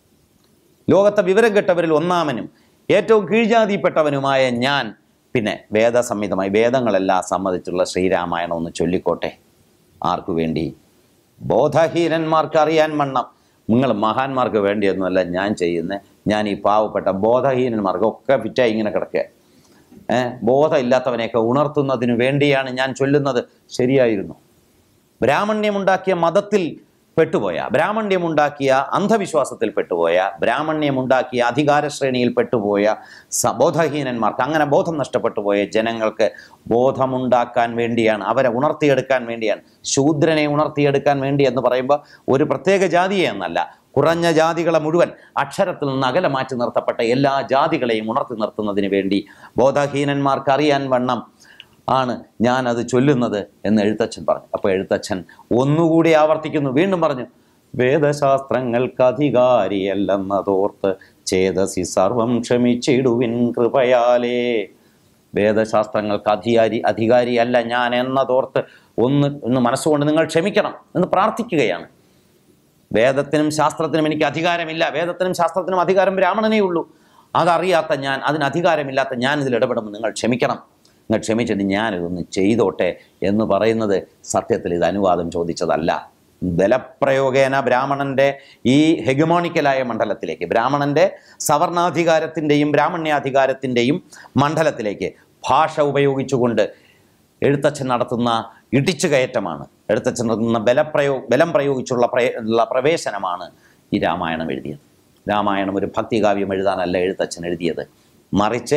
ലോകത്തെ വിവരം കെട്ടവരിൽ ഒന്നാമനും ഏറ്റവും കീഴ്ജാതിപ്പെട്ടവനുമായ ഞാൻ പിന്നെ വേദസംഹിതമായി വേദങ്ങളെല്ലാം സമ്മതിച്ചുള്ള ശ്രീരാമായണം ഒന്ന് ചൊല്ലിക്കോട്ടെ ആർക്കു വേണ്ടി ബോധഹീനന്മാർക്ക് അറിയാൻ വണ്ണം നിങ്ങൾ മഹാന്മാർക്ക് വേണ്ടിയൊന്നുമല്ല ഞാൻ ചെയ്യുന്നത് ഞാൻ ഈ പാവപ്പെട്ട ബോധഹീനന്മാർക്കൊക്കെ ഫിറ്റായി ഇങ്ങനെ കിടക്കുക ഏഹ് ബോധമില്ലാത്തവനെയൊക്കെ ഉണർത്തുന്നതിന് വേണ്ടിയാണ് ഞാൻ ചൊല്ലുന്നത് ശരിയായിരുന്നു ബ്രാഹ്മണ്യമുണ്ടാക്കിയ മതത്തിൽ പെട്ടുപോയ ബ്രാഹ്മണ്യമുണ്ടാക്കിയ അന്ധവിശ്വാസത്തിൽ പെട്ടുപോയ ബ്രാഹ്മണ്യമുണ്ടാക്കിയ അധികാര ശ്രേണിയിൽ പെട്ടുപോയ സ- ബോധഹീനന്മാർക്ക് അങ്ങനെ ബോധം നഷ്ടപ്പെട്ടു പോയ ജനങ്ങൾക്ക് ബോധമുണ്ടാക്കാൻ വേണ്ടിയാണ് അവരെ ഉണർത്തിയെടുക്കാൻ വേണ്ടിയാണ് ശൂദ്രനെ ഉണർത്തിയെടുക്കാൻ വേണ്ടി എന്ന് പറയുമ്പോൾ ഒരു പ്രത്യേക ജാതിയെ എന്നല്ല കുറഞ്ഞ ജാതികളെ മുഴുവൻ അക്ഷരത്തിൽ നിന്ന് അകലെ മാറ്റി നിർത്തപ്പെട്ട എല്ലാ ജാതികളെയും ഉണർത്തി നിർത്തുന്നതിന് വേണ്ടി ബോധഹീനന്മാർക്ക് അറിയാൻ വണ്ണം ആണ് ഞാൻ അത് ചൊല്ലുന്നത് എന്ന് എഴുത്തച്ഛൻ പറഞ്ഞു അപ്പോൾ എഴുത്തച്ഛൻ ഒന്നുകൂടി ആവർത്തിക്കുന്നു വീണ്ടും പറഞ്ഞു വേദശാസ്ത്രങ്ങൾക്ക് അധികാരിയല്ലെന്നതോർത്ത് ചേതസി സർവം ക്ഷമിച്ചിടുവിൻ കൃപയാലേ വേദശാസ്ത്രങ്ങൾക്ക് അധികാരി അധികാരിയല്ല ഞാൻ എന്നതോർത്ത് ഒന്ന് ഒന്ന് മനസ്സുകൊണ്ട് നിങ്ങൾ ക്ഷമിക്കണം എന്ന് പ്രാർത്ഥിക്കുകയാണ് വേദത്തിനും ശാസ്ത്രത്തിനും എനിക്ക് അധികാരമില്ല വേദത്തിനും ശാസ്ത്രത്തിനും അധികാരം ബ്രാഹ്മണനേ ഉള്ളൂ അതറിയാത്ത ഞാൻ അതിന് അധികാരമില്ലാത്ത ഞാൻ ഇതിൽ ഇടപെടുമ്പോൾ നിങ്ങൾ ക്ഷമിക്കണം നിങ്ങൾ ക്ഷമിച്ചിട്ട് ഞാനിതൊന്ന് ചെയ്തോട്ടെ എന്ന് പറയുന്നത് സത്യത്തിൽ ഇത് അനുവാദം ചോദിച്ചതല്ല ബലപ്രയോഗേന ബ്രാഹ്മണന്റെ ഈ ഹെഗമോണിക്കലായ മണ്ഡലത്തിലേക്ക് ബ്രാഹ്മണന്റെ സവർണാധികാരത്തിൻ്റെയും ബ്രാഹ്മണ്യാധികാരത്തിൻ്റെയും മണ്ഡലത്തിലേക്ക് ഭാഷ ഉപയോഗിച്ചുകൊണ്ട് എഴുത്തച്ഛൻ നടത്തുന്ന ഇടിച്ചു കയറ്റമാണ് എഴുത്തച്ഛൻ നടത്തുന്ന ബലപ്രയോ ബലം പ്രയോഗിച്ചുള്ള പ്രയ ഉള്ള പ്രവേശനമാണ് ഈ രാമായണം എഴുതിയത് രാമായണം ഒരു ഭക്തികാവ്യം എഴുതാനല്ല എഴുത്തച്ഛൻ എഴുതിയത് മറിച്ച്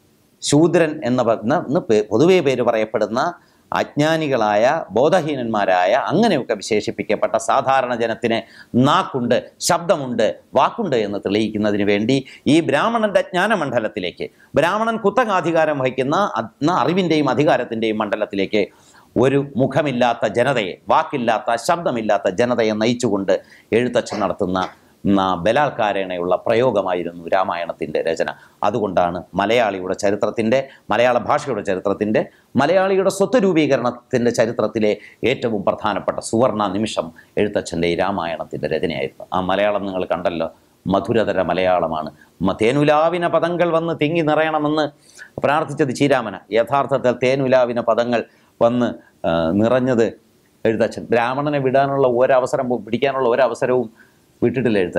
ശൂദ്രൻ എന്ന പ- ന്ന് ഇന്ന് പേ- പൊതുവേ പേര് പറയപ്പെടുന്ന അജ്ഞാനികളായ ബോധഹീനന്മാരായ അങ്ങനെയൊക്കെ വിശേഷിപ്പിക്കപ്പെട്ട സാധാരണ ജനത്തിന് നാക്കുണ്ട് ശബ്ദമുണ്ട് വാക്കുണ്ട് എന്ന് തെളിയിക്കുന്നതിന് വേണ്ടി ഈ ബ്രാഹ്മണന്റെ ജ്ഞാനമണ്ഡലത്തിലേക്ക് ബ്രാഹ്മണൻ കുത്തകാധികാരം വഹിക്കുന്ന അ- അറിവിൻ്റെയും അധികാരത്തിൻ്റെയും മണ്ഡലത്തിലേക്ക് ഒരു മുഖമില്ലാത്ത ജനതയെ വാക്കില്ലാത്ത ശബ്ദമില്ലാത്ത ജനതയെ നയിച്ചുകൊണ്ട് എഴുത്തച്ഛൻ നടത്തുന്ന ന- ബലാത്കാരേണയുള്ള പ്രയോഗമായിരുന്നു രാമായണത്തിൻ്റെ രചന അതുകൊണ്ടാണ് മലയാളിയുടെ ചരിത്രത്തിൻ്റെ മലയാള ഭാഷയുടെ ചരിത്രത്തിൻ്റെ മലയാളിയുടെ സ്വത്ത് രൂപീകരണത്തിൻ്റെ ചരിത്രത്തിലെ ഏറ്റവും പ്രധാനപ്പെട്ട സുവർണ നിമിഷം എഴുത്തച്ഛൻ്റെ ഈ രാമായണത്തിൻ്റെ രചനയായിരുന്നു ആ മലയാളം നിങ്ങൾ കണ്ടല്ലോ മധുരതര മലയാളമാണ് മ- തേനുലാവിന പദങ്ങൾ വന്ന് തിങ്ങി നിറയണമെന്ന് പ്രാർത്ഥിച്ചത് ചീരാമന യഥാർത്ഥത്തിൽ തേനുലാവിന പദങ്ങൾ വന്ന് ആ, നിറഞ്ഞത് എഴുത്തച്ഛൻ ബ്രാഹ്മണനെ വിടാനുള്ള ഒരവസരം പോ- പിടിക്കാനുള്ള ഒരവസരവും വിട്ടിട്ടില്ല എഴുത്തച്ഛൻ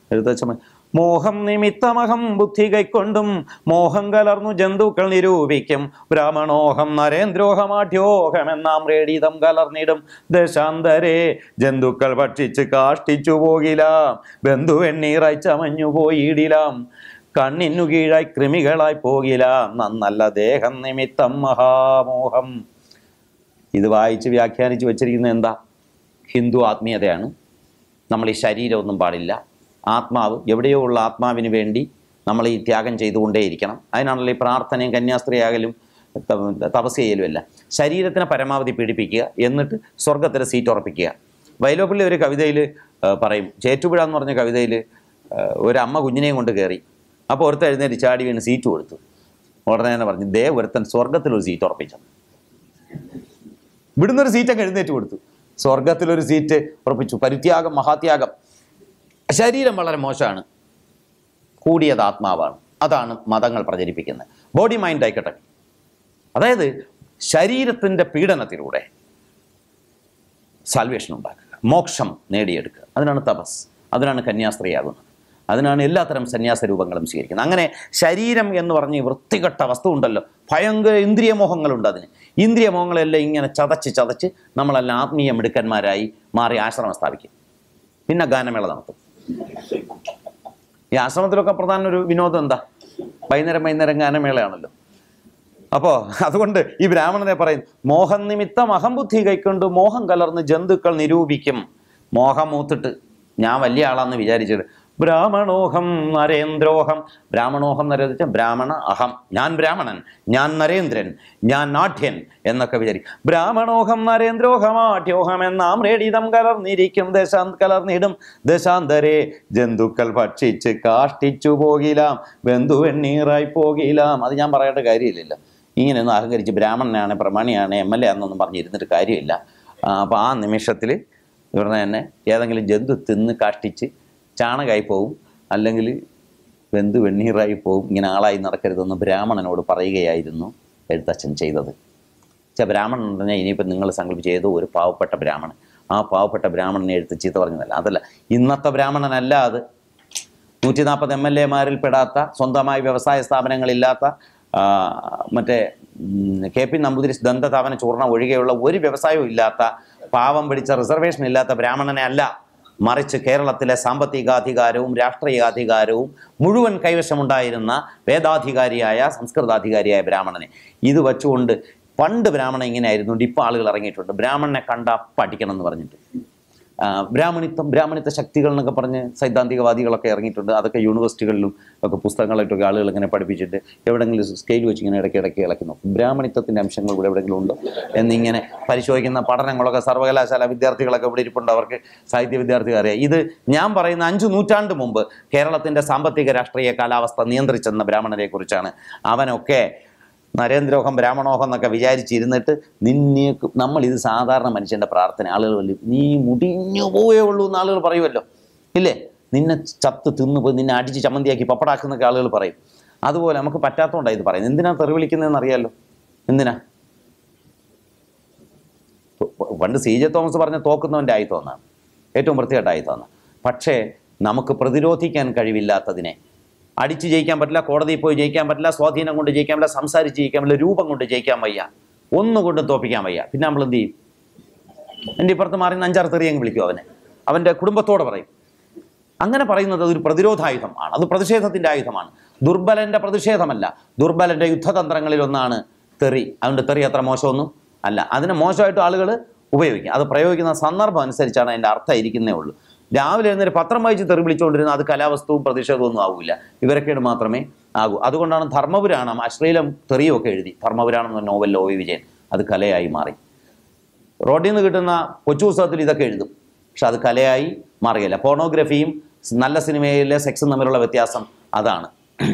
എഴുത്തച്ഛൻ മോഹം നിമിത്തമഹം ബുദ്ധി കൈക്കൊണ്ടും മോഹം കലർന്നു ജന്തുക്കൾ നിരൂപിക്കും ബ്രാഹ്മണോഹം നരേന്ദ്രോഹമാഠ്യോഹം എന്നാം റേഡിതം കലർന്നിടും ദശാന്തരേ ജന്തുക്കൾ ഭക്ഷിച്ച് കാഷ്ടിച്ചു പോകിലാം ബന്ധുവെണ്ണീറായി ചമഞ്ഞു പോയിടിലാം കണ്ണിനു കീഴായി കൃമികളായി പോകിലാം നന്നല്ല ദേഹം നിമിത്തം മഹാമോഹം ഇത് വായിച്ച് വ്യാഖ്യാനിച്ച് വെച്ചിരിക്കുന്നത് എന്താ ഹിന്ദു ആത്മീയതയാണ് നമ്മൾ ഈ ശരീരമൊന്നും പാടില്ല ആത്മാവ് എവിടെയോ ഉള്ള ആത്മാവിന് വേണ്ടി നമ്മൾ ഈ ത്യാഗം ചെയ്തുകൊണ്ടേയിരിക്കണം അതിനാണല്ലോ ഈ പ്രാർത്ഥനയും കന്യാസ്ത്രീയാകലും ത- തപസ് ചെയ്യലും എല്ലാം ശരീരത്തിനെ പരമാവധി പീഡിപ്പിക്കുക എന്നിട്ട് സ്വർഗത്തിൽ സീറ്റ് ഉറപ്പിക്കുക വൈലോപ്പള്ളി ഒരു കവിതയിൽ പറയും ചേറ്റുപുഴ എന്ന് പറഞ്ഞ കവിതയിൽ ഒരു അമ്മ കുഞ്ഞിനെയും കൊണ്ട് കയറി അപ്പോൾ ഒരുത്തൻ എഴുന്നേറ്റ് ചാടി വീണ് സീറ്റ് കൊടുത്തു ഉടനെ തന്നെ പറഞ്ഞു ദേ ഒരുത്തൻ സ്വർഗത്തിലൊരു സീറ്റ് ഉറപ്പിച്ചു ഇവിടുന്ന് ഒരു സീറ്റൊക്കെ എഴുന്നേറ്റ് കൊടുത്തു സ്വർഗത്തിലൊരു സീറ്റ് ഉറപ്പിച്ചു പരിത്യാഗം മഹാത്യാഗം ശരീരം വളരെ മോശമാണ് കൂടിയത് ആത്മാവാണ് അതാണ് മതങ്ങൾ പ്രചരിപ്പിക്കുന്നത് ബോഡി മൈൻഡ് ഡൈക്കട്ടമി അതായത് ശരീരത്തിൻ്റെ പീഡനത്തിലൂടെ സാൽവേഷൻ ഉണ്ടാക്കുക മോക്ഷം നേടിയെടുക്കുക അതിനാണ് തപസ് അതിനാണ് കന്യാസ്ത്രീയാകുന്നത് അതിനാണ് എല്ലാത്തരം സന്യാസ രൂപങ്ങളും സ്വീകരിക്കുന്നത് അങ്ങനെ ശരീരം എന്ന് പറഞ്ഞ് ഈ വൃത്തികെട്ട വസ്തു ഉണ്ടല്ലോ ഭയങ്കര ഇന്ദ്രിയമോഹങ്ങളുണ്ട് അതിന് ഇന്ദ്രിയമോഹങ്ങളെല്ലാം ഇങ്ങനെ ചതച്ച് ചതച്ച് നമ്മളെല്ലാം ആത്മീയ മിടുക്കന്മാരായി മാറി ആശ്രമം സ്ഥാപിക്കും പിന്നെ ഗാനമേള നടത്തും ഈ ആശ്രമത്തിലൊക്കെ പ്രധാന ഒരു വിനോദം എന്താ വൈകുന്നേരം വൈകുന്നേരം ഗാനമേളയാണല്ലോ അപ്പോൾ അതുകൊണ്ട് ഈ ബ്രാഹ്മണനെ പറയും മോഹം നിമിത്തം അഹംബുദ്ധി കൈക്കൊണ്ട് മോഹം കലർന്ന് ജന്തുക്കൾ നിരൂപിക്കും മോഹം മൂത്തിട്ട് ഞാൻ വലിയ ആളാന്ന് വിചാരിച്ചിട്ട് ബ്രാഹ്മണോഹം നരേന്ദ്രോഹം ബ്രാഹ്മണോഹം നരേന്ദ്ര ബ്രാഹ്മണ അഹം ഞാൻ ബ്രാഹ്മണൻ ഞാൻ നരേന്ദ്രൻ ഞാൻ നാട്യൻ എന്നൊക്കെ വിചാരിക്കും ബ്രാഹ്മണോഹം നരേന്ദ്രോഹമാഠ്യോഹം എന്നാം റേഡിതം കലർന്നിരിക്കും ദശാന്ത് കലർന്നിടും ദശാന്തരേ ജന്തുക്കൾ ഭക്ഷിച്ച് കാഷ്ടിച്ചു പോകിലാം ബന്ധുവെണ്ണീറായി പോകിലാം അത് ഞാൻ പറയേണ്ട കാര്യമില്ലല്ലോ ഇങ്ങനെയൊന്നും അഹങ്കരിച്ച് ബ്രാഹ്മണനാണ് പ്രമാണിയാണ് എം എൽ എ ആണെന്നൊന്നും പറഞ്ഞിരുന്നിട്ട് കാര്യമില്ല അപ്പോൾ ആ നിമിഷത്തിൽ ഇവരുടെ തന്നെ ഏതെങ്കിലും ജന്തു തിന്ന് കാഷ്ടിച്ച് ചാണകമായി പോവും അല്ലെങ്കിൽ ബന്ധു വെണ്ണീറായി പോവും ഇങ്ങനെ ആളായി നടക്കരുതെന്ന് ബ്രാഹ്മണനോട് പറയുകയായിരുന്നു എഴുത്തച്ഛൻ ചെയ്തത് പക്ഷേ ബ്രാഹ്മണൻ എന്ന് പറഞ്ഞാൽ ഇനിയിപ്പോൾ നിങ്ങൾ സങ്കല്പിച്ച് ഏതോ ഒരു പാവപ്പെട്ട ബ്രാഹ്മണൻ ആ പാവപ്പെട്ട ബ്രാഹ്മണനെ എടുത്ത് ചീത്ത പറഞ്ഞതല്ല അതല്ല ഇന്നത്തെ ബ്രാഹ്മണനല്ല അത് നൂറ്റി നാൽപ്പത് എം എൽ എമാരിൽ പെടാത്ത സ്വന്തമായി വ്യവസായ സ്ഥാപനങ്ങളില്ലാത്ത ആ, മറ്റേ ഉം, കെ പി നമ്പൂതിരി ദന്തതാപന ചൂർണ്ണ ഒഴികെയുള്ള ഒരു വ്യവസായവും ഇല്ലാത്ത പാവം പിടിച്ച റിസർവേഷൻ ഇല്ലാത്ത ബ്രാഹ്മണനെ അല്ല മറിച്ച് കേരളത്തിലെ സാമ്പത്തികാധികാരവും രാഷ്ട്രീയാധികാരവും മുഴുവൻ കൈവശമുണ്ടായിരുന്ന വേദാധികാരിയായ സംസ്കൃതാധികാരിയായ ബ്രാഹ്മണനെ ഇത് വെച്ചുകൊണ്ട് പണ്ട് ബ്രാഹ്മണൻ ഇങ്ങനെയായിരുന്നു ഇപ്പോൾ ആളുകൾ ഇറങ്ങിയിട്ടുണ്ട് ബ്രാഹ്മണനെ കണ്ട പഠിക്കണം എന്ന് പറഞ്ഞിട്ട് ആ, ബ്രാഹ്മണിത്വം ബ്രാഹ്മണിത്വ ശക്തികൾ എന്നൊക്കെ പറഞ്ഞ് സൈദ്ധാന്തികവാദികളൊക്കെ ഇറങ്ങിയിട്ടുണ്ട് അതൊക്കെ യൂണിവേഴ്സിറ്റികളിലും ഒക്കെ പുസ്തകങ്ങളായിട്ടൊക്കെ ആളുകൾ ഇങ്ങനെ പഠിപ്പിച്ചിട്ട് എവിടെയെങ്കിലും സ്കെയിൽ വെച്ച് ഇങ്ങനെ ഇടയ്ക്ക് ഇടയ്ക്ക് ഇളക്കി നോക്കും ബ്രാഹ്മണിത്വത്തിൻ്റെ അംശങ്ങൾ ഇവിടെ എവിടെയെങ്കിലും ഉണ്ടോ എന്നിങ്ങനെ പരിശോധിക്കുന്ന പഠനങ്ങളൊക്കെ സർവകലാശാല വിദ്യാർത്ഥികളൊക്കെ ഇവിടെ ഇരിപ്പുണ്ട് അവർക്ക് സാഹിത്യ വിദ്യാർത്ഥികൾ അറിയാം ഇത് ഞാൻ പറയുന്ന അഞ്ച് നൂറ്റാണ്ട് മുമ്പ് കേരളത്തിൻ്റെ സാമ്പത്തിക രാഷ്ട്രീയ കാലാവസ്ഥ നിയന്ത്രിച്ചെന്ന ബ്രാഹ്മണരെ കുറിച്ചാണ് അവനൊക്കെ നരേന്ദ്രോഹം ബ്രാഹ്മണോഹം എന്നൊക്കെ വിചാരിച്ചിരുന്നിട്ട് നിന്നെ നമ്മൾ ഇത് സാധാരണ മനുഷ്യൻ്റെ പ്രാർത്ഥന ആളുകൾ വല്ലതും നീ മുടിഞ്ഞു പോയേ ഉള്ളൂ എന്ന് ആളുകൾ പറയുമല്ലോ ഇല്ലേ നിന്നെ ചത്ത് തിന്നു പോയി നിന്നെ അടിച്ച് ചമ്മന്തിയാക്കി പപ്പടാക്കുന്നൊക്കെ ആളുകൾ പറയും അതുപോലെ നമുക്ക് പറ്റാത്തതുകൊണ്ടാണ് ഇത് പറയുന്നത് എന്തിനാ തെറി വിളിക്കുന്നതെന്ന് അറിയാലോ എന്തിനാ പണ്ട് സി ജെ തോമസ് പറഞ്ഞ തോക്കുന്നവൻ്റെ ആയിത്തോന്നാണ് ഏറ്റവും വൃത്തികെട്ട ആയിത്തോന്നാണ് പക്ഷേ നമുക്ക് പ്രതിരോധിക്കാൻ കഴിവില്ലാത്തതിനെ അടിച്ച് ജയിക്കാൻ പറ്റില്ല കോടതിയിൽ പോയി ജയിക്കാൻ പറ്റില്ല സ്വാധീനം കൊണ്ട് ജയിക്കാൻ പറ്റില്ല സംസാരിച്ച് ജയിക്കാൻ പറ്റില്ല രൂപം കൊണ്ട് ജയിക്കാൻ വയ്യ ഒന്നുകൊണ്ടും തോപ്പിക്കാൻ വയ്യ പിന്നെ നമ്മൾ എന്ത് ചെയ്യും എൻ്റെ ഇപ്പുറത്ത് മാറി നിന്ന് അഞ്ചാറ് തെറിയങ്ങ് വിളിക്കും അവനെ അവൻ്റെ കുടുംബത്തോടെ പറയും അങ്ങനെ പറയുന്നത് അതൊരു പ്രതിരോധായുധം ആണ് അത് പ്രതിഷേധത്തിൻ്റെ ആയുധമാണ് ദുർബലൻ്റെ പ്രതിഷേധമല്ല ദുർബലൻ്റെ യുദ്ധതന്ത്രങ്ങളിൽ ഒന്നാണ് തെറി അതുകൊണ്ട് തെറി അത്ര മോശമൊന്നും അല്ല അതിനെ മോശമായിട്ട് ആളുകൾ ഉപയോഗിക്കും അത് പ്രയോഗിക്കുന്ന സന്ദർഭം അനുസരിച്ചാണ് അതിൻ്റെ അർത്ഥം ഇരിക്കുന്നേ ഉള്ളൂ രാവിലെ എഴുന്നേറ്റ് പത്രം വായിച്ച് തെറി വിളിച്ചുകൊണ്ടിരുന്ന അത് കലാവസ്തുവും പ്രതിഷേധവും ഒന്നും ആവില്ല ഇവരൊക്കെയാണ് മാത്രമേ ആകൂ അതുകൊണ്ടാണ് ധർമ്മപുരാണം അശ്ലീലം തെറിയൊക്കെ എഴുതി ധർമ്മപുരാണം എന്ന നോവൽ ഒ വി വിജയൻ അത് കലയായി മാറി റോഡിൽ നിന്ന് കിട്ടുന്ന കൊച്ചു പുസ്തകത്തിൽ ഇതൊക്കെ എഴുതും പക്ഷെ അത് കലയായി മാറുകയില്ല പോണോഗ്രഫിയും നല്ല സിനിമയിലെ സെക്സും തമ്മിലുള്ള വ്യത്യാസം അതാണ്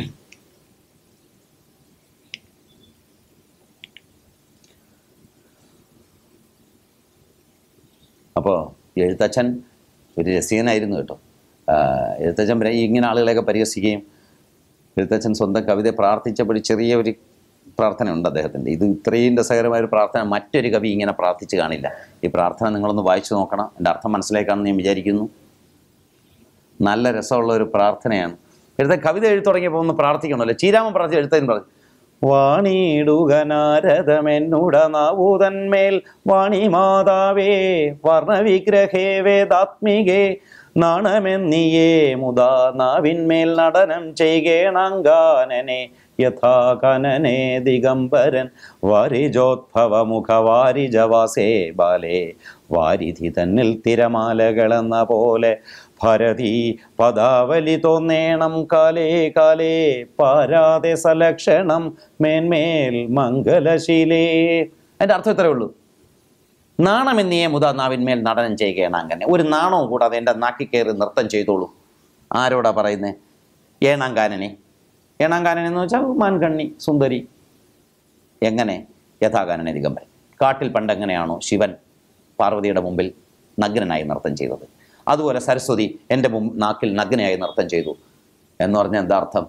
അപ്പോൾ എഴുത്തച്ഛൻ ഒരു രസികനായിരുന്നു കേട്ടോ ആ, എഴുത്തച്ഛൻ പിന്നെ ഇങ്ങനെ ആളുകളെയൊക്കെ പരിഹസിക്കുകയും എഴുത്തച്ഛൻ സ്വന്തം കവിത പ്രാർത്ഥിച്ചപ്പോൾ ഒരു ചെറിയ ഒരു പ്രാർത്ഥന ഉണ്ട് അദ്ദേഹത്തിൻ്റെ ഇത് ഇത്രയും രസകരമായ ഒരു പ്രാർത്ഥന മറ്റൊരു കവി ഇങ്ങനെ പ്രാർത്ഥിച്ച് കാണില്ല ഈ പ്രാർത്ഥന നിങ്ങളൊന്ന് വായിച്ചു നോക്കണം എൻ്റെ അർത്ഥം മനസ്സിലാക്കാമെന്ന് ഞാൻ വിചാരിക്കുന്നു നല്ല രസമുള്ള ഒരു പ്രാർത്ഥനയാണ് എഴുത്ത കവിത എഴുതി തുടങ്ങിയപ്പോൾ ഒന്ന് പ്രാർത്ഥിക്കണമല്ലോ ചീരാമൻ പ്രാർത്ഥിച്ച എഴുത്തതിന് പറഞ്ഞു വാണിയിടുക നാരദമെന്നുട നാവൂതന്മേൽ വാണി മാതാവേ വർണ്ണവിഗ്രഹേ വേദാത്മികേ നാണമെന്നിയേ മുതാ നാവിന്മേൽ നടനം ചെയ്കേണങ്കാനനെ യഥാകനനെ ദിഗംബരൻ വാരിജോദ്ഭവ മുഖവാരിജവാസേ ബാലേ വാരിധി തന്നിൽ തിരമാലകളെന്ന പോലെ ഭരതി പദാവലി തോന്നേണം കാലേ കാലേ പാരാതെ സലക്ഷണം മേന്മേൽ മംഗലശീലേ അതിൻ്റെ അർത്ഥം ഇത്രയേ ഉള്ളൂ നാണമെന്നിയെ മുത നാവിന്മേൽ നടനം ചെയ്യുകയാണ് അങ്ങനെ ഒരു നാണവും കൂടാതെ എൻ്റെ നാക്കി കയറി നൃത്തം ചെയ്തോളൂ ആരോടാ പറയുന്നത് ഏണാങ്കാനനെ ഏണാങ്കാനൻ എന്ന് വെച്ചാൽ മാൻകണ്ണി സുന്ദരി എങ്ങനെ യഥാകാനനെ ദിഗംബരൻ കാട്ടിൽ പണ്ട് എങ്ങനെയാണോ ശിവൻ പാർവതിയുടെ മുമ്പിൽ നഗ്നനായി നൃത്തം ചെയ്തത് അതുപോലെ സരസ്വതി എൻ്റെ മുമ്പ് നാക്കിൽ നഗ്നയായി നൃത്തം ചെയ്തു എന്ന് പറഞ്ഞാൽ എന്താ അർത്ഥം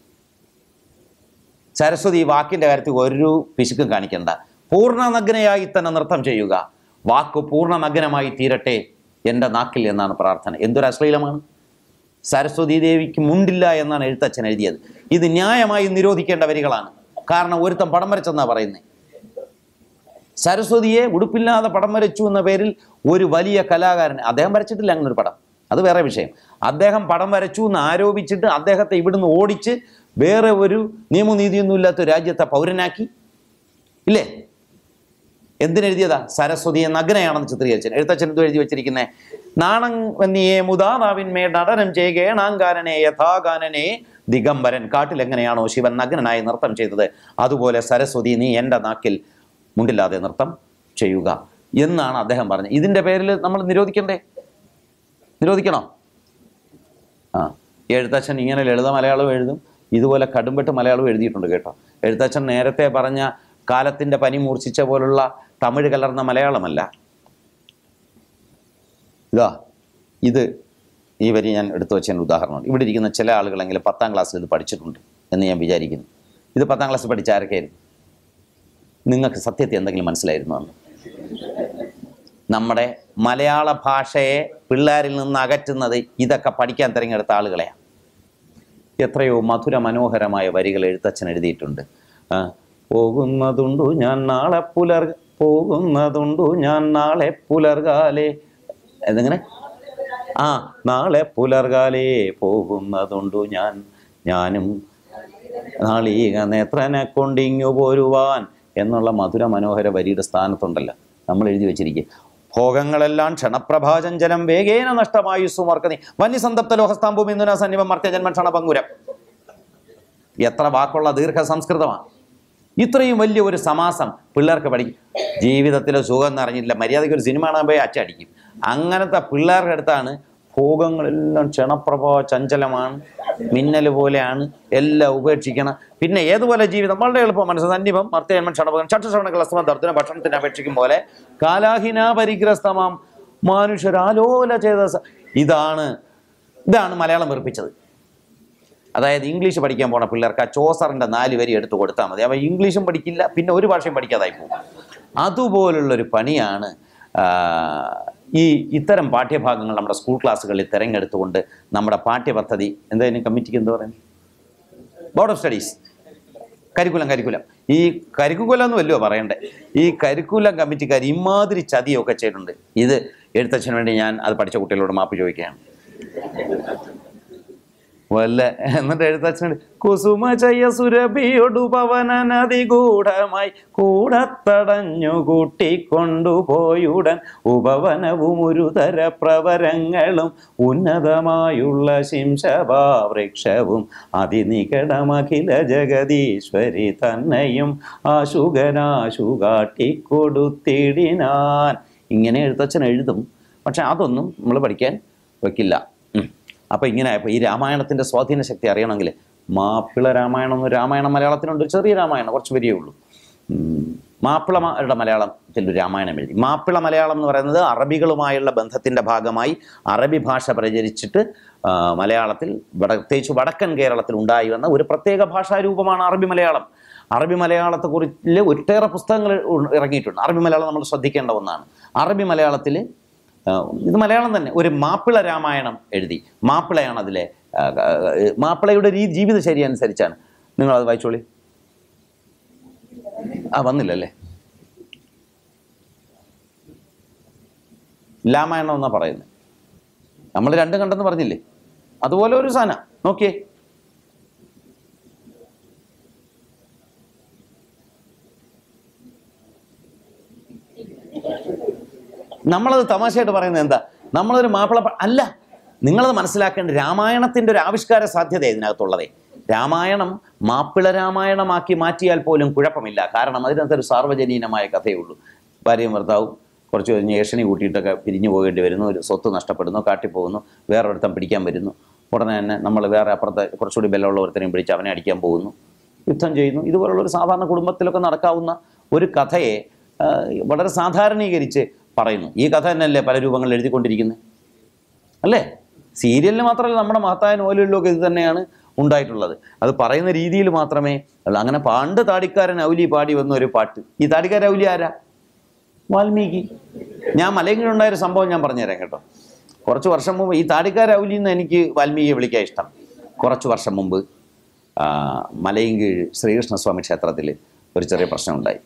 സരസ്വതി ഈ വാക്കിൻ്റെ കാര്യത്തിൽ ഒരു പിശുക്കും കാണിക്കണ്ട പൂർണ്ണ നഗ്നയായി തന്നെ നൃത്തം ചെയ്യുക വാക്ക് പൂർണ്ണ നഗ്നമായി തീരട്ടെ എൻ്റെ നാക്കിൽ എന്നാണ് പ്രാർത്ഥന എന്തൊരു അശ്ലീലമാണ് സരസ്വതി ദേവിക്ക് മുണ്ടില്ല എന്നാണ് എഴുത്തച്ഛൻ എഴുതിയത് ഇത് ന്യായമായി നിരോധിക്കേണ്ട വരികളാണ് കാരണം ഒരുത്തൻ പടം വരച്ചെന്നാണ് പറയുന്നത് സരസ്വതിയെ ഉടുപ്പില്ലാതെ പടം വരച്ചു എന്ന പേരിൽ ഒരു വലിയ കലാകാരൻ അദ്ദേഹം വരച്ചിട്ടില്ല അങ്ങനെ ഒരു പടം അത് വേറെ വിഷയം അദ്ദേഹം പടം വരച്ചു എന്ന് ആരോപിച്ചിട്ട് അദ്ദേഹത്തെ ഇവിടുന്ന് ഓടിച്ച് വേറെ ഒരു നിയമനീതിയൊന്നും ഇല്ലാത്ത ഒരു രാജ്യത്തെ പൗരനാക്കി ഇല്ലേ എന്തിനെഴുതിയതാ സരസ്വതിയെ നഗ്നയാണെന്ന് ചിത്രീകരിച്ചത് എഴുത്തച്ഛൻ എന്തു എഴുതി വെച്ചിരിക്കുന്നത് നാണം വന്നിയേ മുതാതാവിന്മേ നടനം ചെയ്യുകേണാങ്കാരനെ യഥാകാനനെ ദിഗംബരൻ കാട്ടിൽ എങ്ങനെയാണോ ശിവൻ നഗ്നനായി നൃത്തം ചെയ്തത് അതുപോലെ സരസ്വതി നീ എൻ്റെ നാക്കിൽ മുണ്ടില്ലാതെ നൃത്തം ചെയ്യുക എന്നാണ് അദ്ദേഹം പറഞ്ഞത് ഇതിൻ്റെ പേരിൽ നമ്മൾ നിരോധിക്കണ്ടേ നിരോധിക്കണോ ആ എഴുത്തച്ഛൻ ഇങ്ങനെ ലളിത മലയാളം എഴുതും ഇതുപോലെ കടുംപെട്ട് മലയാളം എഴുതിയിട്ടുണ്ട് കേട്ടോ എഴുത്തച്ഛൻ നേരത്തെ പറഞ്ഞ കാലത്തിൻ്റെ പനി മൂർച്ഛിച്ച പോലുള്ള തമിഴ് കലർന്ന മലയാളമല്ല ഇതാ ഇത് ഈ വരി ഞാൻ എടുത്തു വെച്ചതിന് ഉദാഹരണമാണ് ഇവിടെ ഇരിക്കുന്ന ചില ആളുകളെങ്കിലും പത്താം ക്ലാസ്സിൽ ഇത് പഠിച്ചിട്ടുണ്ട് എന്ന് ഞാൻ വിചാരിക്കുന്നു ഇത് പത്താം ക്ലാസ്സിൽ പഠിച്ച ആരൊക്കെയായിരുന്നു നിങ്ങൾക്ക് സത്യത്തെ എന്തെങ്കിലും മനസ്സിലായിരുന്നു എന്ന് നമ്മുടെ മലയാള ഭാഷയെ പിള്ളേരിൽ നിന്ന് അകറ്റുന്നത് ഇതൊക്കെ പഠിക്കാൻ തിരഞ്ഞെടുത്ത ആളുകളെയാണ് എത്രയോ മധുര മനോഹരമായ വരികൾ എഴുത്തച്ഛൻ എഴുതിയിട്ടുണ്ട് ആ, പോകുന്നതുണ്ടു ഞാൻ നാളെ പുലർ പോകുന്നതുണ്ടു ഞാൻ നാളെ പുലർകാലേ എന്തെങ്ങനെ ആ നാളെ പുലർകാലേ പോകുന്നതുണ്ടു ഞാൻ ഞാനും നാളീക നേത്രനെ കൊണ്ടിങ്ങു പോരുവാൻ എന്നുള്ള മധുര മനോഹര വരിയുടെ സ്ഥാനത്തുണ്ടല്ലോ നമ്മൾ എഴുതി വെച്ചിരിക്കുക ഭോഗങ്ങളെല്ലാം ക്ഷണപ്രഭാചഞ്ചലം വേഗേന നഷ്ടമായി സുമർക്കനി വന്യസന്തപ്ത ലോഹസ്താംഭൂ മിന്ദുന സന്നിവം മർത്യജന്മ ക്ഷണപങ്കുരം എത്ര വാക്കുള്ള ദീർഘ സംസ്കൃതമാണ് ഇത്രയും വലിയ ഒരു സമാസം പിള്ളേർക്ക് പഠിക്കും ജീവിതത്തിലെ സുഖം എന്നറിഞ്ഞില്ല മര്യാദയ്ക്ക് ഒരു സിനിമ കാണാൻ പോയി അച്ചടിക്കും അങ്ങനത്തെ പിള്ളേരുടെ അടുത്താണ് ഭോഗങ്ങളെല്ലാം ക്ഷണപ്രഭ ചഞ്ചലമാണ് മിന്നൽ പോലെയാണ് എല്ലാം ഉപേക്ഷിക്കണം പിന്നെ ഏതുപോലെ ജീവിതം വളരെ എളുപ്പം മനസ്സ് സന്നിപം മർത്തജന്മം ക്ഷണപകം ചട്ടുശ്രവണകളസ്തമം ദർദന ഭക്ഷണത്തിന് അപേക്ഷിക്കും പോലെ കാലാഹിന പരിഗ്രസ്തമാം മനുഷ്യരാലോല ചെയ്ത സ- ഇതാണ് ഇതാണ് മലയാളം വെറുപ്പിച്ചത് അതായത് ഇംഗ്ലീഷ് പഠിക്കാൻ പോണ പിള്ളേർക്ക് ആ ചോസറിൻ്റെ നാല് വരി എടുത്ത് കൊടുത്താൽ മതി അവൻ ഇംഗ്ലീഷും പഠിക്കില്ല പിന്നെ ഒരു ഭാഷയും പഠിക്കാതായി പോകും അതുപോലുള്ളൊരു പണിയാണ് ആ, ഈ ഇത്തരം പാഠ്യഭാഗങ്ങൾ നമ്മുടെ സ്കൂൾ ക്ലാസ്സുകളിൽ തിരഞ്ഞെടുത്തുകൊണ്ട് നമ്മുടെ പാഠ്യപദ്ധതി എന്തായാലും കമ്മിറ്റിക്ക് എന്താ പറയുന്നത് board of studies curriculum curriculum ഈ കരിക്കുലം എന്ന് വല്ലതും പറയണ്ടേ ഈ കരിക്കുലം കമ്മിറ്റിക്കാർ ഇമാതിരി ചതിയൊക്കെ ചെയ്തിട്ടുണ്ട് ഇത് എഴുത്തച്ഛന് വേണ്ടി ഞാൻ അത് പഠിച്ച കുട്ടികളോട് മാപ്പ് ചോദിക്കുകയാണ് വല്ല എന്നിട്ട് എഴുത്തച്ഛനുണ്ട് കുസുമ ചയ സുരഭിയൊടു പവന നദി ഗൂഢമായി കൂടത്തടഞ്ഞു കൂട്ടിക്കൊണ്ടുപോയുടൻ ഉപവനവും ഒരു തര പ്രവരങ്ങളും ഉന്നതമായുള്ള ശിംശഭാവൃക്ഷവും അതിനികടമഖില ജഗദീശ്വരി തന്നെയും ആശുകനാശു കാട്ടിക്കൊടുത്തിടിനാൻ ഇങ്ങനെ എഴുത്തച്ഛൻ എഴുതും പക്ഷെ അതൊന്നും നമ്മൾ പഠിക്കാൻ വെക്കില്ല ഉം. അപ്പോൾ ഇങ്ങനെ ഇപ്പോൾ ഈ രാമായണത്തിൻ്റെ സ്വാധീന ശക്തി അറിയണമെങ്കിൽ മാപ്പിള രാമായണം എന്ന് രാമായണം മലയാളത്തിനുണ്ട് ഒരു ചെറിയ രാമായണം കുറച്ച് വരികയേ ഉള്ളൂ ഉം. മാപ്പിളമാരുടെ മലയാളത്തിൽ ഒരു രാമായണം എഴുതി മാപ്പിള മലയാളം എന്ന് പറയുന്നത് അറബികളുമായുള്ള ബന്ധത്തിൻ്റെ ഭാഗമായി അറബി ഭാഷ പ്രചരിച്ചിട്ട് ആ, മലയാളത്തിൽ വട പ്രത്യേകിച്ച് വടക്കൻ കേരളത്തിൽ ഉണ്ടായി വന്ന ഒരു പ്രത്യേക ഭാഷാരൂപമാണ് അറബി മലയാളം അറബി മലയാളത്തെക്കുറിച്ച് ഒട്ടേറെ പുസ്തകങ്ങൾ ഉ- ഇറങ്ങിയിട്ടുണ്ട് അറബി മലയാളം നമ്മൾ ശ്രദ്ധിക്കേണ്ട ഒന്നാണ് അറബി മലയാളത്തിൽ ആ, ഇത് മലയാളം തന്നെ ഒരു മാപ്പിള രാമായണം എഴുതി മാപ്പിളയാണ് അതിലെ ആ, ആ, മാപ്പിളയുടെ രീ ജീവിതശൈലി അനുസരിച്ചാണ് നിങ്ങളത് വായിച്ചോളി ആ വന്നില്ലല്ലേ രാമായണം എന്നാ പറയുന്നത് നമ്മൾ രണ്ടും കണ്ടെന്ന് പറഞ്ഞില്ലേ അതുപോലെ ഒരു സാധനം നോക്കിയേ നമ്മളത് തമാശയായിട്ട് പറയുന്നത് എന്താ നമ്മളൊരു മാപ്പിള പ- അല്ല നിങ്ങളത് മനസ്സിലാക്കേണ്ട രാമായണത്തിൻ്റെ ഒരു ആവിഷ്കാര സാധ്യത ഇതിനകത്തുള്ളതേ രാമായണം മാപ്പിള രാമായണമാക്കി മാറ്റിയാൽ പോലും കുഴപ്പമില്ല കാരണം അതിനകത്തൊരു സാർവജനീനമായ കഥയേ ഉള്ളൂ ഭാര്യയും ഭർത്താവും കുറച്ച് കഴിഞ്ഞ് ഏഷണി കൂട്ടിയിട്ടൊക്കെ പിരിഞ്ഞു പോകേണ്ടി വരുന്നു ഒരു സ്വത്ത് നഷ്ടപ്പെടുന്നു കാട്ടിപ്പോകുന്നു വേറൊരുത്തം പിടിക്കാൻ വരുന്നു ഉടനെ തന്നെ നമ്മൾ വേറെ അപ്പുറത്തെ കുറച്ചുകൂടി ബലമുള്ള ഒരുത്തനെയും പിടിച്ച് അവനെ അടിക്കാൻ പോകുന്നു യുദ്ധം ചെയ്യുന്നു ഇതുപോലുള്ള ഒരു സാധാരണ കുടുംബത്തിലൊക്കെ നടക്കാവുന്ന ഒരു കഥയെ ആ, വളരെ സാധാരണീകരിച്ച് പറയുന്നു ഈ കഥ തന്നെയല്ലേ പല രൂപങ്ങളിൽ എഴുതിക്കൊണ്ടിരിക്കുന്നത് അല്ലേ സീരിയലിൽ മാത്രമല്ല നമ്മുടെ മഹത്തായ നോവലുകളിലൊക്കെ ഇത് തന്നെയാണ് ഉണ്ടായിട്ടുള്ളത് അത് പറയുന്ന രീതിയിൽ മാത്രമേ ഉള്ളൂ അങ്ങനെ പണ്ട് താടിക്കാരൻ ഔലി പാടി വന്ന ഒരു പാട്ട് ഈ താടിക്കാരൻ ഔലി ആരാ വാൽമീകി ഞാൻ മലയങ്കിലുണ്ടായ ഒരു സംഭവം ഞാൻ പറഞ്ഞുതരാം കേട്ടോ കുറച്ച് വർഷം മുമ്പ് ഈ താടിക്കാര ഔലി എന്ന് എനിക്ക് വാൽമീകിയെ വിളിക്കാൻ ഇഷ്ടം കുറച്ച് വർഷം മുമ്പ് ആ, മലയങ്കീഴ് ശ്രീകൃഷ്ണസ്വാമി ക്ഷേത്രത്തിൽ ഒരു ചെറിയ പ്രശ്നമുണ്ടായി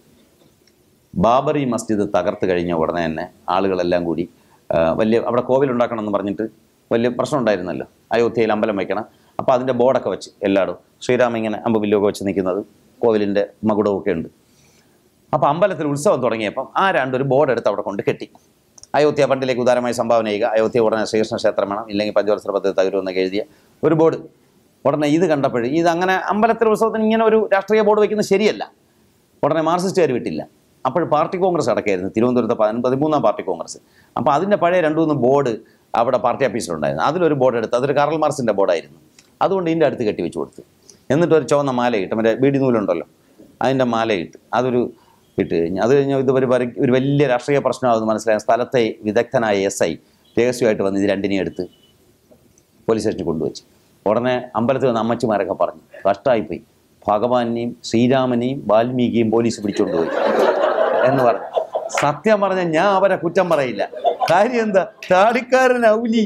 ബാബറി മസ്ജിദ് തകർത്ത് കഴിഞ്ഞ ഉടനെ തന്നെ ആളുകളെല്ലാം കൂടി ആ, വലിയ അവിടെ കോവിൽ ഉണ്ടാക്കണം എന്ന് പറഞ്ഞിട്ട് വലിയ പ്രശ്നം ഉണ്ടായിരുന്നല്ലോ അയോധ്യയിൽ അമ്പലം വയ്ക്കണം അപ്പോൾ അതിൻ്റെ ബോർഡൊക്കെ വെച്ച് എല്ലായിടും ശ്രീരാമ ഇങ്ങനെ അമ്പുവില്ലൊക്കെ വെച്ച് നിൽക്കുന്നത് കോവിലിൻ്റെ മകുടമൊക്കെ ഉണ്ട് അപ്പോൾ അമ്പലത്തിൽ ഉത്സവം തുടങ്ങിയപ്പം ആ രണ്ടൊരു ബോർഡ് എടുത്ത് അവിടെ കൊണ്ട് കെട്ടി അയോധ്യ പണ്ടിലേക്ക് ഉദാരമായി സംഭാവന ചെയ്യുക അയോധ്യ ഉടനെ ശ്രീകൃഷ്ണ ക്ഷേത്രം വേണം ഇല്ലെങ്കിൽ പഞ്ചവത്സര പദ്ധതി തകരുമെന്നൊക്കെ എഴുതിയ ഒരു ബോർഡ് ഉടനെ ഇത് കണ്ടപ്പോൾ ഇത് അങ്ങനെ അമ്പലത്തിൽ ഉത്സവത്തിന് ഇങ്ങനെ ഒരു രാഷ്ട്രീയ ബോർഡ് വയ്ക്കുന്നത് ശരിയല്ല ഉടനെ മാർക്സിസ്റ്റുകാർ വിട്ടില്ല അപ്പോൾ പാർട്ടി കോൺഗ്രസ് അടക്കായിരുന്നു തിരുവനന്തപുരത്ത് പതിന- പതിമൂന്നാം പാർട്ടി കോൺഗ്രസ് അപ്പോൾ അതിൻ്റെ പഴയ രണ്ടു മൂന്ന് ബോർഡ് അവിടെ പാർട്ടി ഓഫീസിലുണ്ടായിരുന്നു അതിലൊരു ബോർഡ് എടുത്ത് അതൊരു കാറൽ മാർക്സിൻ്റെ ബോർഡായിരുന്നു അതുകൊണ്ട് ഇതിൻ്റെ അടുത്ത് കെട്ടി വെച്ച് കൊടുത്തു എന്നിട്ട് ഒരു ചുവന്ന മാലയിട്ട് മറ്റേ ബീഡി നൂലുണ്ടല്ലോ അതിൻ്റെ മാലയിട്ട് അതൊരു ഇട്ട് കഴിഞ്ഞ് അത് കഴിഞ്ഞ് ഇത് ഒരു വര- ഒരു വലിയ രാഷ്ട്രീയ പ്രശ്നമാകുന്നു മനസ്സിലായ സ്ഥലത്തെ വിദഗ്ധനായ എസ് ഐ രഹസ്യമായിട്ട് വന്ന് ഇത് രണ്ടിനെയും എടുത്ത് പോലീസ് സ്റ്റേഷനിൽ കൊണ്ടുവച്ച് ഉടനെ അമ്പലത്തിൽ വന്ന് അമ്മച്ചിമാരൊക്കെ പറഞ്ഞു കഷ്ടമായിപ്പോയി ഭഗവാനെയും ശ്രീരാമനെയും വാൽമീകിയും പോലീസ് പിടിച്ചുകൊണ്ടുപോയി എന്ന് പറഞ്ഞു സത്യം പറഞ്ഞ ഞാൻ അവരെ കുറ്റം പറയില്ല കാര്യം എന്താ താടിക്കാരൻ ഔലി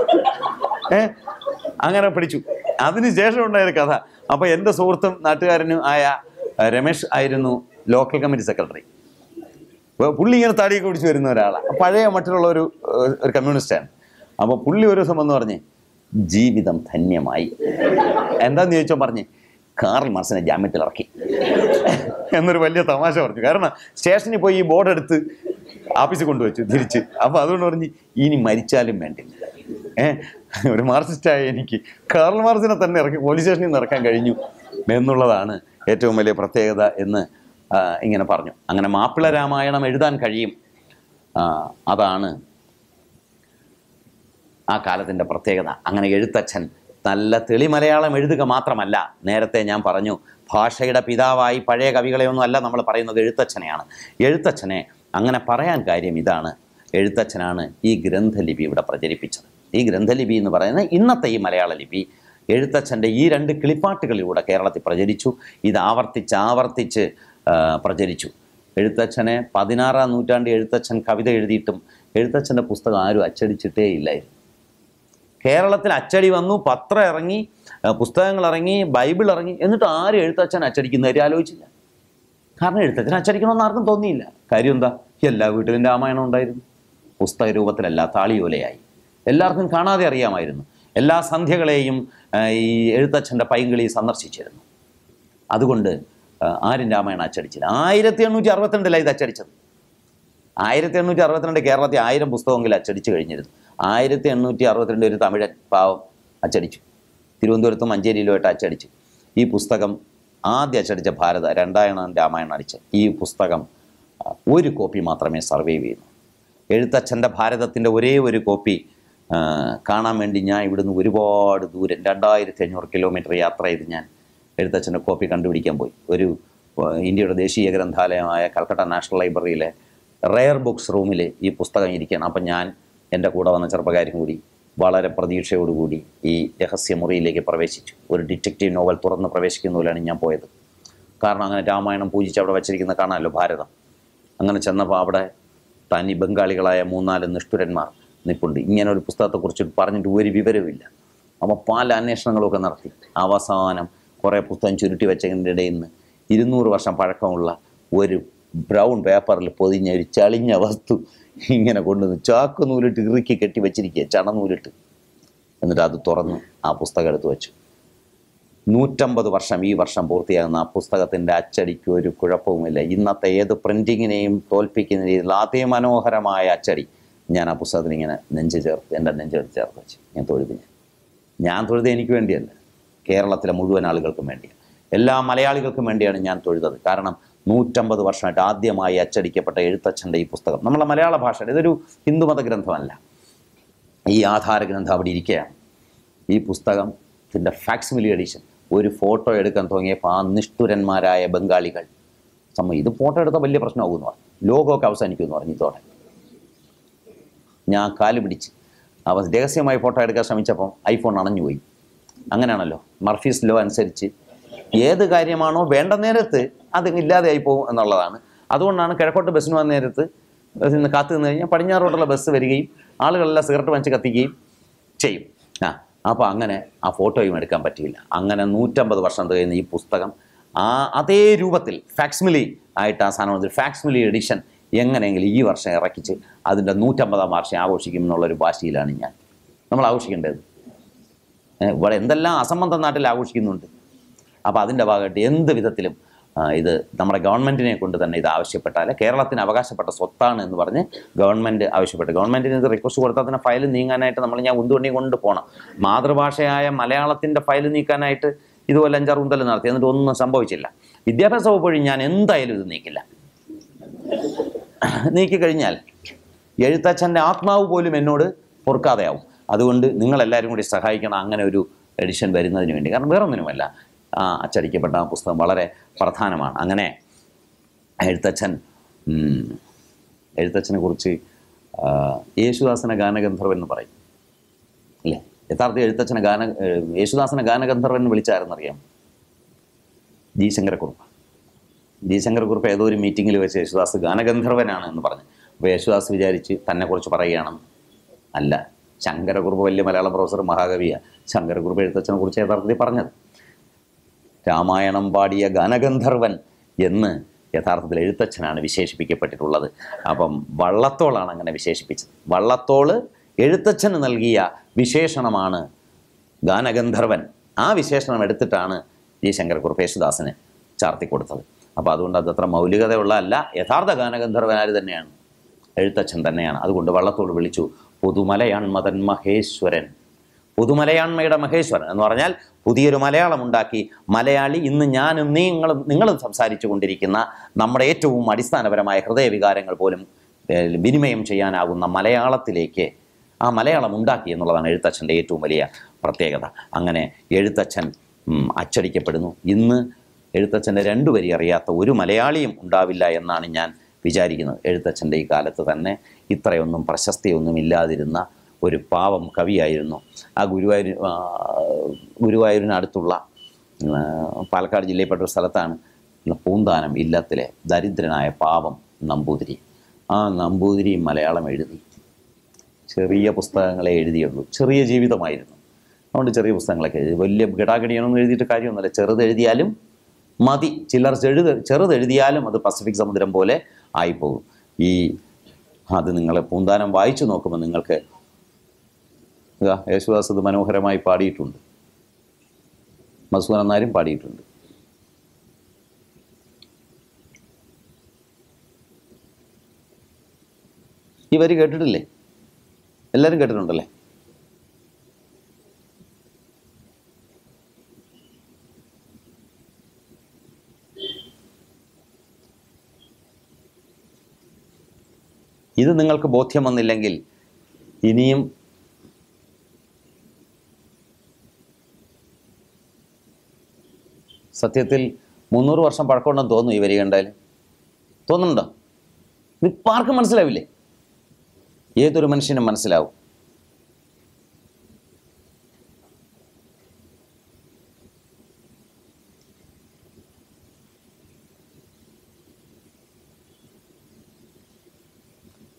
ഏ അങ്ങനെ പിടിച്ചു അതിന് ശേഷം ഉണ്ടായൊരു കഥ അപ്പൊ എൻ്റെ സുഹൃത്തും നാട്ടുകാരനും ആയ അഹ് രമേഷ് ആയിരുന്നു ലോക്കൽ കമ്മിറ്റി സെക്രട്ടറി അപ്പോൾ പുള്ളി ഇങ്ങനെ താടിയൊക്കെ പിടിച്ച് വരുന്ന ഒരാളാണ് പഴയ മട്ടിലുള്ള ഒരു ഏഹ്, ഒരു കമ്മ്യൂണിസ്റ്റാണ് അപ്പോൾ പുള്ളി ഒരു ദിവസം വന്ന് പറഞ്ഞ് ജീവിതം ധന്യമായി എന്താന്ന് ചോദിച്ചോ പറഞ്ഞ് കാറിൽ മാർസിനെ ജാമ്യത്തിൽ ഇറക്കി എന്നൊരു വലിയ തമാശ പറഞ്ഞു കാരണം സ്റ്റേഷനിൽ പോയി ഈ ബോർഡ് എടുത്ത് ആഫീസിൽ കൊണ്ടുവച്ചു തിരിച്ച് അപ്പോൾ അതുകൊണ്ട് പറഞ്ഞ് ഇനി മരിച്ചാലും വേണ്ടില്ല ഏഹ് ഒരു മാർക്സിസ്റ്റായ എനിക്ക് കാർൽ മാർസിനെ തന്നെ ഇറക്കി പോലീസ് സ്റ്റേഷനിൽ നിന്ന് ഇറക്കാൻ കഴിഞ്ഞു എന്നുള്ളതാണ് ഏറ്റവും വലിയ പ്രത്യേകത എന്ന് ആ, ഇങ്ങനെ പറഞ്ഞു അങ്ങനെ മാപ്പിള രാമായണം എഴുതാൻ കഴിയും ആ, അതാണ് ആ കാലത്തിൻ്റെ പ്രത്യേകത അങ്ങനെ എഴുത്തച്ഛൻ നല്ല തെളി മലയാളം എഴുതുക മാത്രമല്ല നേരത്തെ ഞാൻ പറഞ്ഞു ഭാഷയുടെ പിതാവായി പഴയ കവികളെയൊന്നും അല്ല നമ്മൾ പറയുന്നത് എഴുത്തച്ഛനെയാണ് എഴുത്തച്ഛനെ അങ്ങനെ പറയാൻ കാര്യം ഇതാണ് എഴുത്തച്ഛനാണ് ഈ ഗ്രന്ഥലിപി ഇവിടെ പ്രചരിപ്പിച്ചത് ഈ ഗ്രന്ഥലിപി എന്ന് പറയുന്നത് ഇന്നത്തെ ഈ മലയാള ലിപി എഴുത്തച്ഛൻ്റെ ഈ രണ്ട് കിളിപ്പാട്ടുകളിലൂടെ കേരളത്തിൽ പ്രചരിച്ചു ഇത് ആവർത്തിച്ച് ആവർത്തിച്ച് ആ, പ്രചരിച്ചു എഴുത്തച്ഛനെ പതിനാറാം നൂറ്റാണ്ട് എഴുത്തച്ഛൻ കവിത എഴുതിയിട്ടും എഴുത്തച്ഛൻ്റെ പുസ്തകം ആരും അച്ചടിച്ചിട്ടേ ഇല്ലായിരുന്നു കേരളത്തിൽ അച്ചടി വന്നു പത്രം ഇറങ്ങി ആ, പുസ്തകങ്ങൾ ഇറങ്ങി ബൈബിൾ ഇറങ്ങി എന്നിട്ട് ആരും എഴുത്തച്ഛൻ അച്ചടിക്കുന്ന കാര്യം ആലോചിച്ചില്ല കാരണം എഴുത്തച്ഛൻ അച്ചടിക്കണമെന്ന് ആർക്കും തോന്നിയില്ല കാര്യം എന്താ എല്ലാ വീട്ടിലും രാമായണം ഉണ്ടായിരുന്നു പുസ്തക രൂപത്തിലല്ല താളിയോലയായി എല്ലാവർക്കും കാണാതെ അറിയാമായിരുന്നു എല്ലാ സന്ധ്യകളെയും ആ, ഈ എഴുത്തച്ഛൻ്റെ പൈങ്കിളി സന്ദർശിച്ചിരുന്നു അതുകൊണ്ട് ആ, ആരും രാമായണം അച്ചടിച്ചില്ല ആയിരത്തി എണ്ണൂറ്റി അറുപത്തിരണ്ടിലാണ് ഇത് അച്ചടിച്ചത് ആയിരത്തി എണ്ണൂറ്റി അറുപത്തിരണ്ട് കേരളത്തിൽ ആയിരം പുസ്തകമെങ്കിലും അച്ചടിച്ചു കഴിഞ്ഞിരുന്നു ആയിരത്തി എണ്ണൂറ്റി അറുപത്തിരണ്ട് ഒരു തമിഴൻ പാവം അച്ചടിച്ചു തിരുവനന്തപുരത്തും മഞ്ചേരിയിലുമായിട്ട് അച്ചടിച്ചു ഈ പുസ്തകം ആദ്യം അച്ചടിച്ച ഭാരത രണ്ടായണം രാമായണം അടിച്ച ഈ പുസ്തകം ആ, ഒരു കോപ്പി മാത്രമേ സർവൈവ് ചെയ്യുന്നു എഴുത്തച്ഛൻ്റെ ഭാരതത്തിൻ്റെ ഒരേ ഒരു കോപ്പി ആ, കാണാൻ വേണ്ടി ഞാൻ ഇവിടുന്ന് ഒരുപാട് ദൂരം രണ്ടായിരത്തി അഞ്ഞൂറ് കിലോമീറ്റർ യാത്ര ചെയ്ത് ഞാൻ എഴുത്തച്ഛൻ്റെ കോപ്പി കണ്ടുപിടിക്കാൻ പോയി ഒരു ആ, ഇന്ത്യയുടെ ദേശീയ ഗ്രന്ഥാലയമായ കൽക്കട്ട നാഷണൽ ലൈബ്രറിയിലെ റെയർ ബുക്സ് റൂമിൽ ഈ പുസ്തകം ഇരിക്കുകയാണ് അപ്പം ഞാൻ എൻ്റെ കൂടെ വന്ന ചെറുപ്പക്കാരും കൂടി വളരെ പ്രതീക്ഷയോടുകൂടി ഈ രഹസ്യമുറിയിലേക്ക് പ്രവേശിച്ചു ഒരു ഡിറ്റക്റ്റീവ് നോവൽ തുറന്ന് പ്രവേശിക്കുന്ന പോലെയാണ് ഞാൻ പോയത് കാരണം അങ്ങനെ രാമായണം പൂജിച്ച് അവിടെ വച്ചിരിക്കുന്ന കാണാമല്ലോ ഭാരതം അങ്ങനെ ചെന്നപ്പോൾ അവിടെ തനി ബംഗാളികളായ മൂന്നാല് നിഷ്ഠുരന്മാർ നിൽപ്പുണ്ട് ഇങ്ങനെ ഒരു പുസ്തകത്തെക്കുറിച്ച് പറഞ്ഞിട്ട് ഒരു വിവരവുമില്ല അപ്പോൾ പല അന്വേഷണങ്ങളൊക്കെ നടത്തി അവസാനം കുറേ പുസ്തകം ചുരുട്ടി വെച്ചതിൻ്റെ ഇടയിൽ നിന്ന് ഇരുന്നൂറ് വർഷം പഴക്കമുള്ള ഒരു ബ്രൗൺ പേപ്പറിൽ പൊതിഞ്ഞ ഒരു ചളിഞ്ഞ വസ്തു ഇങ്ങനെ കൊണ്ടുവന്ന് ചാക്ക് നൂലിട്ട് ഇറുക്കി കെട്ടി വെച്ചിരിക്കുക ചണനൂലിട്ട് എന്നിട്ട് അത് തുറന്ന് ആ പുസ്തകം എടുത്ത് വെച്ചു നൂറ്റമ്പത് വർഷം ഈ വർഷം പൂർത്തിയാകുന്ന ആ പുസ്തകത്തിൻ്റെ അച്ചടിക്ക് ഒരു കുഴപ്പവുമില്ല ഇന്നത്തെ ഏത് പ്രിൻറ്റിങ്ങിനെയും തോൽപ്പിക്കുന്ന രീതിയിൽ അതിമനോഹരമായ അച്ചടി ഞാൻ ആ പുസ്തകത്തിന് ഇങ്ങനെ നെഞ്ച് ചേർത്ത് എൻ്റെ നെഞ്ചെടുത്ത് ചേർത്ത് വെച്ചു ഞാൻ തൊഴുത് ഞാൻ ഞാൻ തൊഴുത് എനിക്ക് വേണ്ടിയല്ല കേരളത്തിലെ മുഴുവൻ ആളുകൾക്കും വേണ്ടിയാണ് എല്ലാ മലയാളികൾക്കും വേണ്ടിയാണ് ഞാൻ തൊഴുതത് കാരണം നൂറ്റമ്പത് വർഷമായിട്ട് ആദ്യമായി അച്ചടിക്കപ്പെട്ട എഴുത്തച്ഛൻ്റെ ഈ പുസ്തകം നമ്മളെ മലയാള ഭാഷയുടെ ഇതൊരു ഹിന്ദുമത ഗ്രന്ഥമല്ല ഈ ആധാര ഗ്രന്ഥം അവിടെ ഇരിക്കുകയാണ് ഈ പുസ്തകത്തിൻ്റെ ഫാക്സിമിലി എഡിഷൻ ഒരു ഫോട്ടോ എടുക്കാൻ തുടങ്ങിയപ്പോൾ ആ നിഷ്ഠുരന്മാരായ ബംഗാളികൾ സമ്മ ഇത് ഫോട്ടോ എടുത്താൽ വലിയ പ്രശ്നമാകുമെന്ന് പറഞ്ഞു ലോകമൊക്കെ അവസാനിക്കുമെന്ന് പറഞ്ഞു ഇതോടെ ഞാൻ കാല് പിടിച്ച് അവ രഹസ്യമായി ഫോട്ടോ എടുക്കാൻ ശ്രമിച്ചപ്പം ഐഫോൺ അണഞ്ഞുപോയി അങ്ങനെയാണല്ലോ മർഫീസ് ലോ അനുസരിച്ച് ഏത് കാര്യമാണോ വേണ്ട നേരത്ത് അത് ഇല്ലാതെയായി പോകും എന്നുള്ളതാണ് അതുകൊണ്ടാണ് കിഴക്കോട്ട് ബസ്സിന് വന്ന നേരത്ത് ബസ്സിൽ നിന്ന് കാത്തു നിന്ന് കഴിഞ്ഞാൽ പടിഞ്ഞാറോട്ടുള്ള ബസ് വരികയും ആളുകളെല്ലാം സിഗരറ്റ് വലിച്ച് കത്തിക്കുകയും ചെയ്യും ആ അപ്പോൾ അങ്ങനെ ആ ഫോട്ടോയും എടുക്കാൻ പറ്റിയില്ല അങ്ങനെ നൂറ്റമ്പത് വർഷം തികയുന്ന ഈ പുസ്തകം ആ അതേ രൂപത്തിൽ ഫാക്സ്മിലി ആയിട്ട് ആ സാധനം വന്നിട്ട് ഫാക്സ്മിലി എഡിഷൻ എങ്ങനെയെങ്കിലും ഈ വർഷം ഇറക്കിച്ച് അതിൻ്റെ നൂറ്റമ്പതാം വാർഷികം ആഘോഷിക്കും എന്നുള്ളൊരു വാശിയിലാണ് ഞാൻ നമ്മൾ ആഘോഷിക്കേണ്ടത് ഏ, ഇവിടെ എന്തെല്ലാം അസംബന്ധം നാട്ടിൽ ആഘോഷിക്കുന്നുണ്ട് അപ്പോൾ അതിൻ്റെ ഭാഗമായിട്ട് എന്ത് വിധത്തിലും ആ, ഇത് നമ്മുടെ ഗവൺമെൻറ്റിനെ കൊണ്ട് തന്നെ ഇത് ആവശ്യപ്പെട്ടാൽ കേരളത്തിന് അവകാശപ്പെട്ട സ്വത്താണ് എന്ന് പറഞ്ഞ് ഗവൺമെൻറ് ആവശ്യപ്പെട്ടു ഗവൺമെൻറ്റിന് ഇത് റിക്വസ്റ്റ് കൊടുത്താൽ തന്നെ ഫയൽ നീങ്ങാനായിട്ട് നമ്മൾ ഞാൻ ഉന്തുവണ്ടി കൊണ്ട് പോകണം മാതൃഭാഷയായ മലയാളത്തിൻ്റെ ഫയൽ നീക്കാനായിട്ട് ഇതുപോലെ അഞ്ചാറ് ഉന്തൽ നടത്തി എന്നിട്ട് ഒന്നും സംഭവിച്ചില്ല വിദ്യാഭ്യാസ വകുപ്പ് വഴി ഞാൻ എന്തായാലും ഇത് നീക്കില്ല നീക്കിക്കഴിഞ്ഞാൽ എഴുത്തച്ഛൻ്റെ ആത്മാവ് പോലും എന്നോട് പൊറുക്കാതെയാവും അതുകൊണ്ട് നിങ്ങളെല്ലാവരും കൂടി സഹായിക്കണം അങ്ങനെ ഒരു എഡിഷൻ വരുന്നതിന് വേണ്ടി കാരണം വേറൊന്നിനുമല്ല ആ അച്ചടിക്കപ്പെട്ട ആ പുസ്തകം വളരെ പ്രധാനമാണ് അങ്ങനെ എഴുത്തച്ഛൻ ഉം, എഴുത്തച്ഛനെ കുറിച്ച് ആ, യേശുദാസനെ ഗാനഗന്ധർവൻ എന്ന് പറയും അല്ലേ യഥാർത്ഥ എഴുത്തച്ഛനെ ഗാന ഏഹ്, യേശുദാസനെ ഗാനഗന്ധർവൻ എന്ന് വിളിച്ചാരെന്നറിയാം ജി ശങ്കരക്കുറുപ്പ് ജി ശങ്കരക്കുറുപ്പ് ഏതോ ഒരു മീറ്റിങ്ങിൽ വെച്ച് യേശുദാസ് ഗാനഗന്ധർവനാണ് എന്ന് പറഞ്ഞു അപ്പോൾ യേശുദാസ് വിചാരിച്ച് തന്നെക്കുറിച്ച് പറയുകയാണെന്ന് അല്ല ശങ്കരക്കുറുപ്പ് വലിയ മലയാളം പ്രൊഫസർ മഹാകവിയാണ് ശങ്കരക്കുറുപ്പ് എഴുത്തച്ഛനെ കുറിച്ച് യഥാർത്ഥത്തിൽ പറഞ്ഞത് രാമായണം പാടിയ ഗാനഗന്ധർവൻ എന്ന് യഥാർത്ഥത്തിൽ എഴുത്തച്ഛനാണ് വിശേഷിപ്പിക്കപ്പെട്ടിട്ടുള്ളത് അപ്പം വള്ളത്തോളാണ് അങ്ങനെ വിശേഷിപ്പിച്ചത് വള്ളത്തോള് എഴുത്തച്ഛന് നൽകിയ വിശേഷണമാണ് ഗാനഗന്ധർവൻ ആ വിശേഷണം എടുത്തിട്ടാണ് ജി ശങ്കരക്കുറുപ്പ് യേശുദാസിന് ചാർത്തി കൊടുത്തത് അപ്പോൾ അതുകൊണ്ട് അതത്ര മൗലികതയുള്ള അല്ല യഥാർത്ഥ ഗാനഗന്ധർവനാര് തന്നെയാണ് എഴുത്തച്ഛൻ തന്നെയാണ് അതുകൊണ്ട് വള്ളത്തോട് വിളിച്ചു പുതുമലയാൺമതൻ മഹേശ്വരൻ പുതുമലയാണ്മയുടെ മഹേശ്വരൻ എന്ന് പറഞ്ഞാൽ പുതിയൊരു മലയാളം ഉണ്ടാക്കി മലയാളി ഇന്ന് ഞാനും നിങ്ങളും നിങ്ങളും സംസാരിച്ചു കൊണ്ടിരിക്കുന്ന നമ്മുടെ ഏറ്റവും അടിസ്ഥാനപരമായ ഹൃദയവികാരങ്ങൾ പോലും ഏഹ്, വിനിമയം ചെയ്യാനാകുന്ന മലയാളത്തിലേക്ക് ആ മലയാളം ഉണ്ടാക്കി എന്നുള്ളതാണ് എഴുത്തച്ഛൻ്റെ ഏറ്റവും വലിയ പ്രത്യേകത അങ്ങനെ എഴുത്തച്ഛൻ ഉം, അച്ചടിക്കപ്പെടുന്നു ഇന്ന് എഴുത്തച്ഛൻ്റെ രണ്ടു വരി അറിയാത്ത ഒരു മലയാളിയും ഉണ്ടാവില്ല എന്നാണ് ഞാൻ വിചാരിക്കുന്നത് എഴുത്തച്ഛൻ്റെ ഈ കാലത്ത് തന്നെ ഇത്രയൊന്നും പ്രശസ്തിയൊന്നും ഇല്ലാതിരുന്ന ഒരു പാവം കവിയായിരുന്നു ആ ഗുരുവായൂർ ആ, ഗുരുവായൂരിനടുത്തുള്ള ആ, പാലക്കാട് ജില്ലയിൽപ്പെട്ട ഒരു സ്ഥലത്താണ് പൂന്താനം ഇല്ലത്തിലെ ദരിദ്രനായ പാവം നമ്പൂതിരി ആ നമ്പൂതിരി മലയാളം എഴുതി ചെറിയ പുസ്തകങ്ങളെ എഴുതിയുള്ളൂ ചെറിയ ജീവിതമായിരുന്നു അതുകൊണ്ട് ചെറിയ പുസ്തകങ്ങളൊക്കെ എഴുതി വലിയ ഗടാഗടിയാണൊന്നും എഴുതിയിട്ട് കാര്യമൊന്നുമില്ല ചെറുത് എഴുതിയാലും മതി ചിലർ ചെറുത് ചെറുത് എഴുതിയാലും അത് പസഫിക് സമുദ്രം പോലെ ആയിപ്പോകും ഈ അത് നിങ്ങൾ പൂന്താനം വായിച്ചു നോക്കുമ്പോൾ നിങ്ങൾക്ക് ഇതാ യേശുദാസ് ഇത് മനോഹരമായി പാടിയിട്ടുണ്ട് മസൂദൻ എന്നാരും പാടിയിട്ടുണ്ട് ഈ വരി കേട്ടിട്ടില്ലേ എല്ലാവരും കേട്ടിട്ടുണ്ടല്ലേ ഇത് നിങ്ങൾക്ക് ബോധ്യം വന്നില്ലെങ്കിൽ ഇനിയും സത്യത്തിൽ മുന്നൂറ് വർഷം പഴക്കമുണ്ടെന്ന് തോന്നുന്നു ഈ വരി കണ്ടാൽ തോന്നുന്നുണ്ടോ ഇതിപ്പോൾ ആർക്കും മനസ്സിലാവില്ലേ ഏതൊരു മനുഷ്യനും മനസ്സിലാവും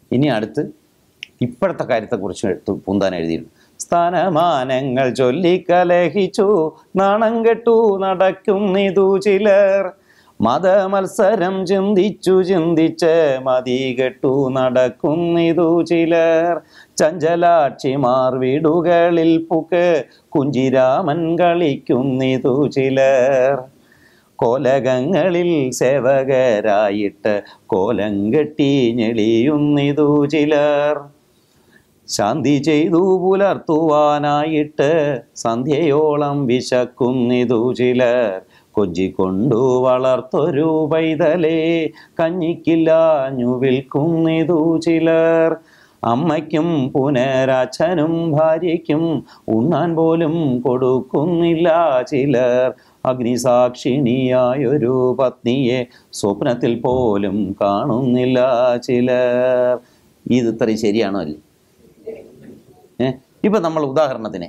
ഇനി അടുത്ത് ഇപ്പോഴത്തെ കാര്യത്തെക്കുറിച്ച് എടുത്ത് പൂന്താൻ എഴുതിയിട്ടുണ്ട് സ്ഥാനമാനങ്ങൾ ചൊല്ലിക്കലഹിച്ചു നാണം കെട്ടു നടക്കുന്നിതു ചിലർ മതമത്സരം ചിന്തിച്ചു ചിന്തിച്ച് മതി കെട്ടു നടക്കുന്നിതു ചിലർ ചഞ്ചലാക്ഷിമാർ വീടുകളിൽ പുക്ക് കുഞ്ചിരാമൻ കളിക്കുന്നിതു ചിലർ കോലകങ്ങളിൽ സേവകരായിട്ട് കോലം കെട്ടി ഞെളിയുന്നിതു ചിലർ ശാന്തി ചെയ്തു പുലർത്തുവാനായിട്ട് സന്ധ്യയോളം വിശക്കുന്നിതു ചിലർ കൊഞ്ചിക്കൊണ്ടു വളർത്തൊരു പൈതലേ കഞ്ഞിക്കില്ലാഞ്ഞു വിൽക്കുന്നിതു ചിലർ അമ്മയ്ക്കും പുനരച്ഛനും ഭാര്യയ്ക്കും ഉണ്ണാൻ പോലും കൊടുക്കുന്നില്ല ചിലർ അഗ്നിസാക്ഷിണിയായൊരു പത്നിയെ സ്വപ്നത്തിൽ പോലും കാണുന്നില്ല ചിലർ ഇത് ഇത്രയും ശരിയാണോ അല്ലേ ഏ ഇപ്പം നമ്മൾ ഉദാഹരണത്തിന്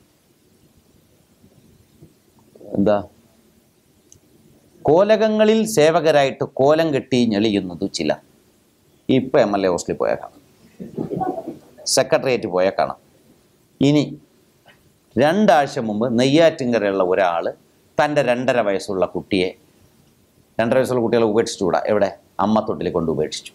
എന്താ കോലകങ്ങളിൽ സേവകരായിട്ട് കോലം കെട്ടി ഞെളിയുന്നത് ചില ഇപ്പം എം എൽ എ ഹോസ്റ്റലിൽ പോയാൽ കാണാം സെക്രട്ടേറിയറ്റ് പോയാൽ കാണാം ഇനി രണ്ടാഴ്ച മുമ്പ് നെയ്യാറ്റിൻകരയുള്ള ഒരാൾ തൻ്റെ രണ്ടര വയസ്സുള്ള കുട്ടിയെ രണ്ടര വയസ്സുള്ള കുട്ടികളെ ഉപേക്ഷിച്ചുകൂടാ എവിടെ അമ്മത്തൊട്ടിൽ കൊണ്ട് ഉപേക്ഷിച്ചു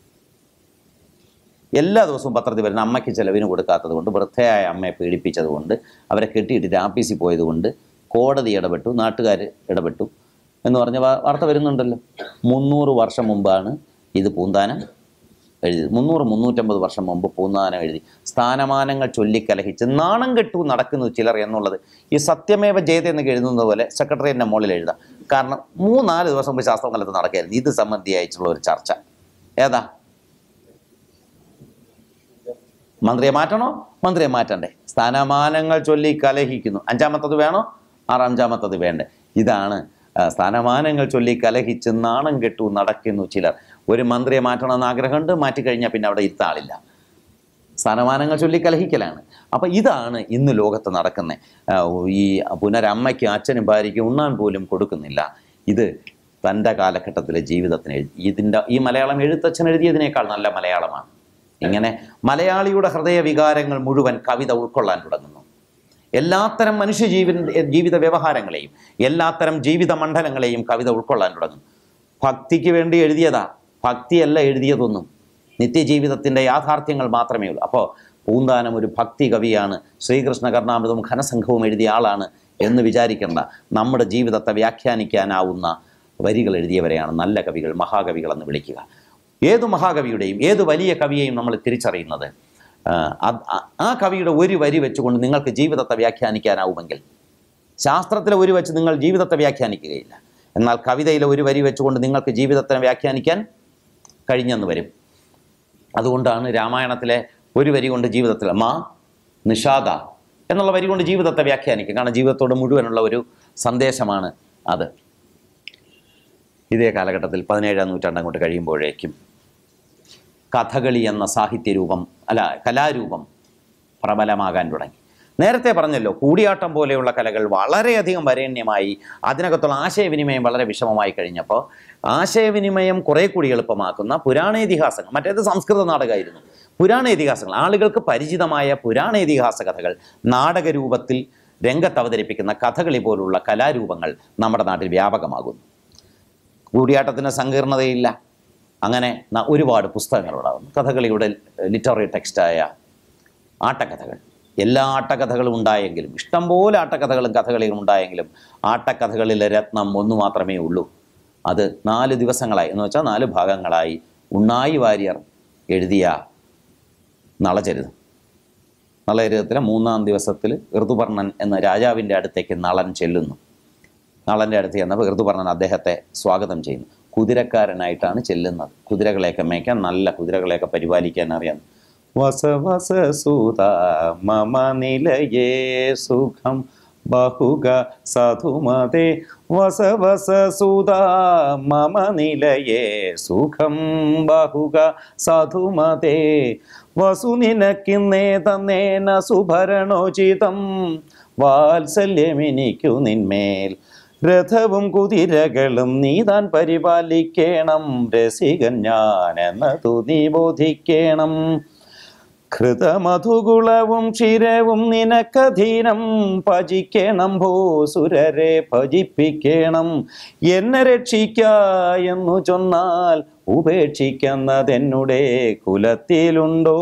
എല്ലാ ദിവസവും പത്രത്തിൽ വരുന്ന അമ്മയ്ക്ക് ചെലവിന് കൊടുക്കാത്തത് കൊണ്ട് വൃദ്ധയായ അമ്മയെ പീഡിപ്പിച്ചത് കൊണ്ട് അവരെ കെട്ടിയിട്ടിട്ട് ആഫീസിൽ പോയതുകൊണ്ട് കോടതി ഇടപെട്ടു നാട്ടുകാർ ഇടപെട്ടു എന്ന് പറഞ്ഞ വാ- വാർത്ത വരുന്നുണ്ടല്ലോ മുന്നൂറ് വർഷം മുമ്പാണ് ഇത് പൂന്താനം എഴുതിയത് മുന്നൂറ് മുന്നൂറ്റമ്പത് വർഷം മുമ്പ് പൂന്താനം എഴുതി സ്ഥാനമാനങ്ങൾ ചൊല്ലിക്കലഹിച്ച് നാണം കെട്ടു നടക്കുന്നു ചിലർ എന്നുള്ളത് ഈ സത്യമേവ ജയത എന്നൊക്കെ എഴുതുന്നത് പോലെ സെക്രട്ടറിയുടെ മുകളിൽ എഴുതാം കാരണം മൂന്നാല് ദിവസം മുമ്പ് ശാസ്ത്രകാലത്ത് നടക്കായിരുന്നു ഇത് സംബന്ധിയായിട്ടുള്ള ഒരു ചർച്ച ഏതാ മന്ത്രിയെ മാറ്റണോ മന്ത്രിയെ മാറ്റണ്ടേ സ്ഥാനമാനങ്ങൾ ചൊല്ലി കലഹിക്കുന്നു അഞ്ചാമത്തത് വേണോ ആറഞ്ചാമത്തത് വേണ്ടേ ഇതാണ് ആ, സ്ഥാനമാനങ്ങൾ ചൊല്ലി കലഹിച്ച് നാണം കെട്ടു നടക്കുന്നു ചിലർ ഒരു മന്ത്രിയെ മാറ്റണമെന്ന് ആഗ്രഹമുണ്ട് മാറ്റിക്കഴിഞ്ഞാൽ പിന്നെ അവിടെ ഇരുത്ത ആളില്ല സ്ഥാനമാനങ്ങൾ ചൊല്ലി കലഹിക്കലാണ് അപ്പം ഇതാണ് ഇന്ന് ലോകത്ത് നടക്കുന്നത് ഈ പുനരമ്മയ്ക്ക് അച്ഛനും ഭാര്യയ്ക്കും ഉണ്ണാൻ പോലും കൊടുക്കുന്നില്ല ഇത് തൻ്റെ കാലഘട്ടത്തിലെ ജീവിതത്തിന് എഴുതി ഇതിൻ്റെ ഈ മലയാളം എഴുത്തച്ഛൻ എഴുതിയതിനേക്കാൾ നല്ല മലയാളമാണ് ഇങ്ങനെ മലയാളിയുടെ ഹൃദയ വികാരങ്ങൾ മുഴുവൻ കവിത ഉൾക്കൊള്ളാൻ തുടങ്ങുന്നു എല്ലാത്തരം മനുഷ്യ ജീവൻ ജീവിത വ്യവഹാരങ്ങളെയും എല്ലാത്തരം ജീവിത മണ്ഡലങ്ങളെയും കവിത ഉൾക്കൊള്ളാൻ തുടങ്ങും ഭക്തിക്ക് വേണ്ടി എഴുതിയതാ ഭക്തിയല്ല എഴുതിയതൊന്നും നിത്യജീവിതത്തിൻ്റെ യാഥാർത്ഥ്യങ്ങൾ മാത്രമേ ഉള്ളൂ അപ്പോൾ പൂന്താനം ഒരു ഭക്തി കവിയാണ് ശ്രീകൃഷ്ണ കർണാമൃതവും ഘനസംഘവും എഴുതിയ ആളാണ് എന്ന് വിചാരിക്കേണ്ട നമ്മുടെ ജീവിതത്തെ വ്യാഖ്യാനിക്കാനാവുന്ന വരികൾ എഴുതിയവരെയാണ് നല്ല കവികൾ മഹാകവികൾ എന്ന് വിളിക്കുക ഏതു മഹാകവിയുടെയും ഏതു വലിയ കവിയെയും നമ്മൾ തിരിച്ചറിയുന്നത് ആ, അത് ആ- ആ കവിയുടെ ഒരു വരി വെച്ചുകൊണ്ട് നിങ്ങൾക്ക് ജീവിതത്തെ വ്യാഖ്യാനിക്കാനാവുമെങ്കിൽ ശാസ്ത്രത്തിലെ ഒരു വെച്ച് നിങ്ങൾ ജീവിതത്തെ വ്യാഖ്യാനിക്കുകയില്ല എന്നാൽ കവിതയിലെ ഒരു വരി വെച്ചുകൊണ്ട് നിങ്ങൾക്ക് ജീവിതത്തെ വ്യാഖ്യാനിക്കാൻ കഴിഞ്ഞെന്ന് വരും അതുകൊണ്ടാണ് രാമായണത്തിലെ ഒരു വരി കൊണ്ട് ജീവിതത്തിൽ മാ നിഷാദ എന്നുള്ള വരി കൊണ്ട് ജീവിതത്തെ വ്യാഖ്യാനിക്കും കാരണം ജീവിതത്തോട് മുഴുവനുള്ള ഒരു സന്ദേശമാണ് അത് ഇതേ കാലഘട്ടത്തിൽ പതിനേഴാം നൂറ്റാണ്ട് അങ്ങോട്ട് കഴിയുമ്പോഴേക്കും കഥകളി എന്ന സാഹിത്യരൂപം അല്ല കലാരൂപം പ്രബലമാകാൻ തുടങ്ങി നേരത്തെ പറഞ്ഞല്ലോ കൂടിയാട്ടം പോലെയുള്ള കലകൾ വളരെയധികം വരേണ്യമായി അതിനകത്തുള്ള ആശയവിനിമയം വളരെ വിഷമമായി കഴിഞ്ഞപ്പോൾ ആശയവിനിമയം കുറെ കൂടി എളുപ്പമാക്കുന്ന പുരാണേതിഹാസങ്ങൾ മറ്റേത് സംസ്കൃത നാടകമായിരുന്നു പുരാണേതിഹാസങ്ങൾ ആളുകൾക്ക് പരിചിതമായ പുരാണേതിഹാസ കഥകൾ നാടകരൂപത്തിൽ രംഗത്ത് അവതരിപ്പിക്കുന്ന കഥകളി പോലുള്ള കലാരൂപങ്ങൾ നമ്മുടെ നാട്ടിൽ വ്യാപകമാകുന്നു കൂടിയാട്ടത്തിന് സങ്കീർണതയില്ല അങ്ങനെ ന- ഒരുപാട് പുസ്തകങ്ങളുണ്ടാകുന്നു കഥകളിയുടെ ലിറ്റററി ടെക്സ്റ്റായ ആട്ടക്കഥകൾ എല്ലാ ആട്ടക്കഥകളും ഉണ്ടായെങ്കിലും ഇഷ്ടംപോലെ ആട്ടക്കഥകളും കഥകളിയും ഉണ്ടായെങ്കിലും ആട്ടക്കഥകളിലെ രത്നം ഒന്നു മാത്രമേ ഉള്ളൂ അത് നാല് ദിവസങ്ങളായി എന്ന് വെച്ചാൽ നാല് ഭാഗങ്ങളായി ഉണ്ണായി വാര്യർ എഴുതിയ നളചരിതം നളചരിതത്തിലെ മൂന്നാം ദിവസത്തിൽ ഋതുപർണൻ എന്ന രാജാവിൻ്റെ അടുത്തേക്ക് നളൻ ചെല്ലുന്നു നളൻ്റെ അടുത്ത് ചെന്നപ്പോൾ ഋതുപർണൻ അദ്ദേഹത്തെ സ്വാഗതം ചെയ്യുന്നു കുതിരക്കാരനായിട്ടാണ് ചെല്ലുന്നത് കുതിരകളെയൊക്കെ മേയ്ക്കാൻ നല്ല കുതിരകളെയൊക്കെ പരിപാലിക്കാൻ അറിയാം വസ വസ സൂത മമ നിലയേ സുഖം ബഹുക സാധുമതേ വസ വസ സൂത മമ നിലയേ സുഖം ബഹുക സാധുമതേ വസു നിനക്കിന്നേ തന്നേന സുഭരണോചിതം വാത്സല്യമെനിക്കു നിന്മേൽ രഥവും കുതിരകളും നീതാൻ പരിപാലിക്കണം രസികൻ ഞാൻ എന്നതു നീ ബോധിക്കണം ഘൃതമധുകുളവും ക്ഷീരവും നിനക്കധീനം ഭജിക്കണം ഭൂസുരരെ ഭജിപ്പിക്കണം എന്നെ രക്ഷിക്ക എന്നു ചൊന്നാൽ ഉപേക്ഷിക്കുന്നതെന്നുടെ കുലത്തിലുണ്ടോ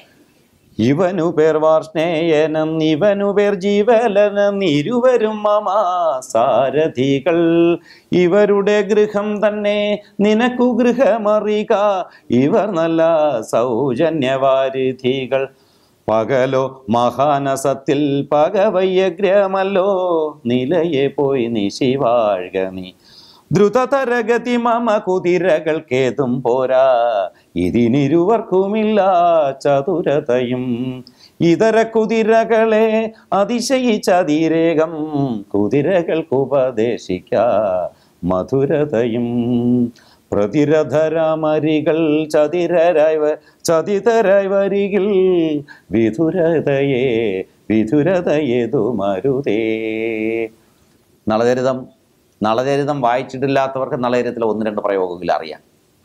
ഇവനു പേർ വാർഷ്ണേയനം ഇവനു പേർ ജീവലനം ഇരുവരും മമ സാരഥികൾ ഇവരുടെ ഗൃഹം തന്നെ നിനക്കു ഗൃഹമറിക ഇവർ നല്ല സൗജന്യവാരിധികൾ പകലോ മഹാനസത്തിൽ പകവയ്യഗ്രമല്ലോ നിലയെ പോയി നിശിവാഴ്ക നീ ദ്രുതതരഗതി മമ കുതിരകൾക്കേതും പോരാ ഇതിനിരുവർക്കുമില്ല ചതുരതയും ഇതര കുതിരകളെ അതിശയിച്ചതിരേകം കുതിരകൾക്കുപദേശിക്ക മധുരതയും പ്രതിരധരാമരികൾ ചതിരരായി വ- ചതിതരായി വരികിൽ വിധുരതയെ വിധുരതയേതു മരുതേ നളചരിതം നളചരിതം വായിച്ചിട്ടില്ലാത്തവർക്ക് നളചരിതത്തിലെ ഒന്ന് രണ്ട് പ്രയോഗങ്ങൾ അറിയാം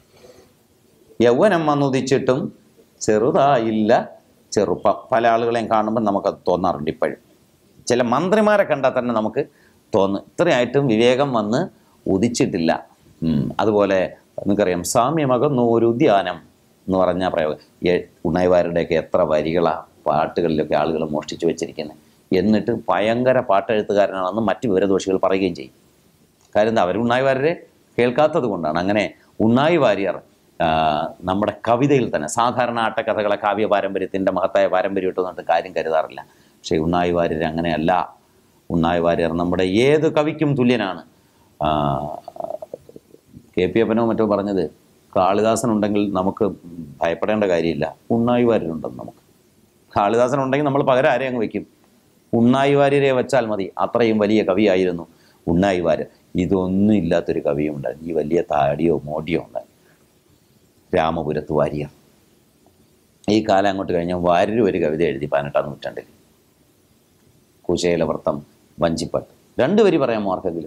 യൗവനം വന്നുദിച്ചിട്ടും ചെറുതായില്ല ചെറുപ്പം പല ആളുകളെയും കാണുമ്പോൾ നമുക്കത് തോന്നാറുണ്ട് ഇപ്പോഴും ചില മന്ത്രിമാരെ കണ്ടാൽ തന്നെ നമുക്ക് തോന്നും ഇത്രയായിട്ടും വിവേകം വന്ന് ഉദിച്ചിട്ടില്ല ഉം. അതുപോലെ നിങ്ങൾക്കറിയാം സാമ്യമകന്നു ഒരു ഉദ്യാനം എന്ന് പറഞ്ഞ പ്രയോഗം എ- ഉണ്ണായിവാരുടെയൊക്കെ എത്ര വരികളാ പാട്ടുകളിലൊക്കെ ആളുകൾ മോഷ്ടിച്ചു വെച്ചിരിക്കുന്നത് എന്നിട്ട് ഭയങ്കര പാട്ടെഴുത്തുകാരനാണെന്ന് മറ്റു വിവരദോഷികൾ പറയുകയും ചെയ്യും കാര്യം എന്താ അവർ ഉണ്ണായി വാര്യരെ കേൾക്കാത്തത് കൊണ്ടാണ് അങ്ങനെ ഉണ്ണായി വാര്യർ ആ, നമ്മുടെ കവിതയിൽ തന്നെ സാധാരണ ആട്ടക്കഥകളെ കാവ്യ പാരമ്പര്യത്തിൻ്റെ മഹത്തായ പാരമ്പര്യം ഇട്ടെന്നിട്ട് കാര്യം കരുതാറില്ല പക്ഷേ ഉണ്ണായി വാര്യർ അങ്ങനെയല്ല ഉണ്ണായി വാര്യർ നമ്മുടെ ഏത് കവിക്കും തുല്യനാണ് ആ, കെ പി അപ്പനോ മറ്റോ പറഞ്ഞത് കാളിദാസൻ ഉണ്ടെങ്കിൽ നമുക്ക് ഭയപ്പെടേണ്ട കാര്യമില്ല ഉണ്ണായി വാര്യരുണ്ടെന്ന് നമുക്ക് കാളിദാസൻ ഉണ്ടെങ്കിൽ നമ്മൾ പകരം ആരെ അങ്ങ് വയ്ക്കും ഉണ്ണായി വാര്യരെ വെച്ചാൽ മതി അത്രയും വലിയ കവിയായിരുന്നു ഉണ്ണായി വാര്യർ ഇതൊന്നും ഇല്ലാത്തൊരു കവിയും ഉണ്ടായിരുന്നു ഈ വലിയ താടിയോ മോടിയോ ഉണ്ടായിരുന്നു രാമപുരത്ത് വാര്യർ ഈ കാലം അങ്ങോട്ട് കഴിഞ്ഞാൽ വാര്യർ ഒരു കവിത എഴുതി പതിനെട്ടാം നൂറ്റാണ്ടിൽ കുശേലവൃത്തം വഞ്ചിപ്പാട്ട് രണ്ട് വരി പറയാമോ ആർക്കെങ്കിലും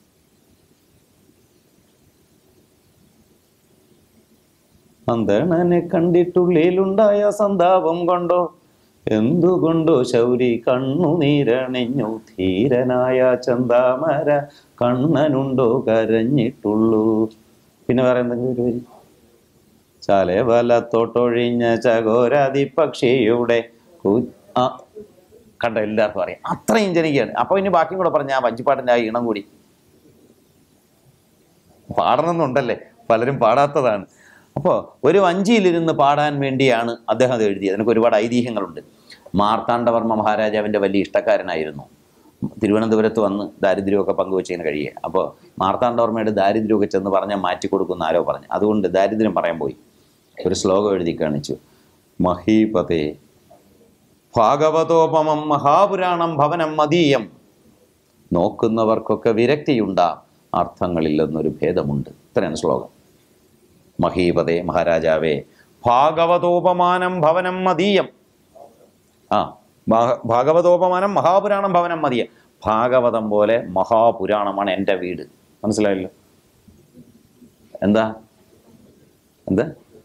അന്തണനെ കണ്ടിട്ടുള്ളിലുണ്ടായ സന്താപം കൊണ്ടോ എന്തുകൊണ്ടോ ശൗരി കണ്ണുനീരണിഞ്ഞു ധീരനായ ചന്താമര കണ്ണനുണ്ടോ കരഞ്ഞിട്ടുള്ളൂ പിന്നെ വേറെ എന്തെങ്കിലും ഒരു വരി ചാലെ വലത്തോട്ടൊഴിഞ്ഞ ചകോരാതി പക്ഷിയുടെ കു- ആ കണ്ട എല്ലാവർക്കും അറിയാം അത്രയും ജനിക്കുകയാണ് അപ്പൊ ഇനി ബാക്കിയും കൂടെ പറഞ്ഞ ആ വഞ്ചിപ്പാട്ടിൻ്റെ ആ ഈണം കൂടി പാടണമെന്നുണ്ടല്ലേ പലരും പാടാത്തതാണ് അപ്പോൾ ഒരു വഞ്ചിയിലിരുന്ന് പാടാൻ വേണ്ടിയാണ് അദ്ദേഹം അത് എഴുതിയത് അതിനൊക്കെ ഒരുപാട് ഐതിഹ്യങ്ങളുണ്ട് മാർത്താണ്ഡവർമ്മ മഹാരാജാവിൻ്റെ വലിയ ഇഷ്ടക്കാരനായിരുന്നു തിരുവനന്തപുരത്ത് വന്ന് ദാരിദ്ര്യമൊക്കെ പങ്കുവെച്ചതിന് കഴിയേ അപ്പോൾ മാർത്താണ്ഡവർമ്മയുടെ ദാരിദ്ര്യമൊക്കെ ചെന്ന് പറഞ്ഞാൽ മാറ്റി കൊടുക്കുന്ന ആരോ പറഞ്ഞു അതുകൊണ്ട് ദാരിദ്ര്യം പറയാൻ പോയി ഒരു ശ്ലോകം എഴുതി കാണിച്ചു മഹീപതേ ഭാഗവതോപമം മഹാപുരാണം ഭവനം മതീയം നോക്കുന്നവർക്കൊക്കെ വിരക്തിയുണ്ടാ അർത്ഥങ്ങളില്ലെന്നൊരു ഭേദമുണ്ട് ഇത്രയാണ് ശ്ലോകം മഹീപതേ മഹാരാജാവേ ഭാഗവതോപമാനം ഭവനം മതീയം ആ ഭാ- ഭാഗവതോപമാനം മഹാപുരാണം ഭവനം മതീയം ഭാഗവതം പോലെ മഹാപുരാണമാണ് എൻ്റെ വീട് മനസ്സിലായല്ലോ എന്താ എന്താ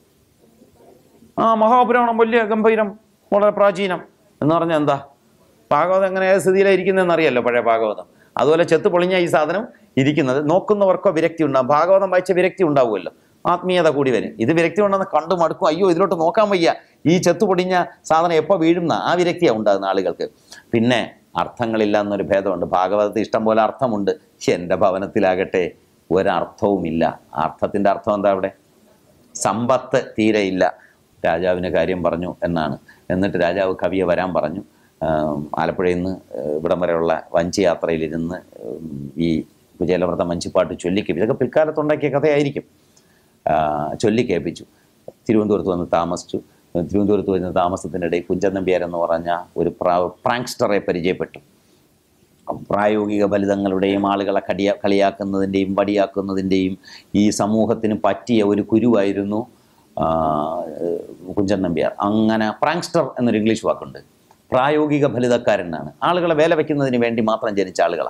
ആ മഹാപുരാണം വലിയ ഗംഭീരം വളരെ പ്രാചീനം എന്ന് പറഞ്ഞാൽ എന്താ ഭാഗവതം എങ്ങനെ ഏത് സ്ഥിതിയിലായിരിക്കുന്നതെന്ന് അറിയാലോ പഴയ ഭാഗവതം അതുപോലെ ചെത്ത് പൊളിഞ്ഞ ഈ സാധനം ഇരിക്കുന്നത് നോക്കുന്നവർക്കോ വിരക്തി ഉണ്ടാകും ഭാഗവതം വായിച്ച വിരക്തി ഉണ്ടാവുമല്ലോ ആത്മീയത കൂടി വരും ഇത് വിരക്തി ഉണ്ടെന്ന് കണ്ടു മടുക്കും അയ്യോ ഇതിലോട്ട് നോക്കാൻ വയ്യ ഈ ചെത്ത് പൊടിഞ്ഞ സാധനം എപ്പോൾ വീഴുന്ന ആ വിരക്തിയാണ് ഉണ്ടാകുന്ന ആളുകൾക്ക് പിന്നെ അർത്ഥങ്ങളില്ല എന്നൊരു ഭേദമുണ്ട് ഭാഗവതത്തിൽ ഇഷ്ടം പോലെ അർത്ഥമുണ്ട് എൻ്റെ ഭവനത്തിലാകട്ടെ ഒരർത്ഥവുമില്ല അർത്ഥത്തിൻ്റെ അർത്ഥം എന്താ അവിടെ സമ്പത്ത് തീരെയില്ല രാജാവിന് കാര്യം പറഞ്ഞു എന്നാണ് എന്നിട്ട് രാജാവ് കവിയെ വരാൻ പറഞ്ഞു ആം, ആലപ്പുഴയിൽ നിന്ന് ഏഹ്, ഇവിടം വരെയുള്ള വഞ്ചി യാത്രയിലിരുന്ന് ഉം, ഈ കുചേലവ്രതം വഞ്ചിപ്പാട്ട് ചൊല്ലിക്കേപ്പി ഇതൊക്കെ പിൽക്കാലത്തുണ്ടാക്കിയ കഥയായിരിക്കും ആ, ചൊല്ലിക്കേൾപ്പിച്ചു തിരുവനന്തപുരത്ത് വന്ന് താമസിച്ചു തിരുവനന്തപുരത്ത് വരുന്ന താമസത്തിനിടയിൽ കുഞ്ചൻ നമ്പ്യാർ എന്ന് പറഞ്ഞ ഒരു പ്രാ പ്രാങ്സ്റ്ററെ പരിചയപ്പെട്ടു പ്രായോഗിക ഫലിതങ്ങളുടെയും ആളുകളെ കടിയ കളിയാക്കുന്നതിൻ്റെയും വടിയാക്കുന്നതിൻ്റെയും ഈ സമൂഹത്തിന് പറ്റിയ ഒരു കുരുവായിരുന്നു ആ, കുഞ്ചൻ നമ്പ്യാർ അങ്ങനെ പ്രാങ്സ്റ്റർ എന്നൊരു ഇംഗ്ലീഷ് വാക്കുണ്ട് പ്രായോഗിക ഫലിതക്കാരനാണ് ആളുകളെ വേല വയ്ക്കുന്നതിന് വേണ്ടി മാത്രം ജനിച്ച ആളുകളാണ്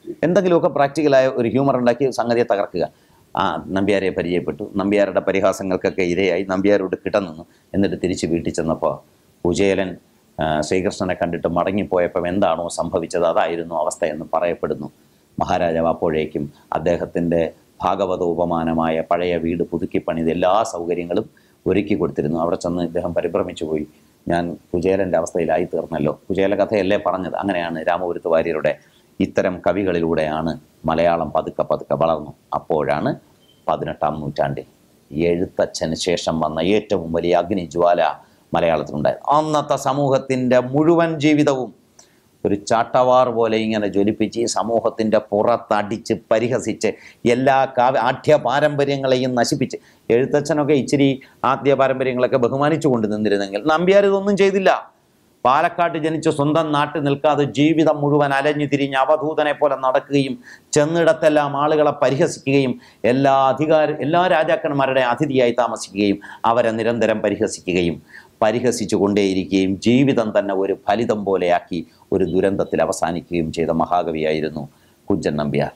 എന്തെങ്കിലുമൊക്കെ പ്രാക്ടിക്കലായ ഒരു ഹ്യൂമർ ഉണ്ടാക്കി സംഗതിയെ തകർക്കുക ആ നമ്പ്യാരെ പരിചയപ്പെട്ടു നമ്പ്യാരുടെ പരിഹാസങ്ങൾക്കൊക്കെ ഇരയായി നമ്പ്യാരോട് കിടന്നു എന്നിട്ട് തിരിച്ച് വീട്ടിൽ ചെന്നപ്പോൾ കുചേലൻ ആ, ശ്രീകൃഷ്ണനെ കണ്ടിട്ട് മടങ്ങിപ്പോയപ്പോൾ എന്താണോ സംഭവിച്ചത് അതായിരുന്നു അവസ്ഥയെന്ന് പറയപ്പെടുന്നു മഹാരാജാവ് അപ്പോഴേക്കും അദ്ദേഹത്തിൻ്റെ ഭാഗവത ഉപമാനമായ പഴയ വീട് പുതുക്കി പണിത് എല്ലാ സൗകര്യങ്ങളും ഒരുക്കി കൊടുത്തിരുന്നു അവിടെ ചെന്ന് ഇദ്ദേഹം പരിഭ്രമിച്ചു പോയി ഞാൻ കുചേലൻ്റെ അവസ്ഥയിലായി തീർന്നല്ലോ കുചേല കഥയല്ലേ പറഞ്ഞത് അങ്ങനെയാണ് രാമപുരത്ത് വാര്യരുടെ ഇത്തരം കവികളിലൂടെയാണ് മലയാളം പതുക്കെ പതുക്കെ വളർന്നു അപ്പോഴാണ് പതിനെട്ടാം നൂറ്റാണ്ടിൽ എഴുത്തച്ഛന് ശേഷം വന്ന ഏറ്റവും വലിയ അഗ്നിജ്വാല മലയാളത്തിലുണ്ടായത് അന്നത്തെ സമൂഹത്തിൻ്റെ മുഴുവൻ ജീവിതവും ഒരു ചാട്ടവാർ പോലെ ഇങ്ങനെ ജ്വലിപ്പിച്ച് ഈ സമൂഹത്തിൻ്റെ പുറത്തടിച്ച് പരിഹസിച്ച് എല്ലാ കാവ്യ ആഠ്യ പാരമ്പര്യങ്ങളെയും നശിപ്പിച്ച് എഴുത്തച്ഛനൊക്കെ ഇച്ചിരി ആദ്യ പാരമ്പര്യങ്ങളൊക്കെ ബഹുമാനിച്ചു കൊണ്ട് നിന്നിരുന്നെങ്കിൽ നമ്പ്യാർ ഇതൊന്നും ചെയ്തില്ല പാലക്കാട്ട് ജനിച്ച് സ്വന്തം നാട്ടിൽ നിൽക്കാതെ ജീവിതം മുഴുവൻ അലഞ്ഞു തിരിഞ്ഞ് അവധൂതനെ പോലെ നടക്കുകയും ചെന്നിടത്തെല്ലാം ആളുകളെ പരിഹസിക്കുകയും എല്ലാ അധികാര എല്ലാ രാജാക്കന്മാരുടെ അതിഥിയായി താമസിക്കുകയും അവരെ നിരന്തരം പരിഹസിക്കുകയും പരിഹസിച്ചു കൊണ്ടേയിരിക്കുകയും ജീവിതം തന്നെ ഒരു ഫലിതം പോലെയാക്കി ഒരു ദുരന്തത്തിൽ അവസാനിക്കുകയും ചെയ്ത മഹാകവിയായിരുന്നു കുഞ്ചൻ നമ്പ്യാർ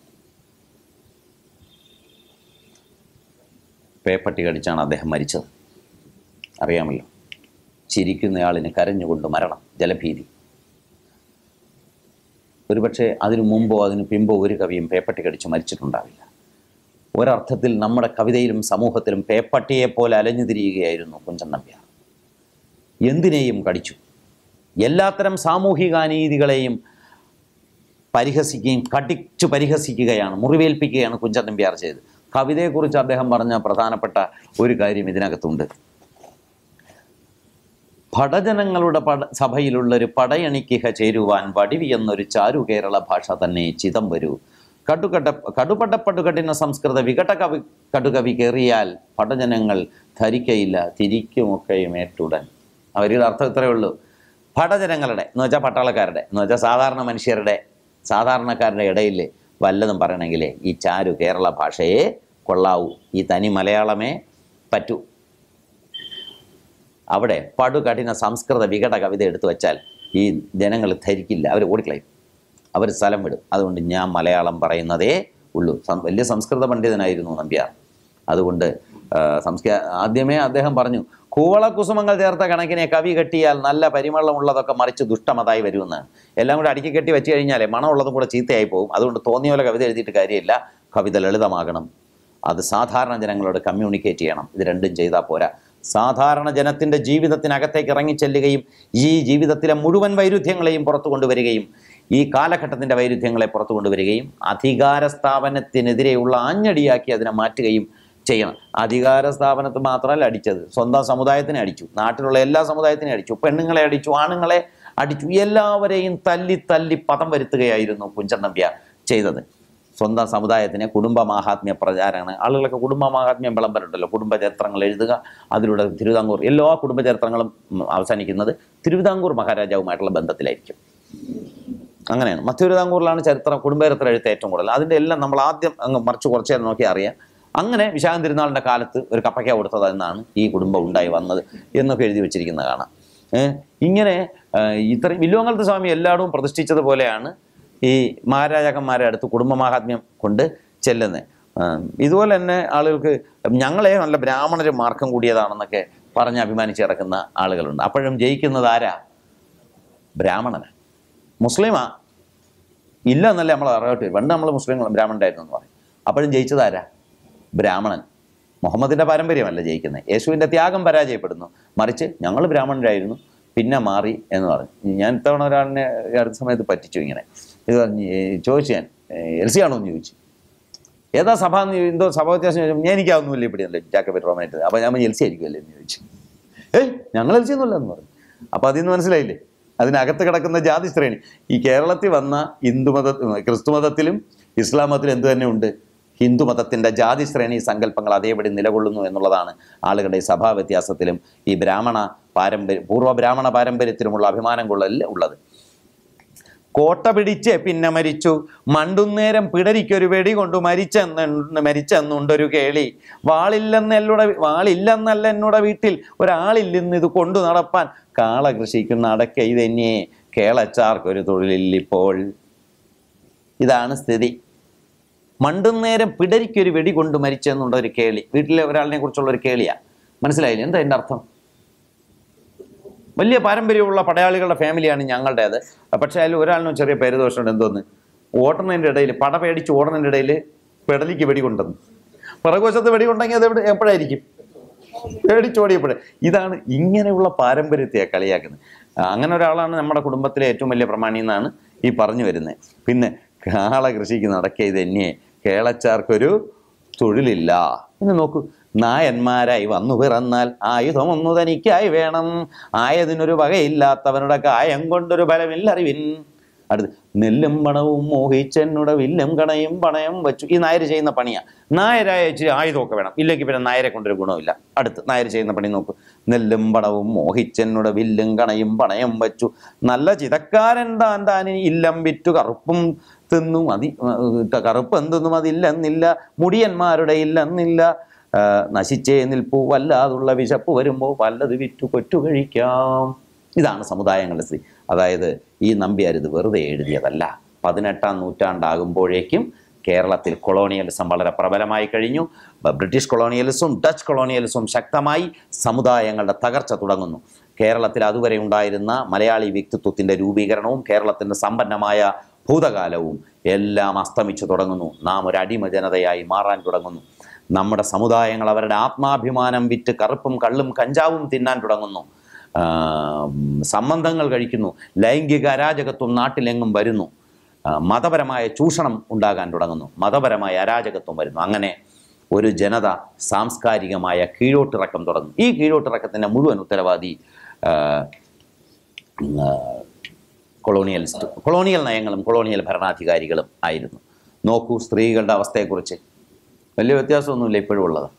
പേപ്പട്ടി കടിച്ചാണ് അദ്ദേഹം മരിച്ചത് അറിയാമല്ലോ ചിരിക്കുന്നയാളിന് കരഞ്ഞുകൊണ്ട് മരണം ജലഭീതി ഒരുപക്ഷെ അതിനു മുമ്പോ അതിനു പിമ്പോ ഒരു കവിയും പേപ്പട്ടി കടിച്ച് മരിച്ചിട്ടുണ്ടാവില്ല ഒരർത്ഥത്തിൽ നമ്മുടെ കവിതയിലും സമൂഹത്തിലും പേപ്പട്ടിയെ പോലെ അലഞ്ഞു തിരിയുകയായിരുന്നു കുഞ്ചൻ നമ്പ്യാർ എന്തിനേയും കടിച്ചു എല്ലാത്തരം സാമൂഹിക അനീതികളെയും പരിഹസിക്കുകയും കടിച്ചു പരിഹസിക്കുകയാണ് മുറിവേൽപ്പിക്കുകയാണ് കുഞ്ചൻ നമ്പ്യാർ ചെയ്തത് കവിതയെക്കുറിച്ച് അദ്ദേഹം പറഞ്ഞ പ്രധാനപ്പെട്ട ഒരു കാര്യം ഇതിനകത്തുണ്ട് ഭടജനങ്ങളുടെ പട സഭയിലുള്ളൊരു പടയണിക്കിഹ ചേരുവാൻ വടിവി എന്നൊരു ചാരു കേരള ഭാഷ തന്നെ ചിതം വരൂ കടുകട കടുപട പടുകഠിന സംസ്കൃത വികട കവി കടുകവി കയറിയാൽ പടജനങ്ങൾ ധരിക്കയില്ല തിരിക്കുമൊക്കെയും ഏറ്റുടൻ അവരുടെ അർത്ഥം ഇത്രയേ ഉള്ളൂ ഭടജനങ്ങളുടെ എന്ന് വെച്ചാൽ പട്ടാളക്കാരുടെ എന്ന് വെച്ചാൽ സാധാരണ മനുഷ്യരുടെ സാധാരണക്കാരുടെ ഇടയിൽ വല്ലതും പറയണമെങ്കിൽ ഈ ചാരു കേരള ഭാഷയെ കൊള്ളാവൂ ഈ തനി മലയാളമേ പറ്റൂ അവിടെ പടുകഠിന സംസ്കൃത വികട കവിത എടുത്തു വച്ചാൽ ഈ ജനങ്ങൾ ധരിക്കില്ല അവർ ഓടിക്കളയും അവർ സ്ഥലം വിടും അതുകൊണ്ട് ഞാൻ മലയാളം പറയുന്നതേ ഉള്ളൂ സം- വലിയ സംസ്കൃത പണ്ഡിതനായിരുന്നു നമ്പ്യാർ അതുകൊണ്ട് ആ, സംസ്കാര ആദ്യമേ അദ്ദേഹം പറഞ്ഞു കൂവളക്കുസുമങ്ങൾ ചേർത്ത കണക്കിനെ കവി കെട്ടിയാൽ നല്ല പരിമളമുള്ളതൊക്കെ മറിച്ച് ദുഷ്ടമതായി വരുമെന്നാണ് എല്ലാം കൂടെ അടുക്കി കെട്ടി വെച്ച് കഴിഞ്ഞാലേ മണമുള്ളതും കൂടെ ചീത്തയായി പോകും അതുകൊണ്ട് തോന്നിയ പോലെ കവിത എഴുതിയിട്ട് കാര്യമില്ല കവിത ലളിതമാകണം അത് സാധാരണ ജനങ്ങളോട് കമ്മ്യൂണിക്കേറ്റ് ചെയ്യണം ഇത് രണ്ടും ചെയ്താൽ പോരാ സാധാരണ ജനത്തിൻ്റെ ജീവിതത്തിനകത്തേക്ക് ഇറങ്ങിച്ചെല്ലുകയും ഈ ജീവിതത്തിലെ മുഴുവൻ വൈരുദ്ധ്യങ്ങളെയും പുറത്തു കൊണ്ടുവരികയും ഈ കാലഘട്ടത്തിൻ്റെ വൈരുദ്ധ്യങ്ങളെ പുറത്തു കൊണ്ടുവരികയും അധികാര സ്ഥാപനത്തിനെതിരെയുള്ള ആഞ്ഞടിയാക്കി അതിനെ മാറ്റുകയും ചെയ്യണം അധികാര സ്ഥാപനത്തിൽ മാത്രമല്ല അടിച്ചത് സ്വന്തം സമുദായത്തിനെ അടിച്ചു നാട്ടിലുള്ള എല്ലാ സമുദായത്തിനെയും അടിച്ചു പെണ്ണുങ്ങളെ അടിച്ചു ആണുങ്ങളെ അടിച്ചു എല്ലാവരെയും തല്ലി തല്ലി പദം വരുത്തുകയായിരുന്നു കുഞ്ചൻ നമ്പ്യാർ ചെയ്തത് സ്വന്തം സമുദായത്തിന് കുടുംബ മാഹാത്മ്യ പ്രചാരമാണ് ആളുകളൊക്കെ കുടുംബ മാഹാത്മ്യം വിളംബരമുണ്ടല്ലോ കുടുംബ ചരിത്രങ്ങൾ എഴുതുക അതിലൂടെ തിരുവിതാംകൂർ എല്ലാ കുടുംബ ചരിത്രങ്ങളും ഉം, അവസാനിക്കുന്നത് തിരുവിതാംകൂർ മഹാരാജാവുമായിട്ടുള്ള ബന്ധത്തിലായിരിക്കും അങ്ങനെയാണ് മധ്യതിരുവിതാംകൂറിലാണ് ചരിത്രം കുടുംബചരിത്രം എഴുത്ത് ഏറ്റവും കൂടുതൽ അതിൻ്റെ എല്ലാം നമ്മൾ ആദ്യം അങ്ങ് മറിച്ച് കുറച്ച് നേരം നോക്കി അറിയാം അങ്ങനെ വിശാഖം തിരുനാളിൻ്റെ കാലത്ത് ഒരു കപ്പയ്ക്ക കൊടുത്തത് എന്നാണ് ഈ കുടുംബം ഉണ്ടായി വന്നത് എന്നൊക്കെ എഴുതി വെച്ചിരിക്കുന്നത് കാണാം ഏഹ് ഇങ്ങനെ ഏഹ് ഇത്രയും വില്ലുവങ്കലത്ത് സ്വാമി എല്ലായിടവും പ്രതിഷ്ഠിച്ചതുപോലെയാണ് ഈ മഹാരാജാക്കന്മാരെ അടുത്ത് കുടുംബമാഹാത്മ്യം കൊണ്ട് ചെല്ലുന്നത് ഇതുപോലെ തന്നെ ആളുകൾക്ക് ഞങ്ങളെ നല്ല ബ്രാഹ്മണര് മാർക്കം കൂടിയതാണെന്നൊക്കെ പറഞ്ഞ് അഭിമാനിച്ച് കിടക്കുന്ന ആളുകളുണ്ട് അപ്പോഴും ജയിക്കുന്നത് ആരാ ബ്രാഹ്മണന് മുസ്ലിമാ ഇല്ല എന്നല്ലേ നമ്മൾ അറിയട്ടെ പണ്ട് നമ്മൾ മുസ്ലിം ബ്രാഹ്മണരായിരുന്നു എന്ന് പറയും അപ്പോഴും ജയിച്ചത് ആരാ ബ്രാഹ്മണൻ മുഹമ്മദിൻ്റെ പാരമ്പര്യമല്ല ജയിക്കുന്നത് യേശുവിൻ്റെ ത്യാഗം പരാജയപ്പെടുന്നു മറിച്ച് ഞങ്ങൾ ബ്രാഹ്മണരായിരുന്നു പിന്നെ മാറി എന്ന് പറഞ്ഞു ഞാൻ ഇത്തവണ ഒരാളിനെ ഈ അടുത്ത സമയത്ത് പറ്റിച്ചു ഇങ്ങനെ ഇത് പറഞ്ഞ് ഏ, ചോദിച്ചു ഞാൻ എൽ സി ആണോ എന്ന് ചോദിച്ചു ഏതാ സഭ എന്ന് ചോ- എന്തോ സഭ വ്യത്യാസം ചോദിച്ചു ഞാൻ എനിക്കാവുന്നില്ല ഇവിടെ ജാക്കബറ്റ് റോമായിട്ട് അപ്പോൾ ഞാൻ എൽ സി ആയിരിക്കുമല്ലേ എന്ന് ചോദിച്ചു ഏയ് ഞങ്ങൾ എൽ സി ഒന്നുമല്ല എന്ന് പറഞ്ഞു അപ്പോൾ അതിൽ നിന്ന് മനസ്സിലായില്ലേ അതിനകത്ത് കിടക്കുന്ന ജാതി ശ്രേണി ഈ കേരളത്തിൽ വന്ന ഹിന്ദുമത ക്രിസ്തുമതത്തിലും ഇസ്ലാം മതത്തിലും എന്ത് തന്നെ ഉണ്ട് ഹിന്ദുമതത്തിൻ്റെ ജാതി ശ്രേണി സങ്കല്പങ്ങൾ അതേപടി നിലകൊള്ളുന്നു എന്നുള്ളതാണ് ആളുകളുടെ ഈ സഭാ വ്യത്യാസത്തിലും ഈ ബ്രാഹ്മണ പാരമ്പര്യം പൂർവ്വ ബ്രാഹ്മണ പാരമ്പര്യത്തിലുമുള്ള അഭിമാനം കൊള്ളലിൽ ഉള്ളത് കോട്ട പിടിച്ച് പിന്നെ മരിച്ചു മണ്ടുന്നേരം പിടരിക്കൊരു വെടി കൊണ്ട് മരിച്ചെന്ന് മരിച്ചെന്നുണ്ടൊരു കേളി വാളില്ലെന്ന് എല്ലുടെ വാളില്ലെന്നല്ല എന്നോട് വീട്ടിൽ ഒരാളില്ലെന്ന് ഇത് കൊണ്ടു നടപ്പാൻ കാള കൃഷിക്കുന്ന അടക്ക ഇതെന്നെ കേളച്ചാർക്കൊരു തൊഴിലില്ലിപ്പോൾ ഇതാണ് സ്ഥിതി മണ്ടുന്നേരം പിടരിക്കൊരു വെടി കൊണ്ട് മരിച്ചെന്നുള്ള ഒരു കേളി വീട്ടിലെ ഒരാളിനെ കുറിച്ചുള്ള ഒരു കേളിയാണ് മനസ്സിലായില്ലേ എന്താ എൻ്റെ അർത്ഥം വലിയ പാരമ്പര്യമുള്ള പടയാളികളുടെ ഫാമിലിയാണ് ഞങ്ങളുടേത് പക്ഷേ അതിൽ ഒരാളിനും ചെറിയ പേരുദോഷമുണ്ട് എന്തോന്ന് ഓടുന്നതിൻ്റെ ഇടയിൽ പട പേടിച്ച് ഓടുന്നതിൻ്റെ ഇടയിൽ പെടലിക്ക് വെടി കൊണ്ടെന്ന് പിറകുവശത്ത് വെടി കൊണ്ടെങ്കിൽ അത് എവിടെ എപ്പോഴായിരിക്കും പേടിച്ചോടിയപ്പോഴേ ഇതാണ് ഇങ്ങനെയുള്ള പാരമ്പര്യത്തെ കളിയാക്കുന്നത് ആ, അങ്ങനെ ഒരാളാണ് നമ്മുടെ കുടുംബത്തിലെ ഏറ്റവും വലിയ പ്രമാണി എന്നാണ് ഈ പറഞ്ഞു വരുന്നത് പിന്നെ കാള കൃഷിക്ക് നടക്കിയ ഇത് എന്നെ കേളച്ചാർക്കൊരു തൊഴിലില്ല പിന്നെ നോക്കൂ നായന്മാരായി വന്നു പിറന്നാൽ ആയുധമൊന്നു തനിക്കായി വേണം ആയതിനൊരു വകയില്ലാത്തവനുടെ കായം കൊണ്ടൊരു ഫലമില്ലറിവിൻ അടുത്ത് നെല്ലും പണവും മോഹിച്ചെന്നുടെ വില്ലും കണയും പണയം വെച്ചു ഈ നായർ ചെയ്യുന്ന പണിയാ നായരായ ഇച്ചിരി ആയുധമൊക്കെ വേണം ഇല്ലെങ്കിൽ പിന്നെ നായരെ കൊണ്ടൊരു ഗുണമില്ല അടുത്ത് നായർ ചെയ്യുന്ന പണി നോക്കൂ നെല്ലും പണവും മോഹിച്ചെന്നുടെ വില്ലും കണയും പണയം വെച്ചു നല്ല ചിതക്കാരൻ താൻ താനിനി ഇല്ലം വിറ്റു കറുപ്പും തിന്നും അതി കറുപ്പ് എന്തെന്നും അതില്ലെന്നില്ല മുടിയന്മാരുടെ ഇല്ലെന്നില്ല ആ, നശിച്ചേ നിൽപ്പു വല്ലാതുള്ള വിശപ്പ് വരുമ്പോൾ വല്ലത് വിറ്റു കൊറ്റു കഴിക്കാം ഇതാണ് സമുദായങ്ങളുടെ സ്ഥിതി അതായത് ഈ നമ്പ്യാർ ഇത് വെറുതെ എഴുതിയതല്ല പതിനെട്ടാം നൂറ്റാണ്ടാകുമ്പോഴേക്കും കേരളത്തിൽ കൊളോണിയലിസം വളരെ പ്രബലമായി കഴിഞ്ഞു ബ- ബ്രിട്ടീഷ് കൊളോണിയലിസവും ഡച്ച് കൊളോണിയലിസവും ശക്തമായി സമുദായങ്ങളുടെ തകർച്ച തുടങ്ങുന്നു കേരളത്തിൽ അതുവരെ ഉണ്ടായിരുന്ന മലയാളി വ്യക്തിത്വത്തിൻ്റെ രൂപീകരണവും കേരളത്തിൻ്റെ സമ്പന്നമായ ഭൂതകാലവും എല്ലാം അസ്തമിച്ചു തുടങ്ങുന്നു നാം ഒരു അടിമ ജനതയായി മാറാൻ തുടങ്ങുന്നു നമ്മുടെ സമുദായങ്ങൾ അവരുടെ ആത്മാഭിമാനം വിറ്റ് കറുപ്പും കള്ളും കഞ്ചാവും തിന്നാൻ തുടങ്ങുന്നു ആ, സംബന്ധങ്ങൾ കഴിക്കുന്നു ലൈംഗിക അരാജകത്വം നാട്ടിലെങ്ങും വരുന്നു ആ, മതപരമായ ചൂഷണം ഉണ്ടാകാൻ തുടങ്ങുന്നു മതപരമായ അരാജകത്വം വരുന്നു അങ്ങനെ ഒരു ജനത സാംസ്കാരികമായ കീഴോട്ടിറക്കം തുടങ്ങും ഈ കീഴോട്ടിറക്കത്തിൻ്റെ മുഴുവൻ ഉത്തരവാദി ആ, ആ, കൊളോണിയലിസ്റ്റ് കൊളോണിയൽ നയങ്ങളും കൊളോണിയൽ ഭരണാധികാരികളും ആയിരുന്നു നോക്കൂ സ്ത്രീകളുടെ അവസ്ഥയെക്കുറിച്ച് വലിയ വ്യത്യാസമൊന്നുമില്ല ഇപ്പോഴും ഉള്ളത്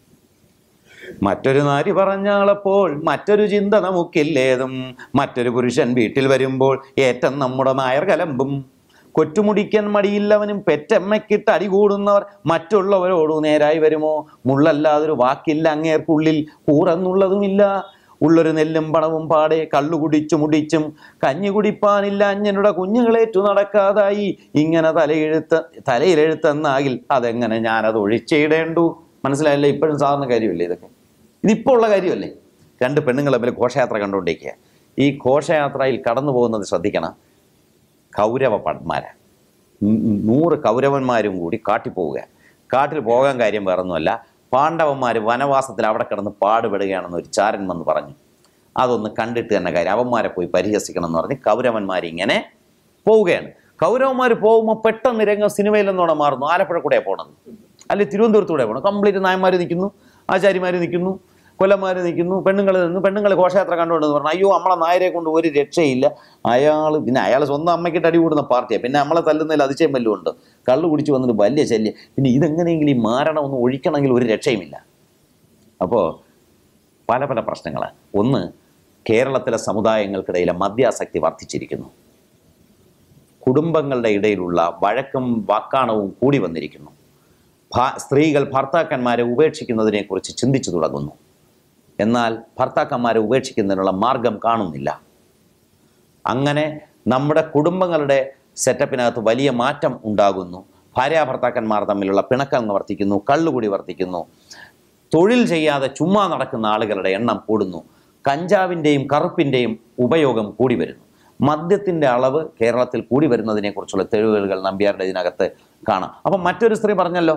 മറ്റൊരു നാരി പറഞ്ഞാളപ്പോൾ മറ്റൊരു ചിന്ത നമുക്കില്ലേതും മറ്റൊരു പുരുഷൻ വീട്ടിൽ വരുമ്പോൾ ഏറ്റം നമ്മുടെ നായർ കലമ്പും കൊറ്റുമുടിക്കൻ മടിയില്ലവനും പെറ്റമ്മയ്ക്കിട്ട് അടികൂടുന്നവർ മറ്റുള്ളവരോട് നേരായി വരുമോ മുള്ളല്ലാതൊരു വാക്കില്ല അങ്ങേർക്കുള്ളിൽ കൂറെന്നുള്ളതുമില്ല ഉള്ളൊരു നെല്ലും പണവും പാടെ കള്ളു കുടിച്ചു മുടിച്ചും കഞ്ഞി കുടിപ്പാനില്ല അഞ്ഞനുടെ കുഞ്ഞുങ്ങളേറ്റു നടക്കാതായി ഇങ്ങനെ തലയെഴുത്ത് തലയിലെഴുത്തെന്നാകിൽ അതെങ്ങനെ ഞാനത് ഒഴിച്ചിടേണ്ടു മനസ്സിലായല്ലേ ഇപ്പോഴും സാധാരണ കാര്യമല്ലേ ഇതൊക്കെ ഇതിപ്പോൾ ഉള്ള കാര്യമല്ലേ രണ്ട് പെണ്ണുങ്ങൾ തമ്മിൽ ഘോഷയാത്ര കണ്ടുകൊണ്ടിരിക്കുക ഈ ഘോഷയാത്രയിൽ കടന്നു പോകുന്നത് ശ്രദ്ധിക്കണം കൗരവ പന്മാരാ നൂറ് കൗരവന്മാരും കൂടി കാട്ടിൽ പോവുക കാട്ടിൽ പോകാൻ കാര്യം വേറൊന്നുമല്ല പാണ്ഡവന്മാർ വനവാസത്തിൽ അവിടെ കിടന്ന് പാടുപെടുകയാണെന്ന് ഒരു ചാരൻ വന്ന് പറഞ്ഞു അതൊന്ന് കണ്ടിട്ട് തന്നെ കാര്യം അവന്മാരെ പോയി പരിഹസിക്കണം എന്ന് പറഞ്ഞ് കൗരവന്മാർ ഇങ്ങനെ പോവുകയാണ് കൗരവന്മാർ പോകുമ്പോൾ പെട്ടെന്ന് രംഗം സിനിമയിൽ നിന്നോടെ മാറുന്നു ആലപ്പുഴ കൂടെ പോകണത് അല്ലെ തിരുവനന്തപുരത്തൂടെ പോകണം കംപ്ലീറ്റ് നായന്മാർ നിൽക്കുന്നു ആചാര്യമാർ നിൽക്കുന്നു കൊല്ലന്മാർ നിൽക്കുന്നു പെണ്ണുങ്ങൾ നിന്നു പെണ്ണുങ്ങൾ ഘോഷയാത്ര കണ്ടുകൊണ്ടെന്ന് പറഞ്ഞു അയ്യോ നമ്മളെ നായരെ കൊണ്ട് ഒരു രക്ഷയില്ല അയാൾ പിന്നെ അയാൾ സ്വന്തം അമ്മയ്ക്കിട്ട് അടി കൂടുന്ന പാർട്ടിയാണ് പിന്നെ നമ്മളെ തല്ലുന്നതിൽ അതിശയം വല്ലതും ഉണ്ട് കള്ളു കുടിച്ച് വന്നിട്ട് വലിയ ശല്യം പിന്നെ ഇതെങ്ങനെയെങ്കിലും ഈ മാരണം ഒന്ന് ഒഴിക്കണമെങ്കിൽ ഒരു രക്ഷയുമില്ല അപ്പോൾ പല പല പ്രശ്നങ്ങളാണ് ഒന്ന് കേരളത്തിലെ സമുദായങ്ങൾക്കിടയിലെ മദ്യാസക്തി വർദ്ധിച്ചിരിക്കുന്നു കുടുംബങ്ങളുടെ ഇടയിലുള്ള വഴക്കും വാക്കാണവും കൂടി വന്നിരിക്കുന്നു ഭാ- സ്ത്രീകൾ ഭർത്താക്കന്മാരെ ഉപേക്ഷിക്കുന്നതിനെക്കുറിച്ച് ചിന്തിച്ചു തുടങ്ങുന്നു എന്നാൽ ഭർത്താക്കന്മാരെ ഉപേക്ഷിക്കുന്നതിനുള്ള മാർഗം കാണുന്നില്ല അങ്ങനെ നമ്മുടെ കുടുംബങ്ങളുടെ സെറ്റപ്പിനകത്ത് വലിയ മാറ്റം ഉണ്ടാകുന്നു ഭാര്യ ഭർത്താക്കന്മാർ തമ്മിലുള്ള പിണക്കം വർദ്ധിക്കുന്നു കള്ളുകൂടി വർദ്ധിക്കുന്നു തൊഴിൽ ചെയ്യാതെ ചുമ്മാ നടക്കുന്ന ആളുകളുടെ എണ്ണം കൂടുന്നു കഞ്ചാവിൻ്റെയും കറുപ്പിൻ്റെയും ഉപയോഗം കൂടി വരുന്നു മദ്യത്തിൻ്റെ അളവ് കേരളത്തിൽ കൂടി വരുന്നതിനെക്കുറിച്ചുള്ള തെളിവുകൾ നമ്പ്യാരുടെ ഇതിനകത്ത് കാണാം അപ്പം മറ്റൊരു സ്ത്രീ പറഞ്ഞല്ലോ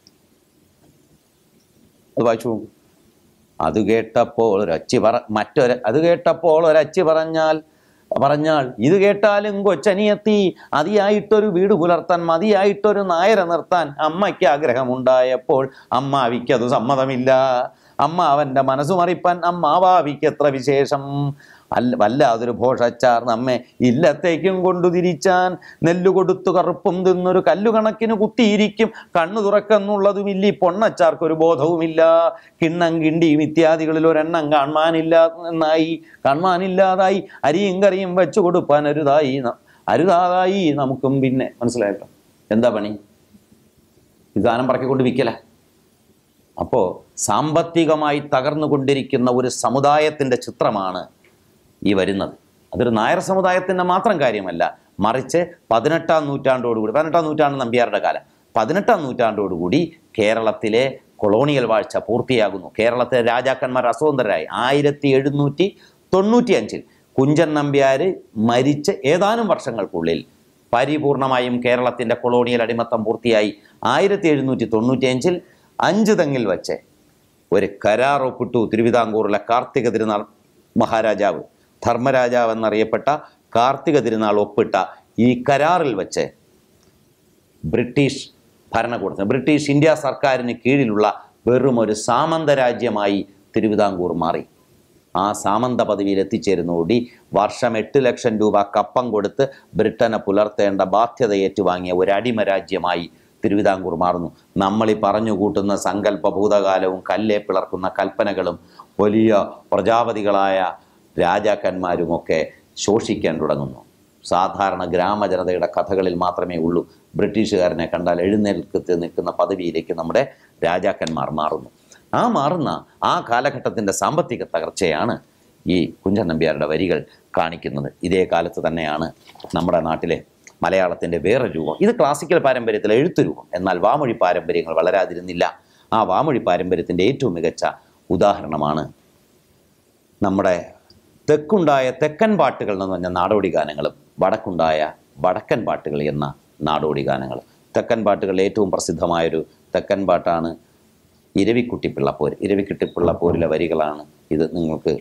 അത് വായിച്ചു നോക്കൂ. അത് കേട്ടപ്പോൾ ഒരച്ചി പറ മറ്റൊരു അത് കേട്ടപ്പോൾ ഒരച്ചി പറഞ്ഞാൽ പറഞ്ഞാൽ ഇത് കേട്ടാലും കൊച്ചനിയെത്തി അതിയായിട്ടൊരു വീട് പുലർത്താൻ മതിയായിട്ടൊരു നായരെ നിർത്താൻ അമ്മയ്ക്ക് ആഗ്രഹമുണ്ടായപ്പോൾ അമ്മാവിക്കത് സമ്മതമില്ല അമ്മ അവൻ്റെ മനസ്സു മറിപ്പാൻ അമ്മാവാവിക്ക് എത്ര വിശേഷം അല്ല വല്ലാതൊരു ഭോഷച്ചാർ നമ്മെ ഇല്ലത്തേക്കും കൊണ്ടു തിരിച്ചാൻ നെല്ലു കൊടുത്തു കറുപ്പും തിന്നൊരു കല്ലുകണക്കിന് കുത്തിയിരിക്കും കണ്ണു തുറക്കെന്നുള്ളതും ഇല്ലി പൊണ്ണച്ചാർക്കൊരു ബോധവുമില്ല കിണ്ണം കിണ്ടിയും ഇത്യാദികളിൽ ഒരെണ്ണം കാണാനില്ല എന്നായി കാണാനില്ലാതായി അരിയും കറിയും വെച്ചു കൊടുപ്പാൻ അരുതായി ന- അരുതാതായി നമുക്കും പിന്നെ മനസ്സിലായല്ലോ എന്താ പണി ഈ സാധനം പറക്കിക്കൊണ്ട് വിൽക്കല അപ്പോൾ സാമ്പത്തികമായി തകർന്നുകൊണ്ടിരിക്കുന്ന ഒരു സമുദായത്തിൻ്റെ ചിത്രമാണ് ഈ വരുന്നത് അതൊരു നായർ സമുദായത്തിൻ്റെ മാത്രം കാര്യമല്ല മറിച്ച് പതിനെട്ടാം നൂറ്റാണ്ടോടുകൂടി പതിനെട്ടാം നൂറ്റാണ്ട് നമ്പ്യാരുടെ കാലം പതിനെട്ടാം നൂറ്റാണ്ടോടുകൂടി കേരളത്തിലെ കൊളോണിയൽ വാഴ്ച പൂർത്തിയാകുന്നു കേരളത്തിലെ രാജാക്കന്മാർ അസ്വതന്ത്രരായി ആയിരത്തി എഴുന്നൂറ്റി തൊണ്ണൂറ്റി അഞ്ചിൽ കുഞ്ചൻ നമ്പ്യാർ മരിച്ച് ഏതാനും വർഷങ്ങൾക്കുള്ളിൽ പരിപൂർണമായും കേരളത്തിൻ്റെ കൊളോണിയൽ അടിമത്തം പൂർത്തിയായി ആയിരത്തി എഴുന്നൂറ്റി തൊണ്ണൂറ്റി അഞ്ചിൽ അഞ്ച് തെങ്ങിൽ വച്ച് ഒരു കരാർ ഒപ്പിട്ടു തിരുവിതാംകൂറിലെ കാർത്തിക തിരുനാൾ മഹാരാജാവ് ധർമ്മരാജാവ് എന്നറിയപ്പെട്ട കാർത്തിക തിരുനാൾ ഒപ്പിട്ട ഈ കരാറിൽ വച്ച് ബ്രിട്ടീഷ് ഭരണകൂടത്തിന് ബ്രിട്ടീഷ് ഇന്ത്യ സർക്കാരിന് കീഴിലുള്ള വെറും ഒരു സാമന്ത രാജ്യമായി തിരുവിതാംകൂർ മാറി ആ സാമന്ത പദവിയിൽ എത്തിച്ചേരുന്നതോടി വർഷം എട്ട് ലക്ഷം രൂപ കപ്പം കൊടുത്ത് ബ്രിട്ടനെ പുലർത്തേണ്ട ബാധ്യത ഏറ്റുവാങ്ങിയ ഒരു അടിമ രാജ്യമായി തിരുവിതാംകൂർ മാറുന്നു നമ്മൾ ഈ പറഞ്ഞു കൂട്ടുന്ന സങ്കല്പ ഭൂതകാലവും കല്ലേ പിളർക്കുന്ന കൽപ്പനകളും വലിയ പ്രജാപതികളായ രാജാക്കന്മാരുമൊക്കെ ശോഷിക്കാൻ തുടങ്ങുന്നു സാധാരണ ഗ്രാമജനതയുടെ കഥകളിൽ മാത്രമേ ഉള്ളൂ ബ്രിട്ടീഷുകാരനെ കണ്ടാൽ എഴുന്നേൽക്കത്ത് നിൽക്കുന്ന പദവിയിലേക്ക് നമ്മുടെ രാജാക്കന്മാർ മാറുന്നു ആ മാറുന്ന ആ കാലഘട്ടത്തിൻ്റെ സാമ്പത്തിക തകർച്ചയാണ് ഈ കുഞ്ചൻ നമ്പ്യാരുടെ വരികൾ കാണിക്കുന്നത് ഇതേ കാലത്ത് തന്നെയാണ് നമ്മുടെ നാട്ടിലെ മലയാളത്തിൻ്റെ വേറെ രൂപം ഇത് ക്ലാസിക്കൽ പാരമ്പര്യത്തിലെ എഴുത്ത് രൂപം എന്നാൽ വാമൊഴി പാരമ്പര്യങ്ങൾ വളരാതിരുന്നില്ല ആ വാമൊഴി പാരമ്പര്യത്തിൻ്റെ ഏറ്റവും മികച്ച ഉദാഹരണമാണ് നമ്മുടെ തെക്കുണ്ടായ തെക്കൻ പാട്ടുകൾ എന്ന് പറഞ്ഞ നാടോടി ഗാനങ്ങളും വടക്കുണ്ടായ വടക്കൻ പാട്ടുകൾ എന്ന നാടോടി ഗാനങ്ങൾ തെക്കൻ പാട്ടുകളിൽ ഏറ്റവും പ്രസിദ്ധമായൊരു തെക്കൻ പാട്ടാണ് ഇരവിക്കുട്ടിപ്പിള്ളപ്പോര് ഇരവിക്കുട്ടിപ്പിള്ളപ്പോരിലെ വരികളാണ് ഇത് നിങ്ങൾക്ക്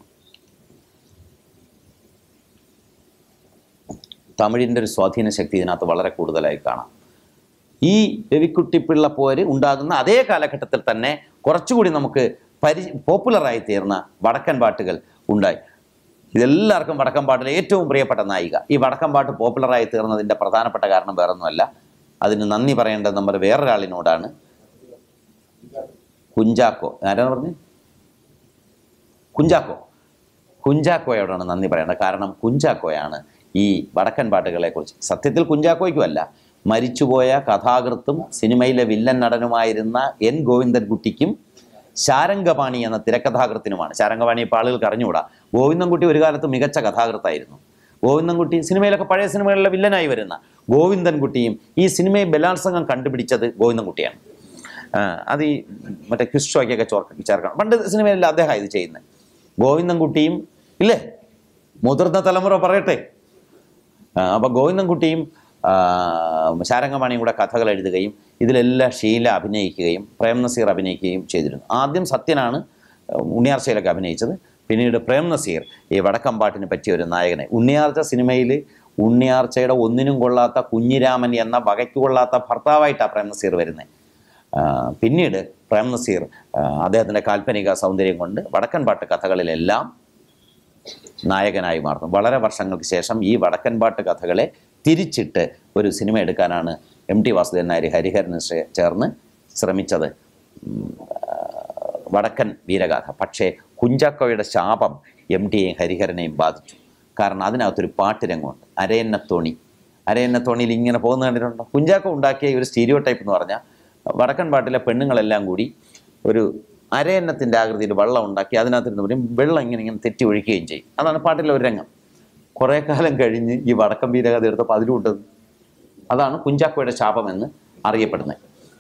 തമിഴിൻ്റെ ഒരു സ്വാധീന ശക്തി ഇതിനകത്ത് വളരെ കൂടുതലായി കാണാം ഈ രവിക്കുട്ടിപ്പിള്ള പോര് ഉണ്ടാകുന്ന അതേ കാലഘട്ടത്തിൽ തന്നെ കുറച്ചുകൂടി നമുക്ക് പരി പോപ്പുലറായി തീർന്ന വടക്കൻ പാട്ടുകൾ ഉണ്ടായി ഇതെല്ലാവർക്കും വടക്കൻ പാട്ടിലെ ഏറ്റവും പ്രിയപ്പെട്ട നായിക ഈ വടക്കൻ പാട്ട് പോപ്പുലറായി തീർന്നതിൻ്റെ പ്രധാനപ്പെട്ട കാരണം വേറൊന്നുമല്ല അതിന് നന്ദി പറയേണ്ടത് നമ്മുടെ വേറൊരാളിനോടാണ് കുഞ്ചാക്കോ ആരാണ് പറഞ്ഞു കുഞ്ചാക്കോ കുഞ്ചാക്കോയോടാണ് നന്ദി പറയേണ്ടത് കാരണം കുഞ്ചാക്കോയാണ് ഈ വടക്കൻ പാട്ടുകളെക്കുറിച്ച് സത്യത്തിൽ കുഞ്ചാക്കോയ്ക്കുമല്ല മരിച്ചുപോയ കഥാകൃത്തും സിനിമയിലെ വില്ലൻ നടനുമായിരുന്ന എൻ ഗോവിന്ദൻകുട്ടിക്കും ശാരംഗപാണി എന്ന തിരക്കഥാകൃത്തിനുമാണ് ശാരംഗപാണി ഇപ്പോൾ ആളുകൾക്ക് അറിഞ്ഞുകൂടാ ഗോവിന്ദൻകുട്ടി ഒരു കാലത്ത് മികച്ച കഥാകൃത്തായിരുന്നു ഗോവിന്ദൻകുട്ടി സിനിമയിലൊക്കെ പഴയ സിനിമകളിലെ വില്ലനായി വരുന്ന ഗോവിന്ദൻകുട്ടിയും ഈ സിനിമയെ ബലാത്സംഗം കണ്ടുപിടിച്ചത് ഗോവിന്ദൻകുട്ടിയാണ് ആ, അത് ഈ മറ്റേ ക്രിസ്റ്റോയ്ക്കൊക്കെ ചോർക്ക് ചേർക്കണം പണ്ട് സിനിമയിൽ അദ്ദേഹം ഇത് ചെയ്യുന്നത് ഗോവിന്ദൻകുട്ടിയും ഇല്ലേ മുതിർന്ന തലമുറ പറയട്ടെ അപ്പോൾ ഗോവിന്ദൻകുട്ടിയും ആ, ശാരംഗമാണിയും കൂടെ കഥകൾ എഴുതുകയും ഇതിലെല്ലാം ഷീല അഭിനയിക്കുകയും പ്രേം നസീർ അഭിനയിക്കുകയും ചെയ്തിരുന്നു ആദ്യം സത്യനാണ് ഉണ്ണിയാർച്ചയിലൊക്കെ അഭിനയിച്ചത് പിന്നീട് പ്രേം നസീർ ഈ വടക്കമ്പാട്ടിന് പറ്റിയ ഒരു നായകനെ ഉണ്ണിയാർച്ച സിനിമയിൽ ഉണ്ണിയാർച്ചയുടെ ഒന്നിനും കൊള്ളാത്ത കുഞ്ഞിരാമൻ എന്ന വകയ്ക്ക് കൊള്ളാത്ത ഭർത്താവായിട്ടാണ് പ്രേം നസീർ വരുന്നത് ആ, പിന്നീട് പ്രേം നസീർ ആ, അദ്ദേഹത്തിൻ്റെ കാൽപ്പനിക സൗന്ദര്യം കൊണ്ട് വടക്കൻ പാട്ട് കഥകളിലെല്ലാം നായകനായി മാറുന്നു വളരെ വർഷങ്ങൾക്ക് ശേഷം ഈ വടക്കൻ പാട്ട് കഥകളെ തിരിച്ചിട്ട് ഒരു സിനിമ എടുക്കാനാണ് എം ടി വാസുദേവൻ നായർ ഹരിഹരന് ചേ- ചേർന്ന് ശ്രമിച്ചത് ഉം, ആ, വടക്കൻ വീരഗാഥ പക്ഷേ കുഞ്ചാക്കോയുടെ ശാപം എം ടിയെയും ഹരിഹരനെയും ബാധിച്ചു കാരണം അതിനകത്തൊരു പാട്ട് രംഗമുണ്ട് അരയന്നത്തോണി അരയന്നത്തോണിയിൽ ഇങ്ങനെ പോകുന്ന കണ്ടിട്ടുണ്ടോ കുഞ്ചാക്കോ ഉണ്ടാക്കിയ ഒരു സ്റ്റീരിയോ ടൈപ്പ് എന്ന് പറഞ്ഞാൽ വടക്കൻ പാട്ടിലെ പെണ്ണുങ്ങളെല്ലാം കൂടി ഒരു അരയന്നത്തിൻ്റെ ആകൃതിയിൽ വെള്ളം ഉണ്ടാക്കി അതിനകത്തിരുന്ന് പറയും വെള്ളം ഇങ്ങനെ ഇങ്ങനെ തെറ്റി ഒഴിക്കുകയും ചെയ്യും അതാണ് പാട്ടിലെ ഒരു രംഗം കുറേ കാലം കഴിഞ്ഞ് ഈ വടക്കൻ വീരകഥ എടുത്തപ്പോൾ അതിലുണ്ടത് അതാണ് കുഞ്ചാക്കോയുടെ ശാപമെന്ന് അറിയപ്പെടുന്നത്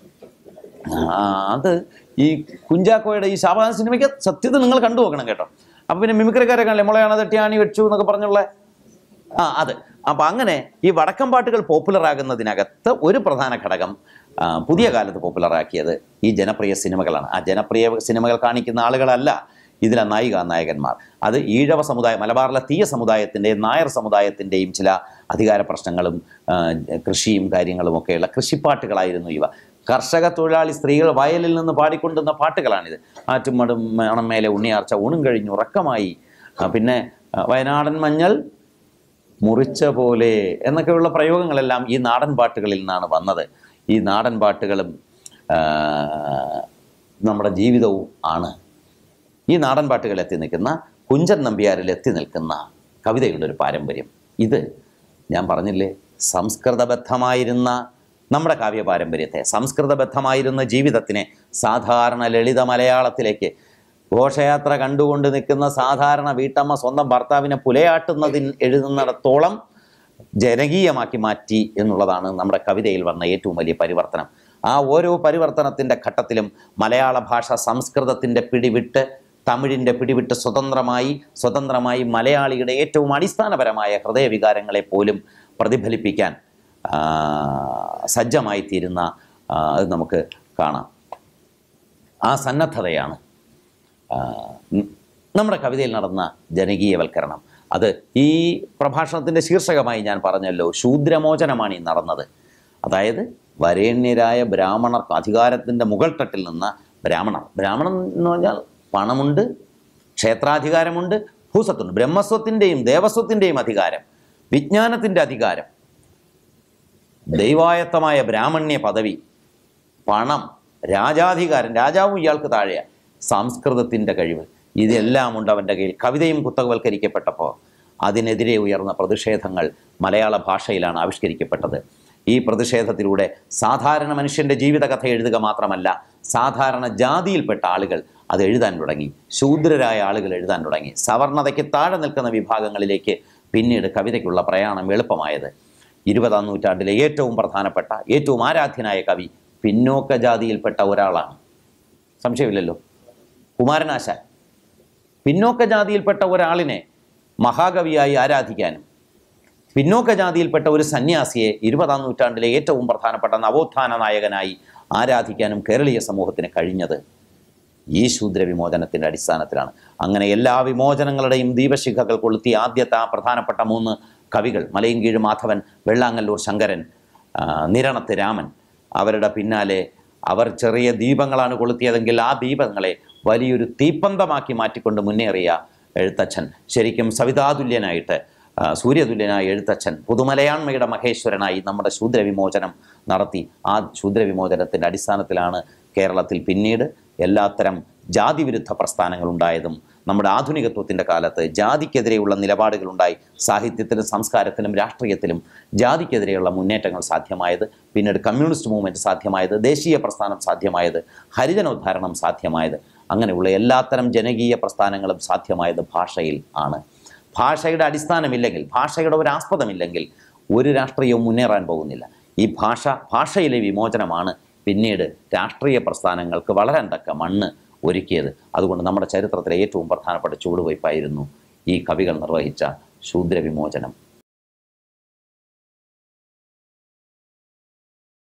ആ, അത് ഈ കുഞ്ചാക്കോയുടെ ഈ ശാപ സിനിമയ്ക്ക് സത്യത്തിൽ നിങ്ങൾ കണ്ടു നോക്കണം കേട്ടോ അപ്പം പിന്നെ മിമിക്രിക്കാരെ കാണില്ലേ മുളയാണ് തട്ടിയാണി വെച്ചു എന്നൊക്കെ പറഞ്ഞുള്ള ആ അത് അപ്പം അങ്ങനെ ഈ വടക്കം പാട്ടുകൾ പോപ്പുലർ ആകുന്നതിനകത്ത് ഒരു പ്രധാന ഘടകം ആ, പുതിയ കാലത്ത് പോപ്പുലറാക്കിയത് ഈ ജനപ്രിയ സിനിമകളാണ് ആ ജനപ്രിയ സിനിമകൾ കാണിക്കുന്ന ആളുകളല്ല ഇതിലെ നായിക നായകന്മാർ അത് ഈഴവ സമുദായം മലബാറിലെ തീയ സമുദായത്തിൻ്റെയും നായർ സമുദായത്തിൻ്റെയും ചില അധികാര പ്രശ്നങ്ങളും ആ, കൃഷിയും കാര്യങ്ങളും ഒക്കെയുള്ള കൃഷിപ്പാട്ടുകളായിരുന്നു ഇവ കർഷക തൊഴിലാളി സ്ത്രീകൾ വയലിൽ നിന്ന് പാടിക്കൊണ്ടുന്ന പാട്ടുകളാണിത് ആറ്റുമടും മണമേലെ ഉണ്ണിയാർച്ച ഊണും കഴിഞ്ഞു ഉറക്കമായി ആ, പിന്നെ ആ, വയനാടൻ മഞ്ഞൾ മുറിച്ച പോലെ എന്നൊക്കെയുള്ള പ്രയോഗങ്ങളെല്ലാം ഈ നാടൻ പാട്ടുകളിൽ നിന്നാണ് വന്നത് ഈ നാടൻ പാട്ടുകളും ആ, നമ്മുടെ ജീവിതവും ആണ് ഈ നാടൻ പാട്ടുകൾ എത്തി നിൽക്കുന്ന കുഞ്ചൻ നമ്പ്യാരിൽ എത്തി നിൽക്കുന്ന കവിതയുടെ ഒരു പാരമ്പര്യം ഇത് ഞാൻ പറഞ്ഞില്ലേ സംസ്കൃതബദ്ധമായിരുന്ന നമ്മുടെ കാവ്യ പാരമ്പര്യത്തെ സംസ്കൃതബദ്ധമായിരുന്ന ജീവിതത്തിനെ സാധാരണ ലളിത മലയാളത്തിലേക്ക് ഘോഷയാത്ര കണ്ടുകൊണ്ട് നിൽക്കുന്ന സാധാരണ വീട്ടമ്മ സ്വന്തം ഭർത്താവിനെ പുലയാട്ടുന്നതിന് എഴുതുന്നിടത്തോളം ജനകീയമാക്കി മാറ്റി എന്നുള്ളതാണ് നമ്മുടെ കവിതയിൽ വന്ന ഏറ്റവും വലിയ പരിവർത്തനം ആ ഓരോ പരിവർത്തനത്തിൻ്റെ ഘട്ടത്തിലും മലയാള ഭാഷ സംസ്കൃതത്തിൻ്റെ പിടിവിട്ട് തമിഴിൻ്റെ പിടിവിട്ട് സ്വതന്ത്രമായി സ്വതന്ത്രമായി മലയാളിയുടെ ഏറ്റവും അടിസ്ഥാനപരമായ ഹൃദയവികാരങ്ങളെ പോലും പ്രതിഫലിപ്പിക്കാൻ ആ, സജ്ജമായി തീരുന്ന ആ, അത് നമുക്ക് കാണാം ആ സന്നദ്ധതയാണ് ആ, ഉം, നമ്മുടെ കവിതയിൽ നടന്ന ജനകീയവൽക്കരണം അത് ഈ പ്രഭാഷണത്തിൻ്റെ ശീർഷകമായി ഞാൻ പറഞ്ഞല്ലോ ശൂദ്രമോചനമാണ് ഈ നടന്നത് അതായത് വരേണ്യരായ ബ്രാഹ്മണർക്ക് അധികാരത്തിൻ്റെ മുകൾ തട്ടിൽ നിന്ന് ബ്രാഹ്മണർ ബ്രാഹ്മണൻ എന്ന് പറഞ്ഞാൽ പണമുണ്ട് ക്ഷേത്രാധികാരമുണ്ട് ഭൂസ്വത്തുണ്ട് ബ്രഹ്മസ്വത്തിൻ്റെയും ദേവസ്വത്തിൻ്റെയും അധികാരം വിജ്ഞാനത്തിൻ്റെ അധികാരം ദൈവായത്തമായ ബ്രാഹ്മണ്യ പദവി പണം രാജാധികാരം രാജാവും ഇയാൾക്ക് താഴെയാണ് സംസ്കൃതത്തിൻ്റെ കഴിവ് ഇതെല്ലാം ഉണ്ട് അവൻ്റെ കയ്യിൽ കവിതയും കുത്തകവൽക്കരിക്കപ്പെട്ടപ്പോൾ അതിനെതിരെ ഉയർന്ന പ്രതിഷേധങ്ങൾ മലയാള ഭാഷയിലാണ് ആവിഷ്കരിക്കപ്പെട്ടത് ഈ പ്രതിഷേധത്തിലൂടെ സാധാരണ മനുഷ്യൻ്റെ ജീവിതകഥ എഴുതുക മാത്രമല്ല സാധാരണ ജാതിയിൽപ്പെട്ട ആളുകൾ അത് എഴുതാൻ തുടങ്ങി ശൂദ്രരായ ആളുകൾ എഴുതാൻ തുടങ്ങി സവർണതയ്ക്ക് താഴെ നിൽക്കുന്ന വിഭാഗങ്ങളിലേക്ക് പിന്നീട് കവിതയ്ക്കുള്ള പ്രയാണം എളുപ്പമായത് ഇരുപതാം നൂറ്റാണ്ടിലെ ഏറ്റവും പ്രധാനപ്പെട്ട ഏറ്റവും ആരാധ്യനായ കവി പിന്നോക്ക ജാതിയിൽപ്പെട്ട ഒരാളാണ് സംശയമില്ലല്ലോ കുമാരനാശാൻ പിന്നോക്ക ജാതിയിൽപ്പെട്ട ഒരാളിനെ മഹാകവിയായി ആരാധിക്കാനും പിന്നോക്ക ജാതിയിൽപ്പെട്ട ഒരു സന്യാസിയെ ഇരുപതാം നൂറ്റാണ്ടിലെ ഏറ്റവും പ്രധാനപ്പെട്ട നവോത്ഥാന നായകനായി ആരാധിക്കാനും കേരളീയ സമൂഹത്തിന് കഴിഞ്ഞത് ഈ ശൂദ്ര വിമോചനത്തിൻ്റെ അടിസ്ഥാനത്തിലാണ് അങ്ങനെ എല്ലാ വിമോചനങ്ങളുടെയും ദീപശിഖകൾ കൊളുത്തിയ ആദ്യത്തെ ആ പ്രധാനപ്പെട്ട മൂന്ന് കവികൾ മലയൻകീഴ് മാധവൻ വെള്ളാങ്ങല്ലൂർ ശങ്കരൻ ആ, നിരണത്ത് രാമൻ അവരുടെ പിന്നാലെ അവർ ചെറിയ ദീപങ്ങളാണ് കൊളുത്തിയതെങ്കിൽ ആ ദീപങ്ങളെ വലിയൊരു തീപ്പന്തമാക്കി മാറ്റിക്കൊണ്ട് മുന്നേറിയ എഴുത്തച്ഛൻ ശരിക്കും സവിതാതുല്യനായിട്ട് ആ, സൂര്യതുല്യനായ എഴുത്തച്ഛൻ പുതുമലയാണ്മയുടെ മഹേശ്വരനായി നമ്മുടെ ശൂദ്രവിമോചനം നടത്തി ആ ശൂദ്രവിമോചനത്തിൻ്റെ അടിസ്ഥാനത്തിലാണ് കേരളത്തിൽ പിന്നീട് എല്ലാത്തരം ജാതിവിരുദ്ധ പ്രസ്ഥാനങ്ങളുണ്ടായതും നമ്മുടെ ആധുനികത്വത്തിൻ്റെ കാലത്ത് ജാതിക്കെതിരെയുള്ള നിലപാടുകളുണ്ടായി സാഹിത്യത്തിലും സംസ്കാരത്തിലും രാഷ്ട്രീയത്തിലും ജാതിക്കെതിരെയുള്ള മുന്നേറ്റങ്ങൾ സാധ്യമായത് പിന്നീട് കമ്മ്യൂണിസ്റ്റ് മൂവ്മെൻറ്റ് സാധ്യമായത് ദേശീയ പ്രസ്ഥാനം സാധ്യമായത് ഹരിജനോദ്ധാരണം സാധ്യമായത് അങ്ങനെയുള്ള എല്ലാത്തരം ജനകീയ പ്രസ്ഥാനങ്ങളും സാധ്യമായത് ഭാഷയിൽ ആണ് ഭാഷയുടെ അടിസ്ഥാനമില്ലെങ്കിൽ ഭാഷയുടെ ഒരു ആസ്പദമില്ലെങ്കിൽ ഒരു രാഷ്ട്രീയവും മുന്നേറാൻ പോകുന്നില്ല ഈ ഭാഷ ഭാഷയിലെ വിമോചനമാണ് പിന്നീട് രാഷ്ട്രീയ പ്രസ്ഥാനങ്ങൾക്ക് വളരാൻ തക്ക മണ്ണ് ഒരുക്കിയത് അതുകൊണ്ട് നമ്മുടെ ചരിത്രത്തിലെ ഏറ്റവും പ്രധാനപ്പെട്ട ചുവടുവയ്പ്പായിരുന്നു ഈ കവികൾ നിർവഹിച്ച ശൂദ്രവിമോചനം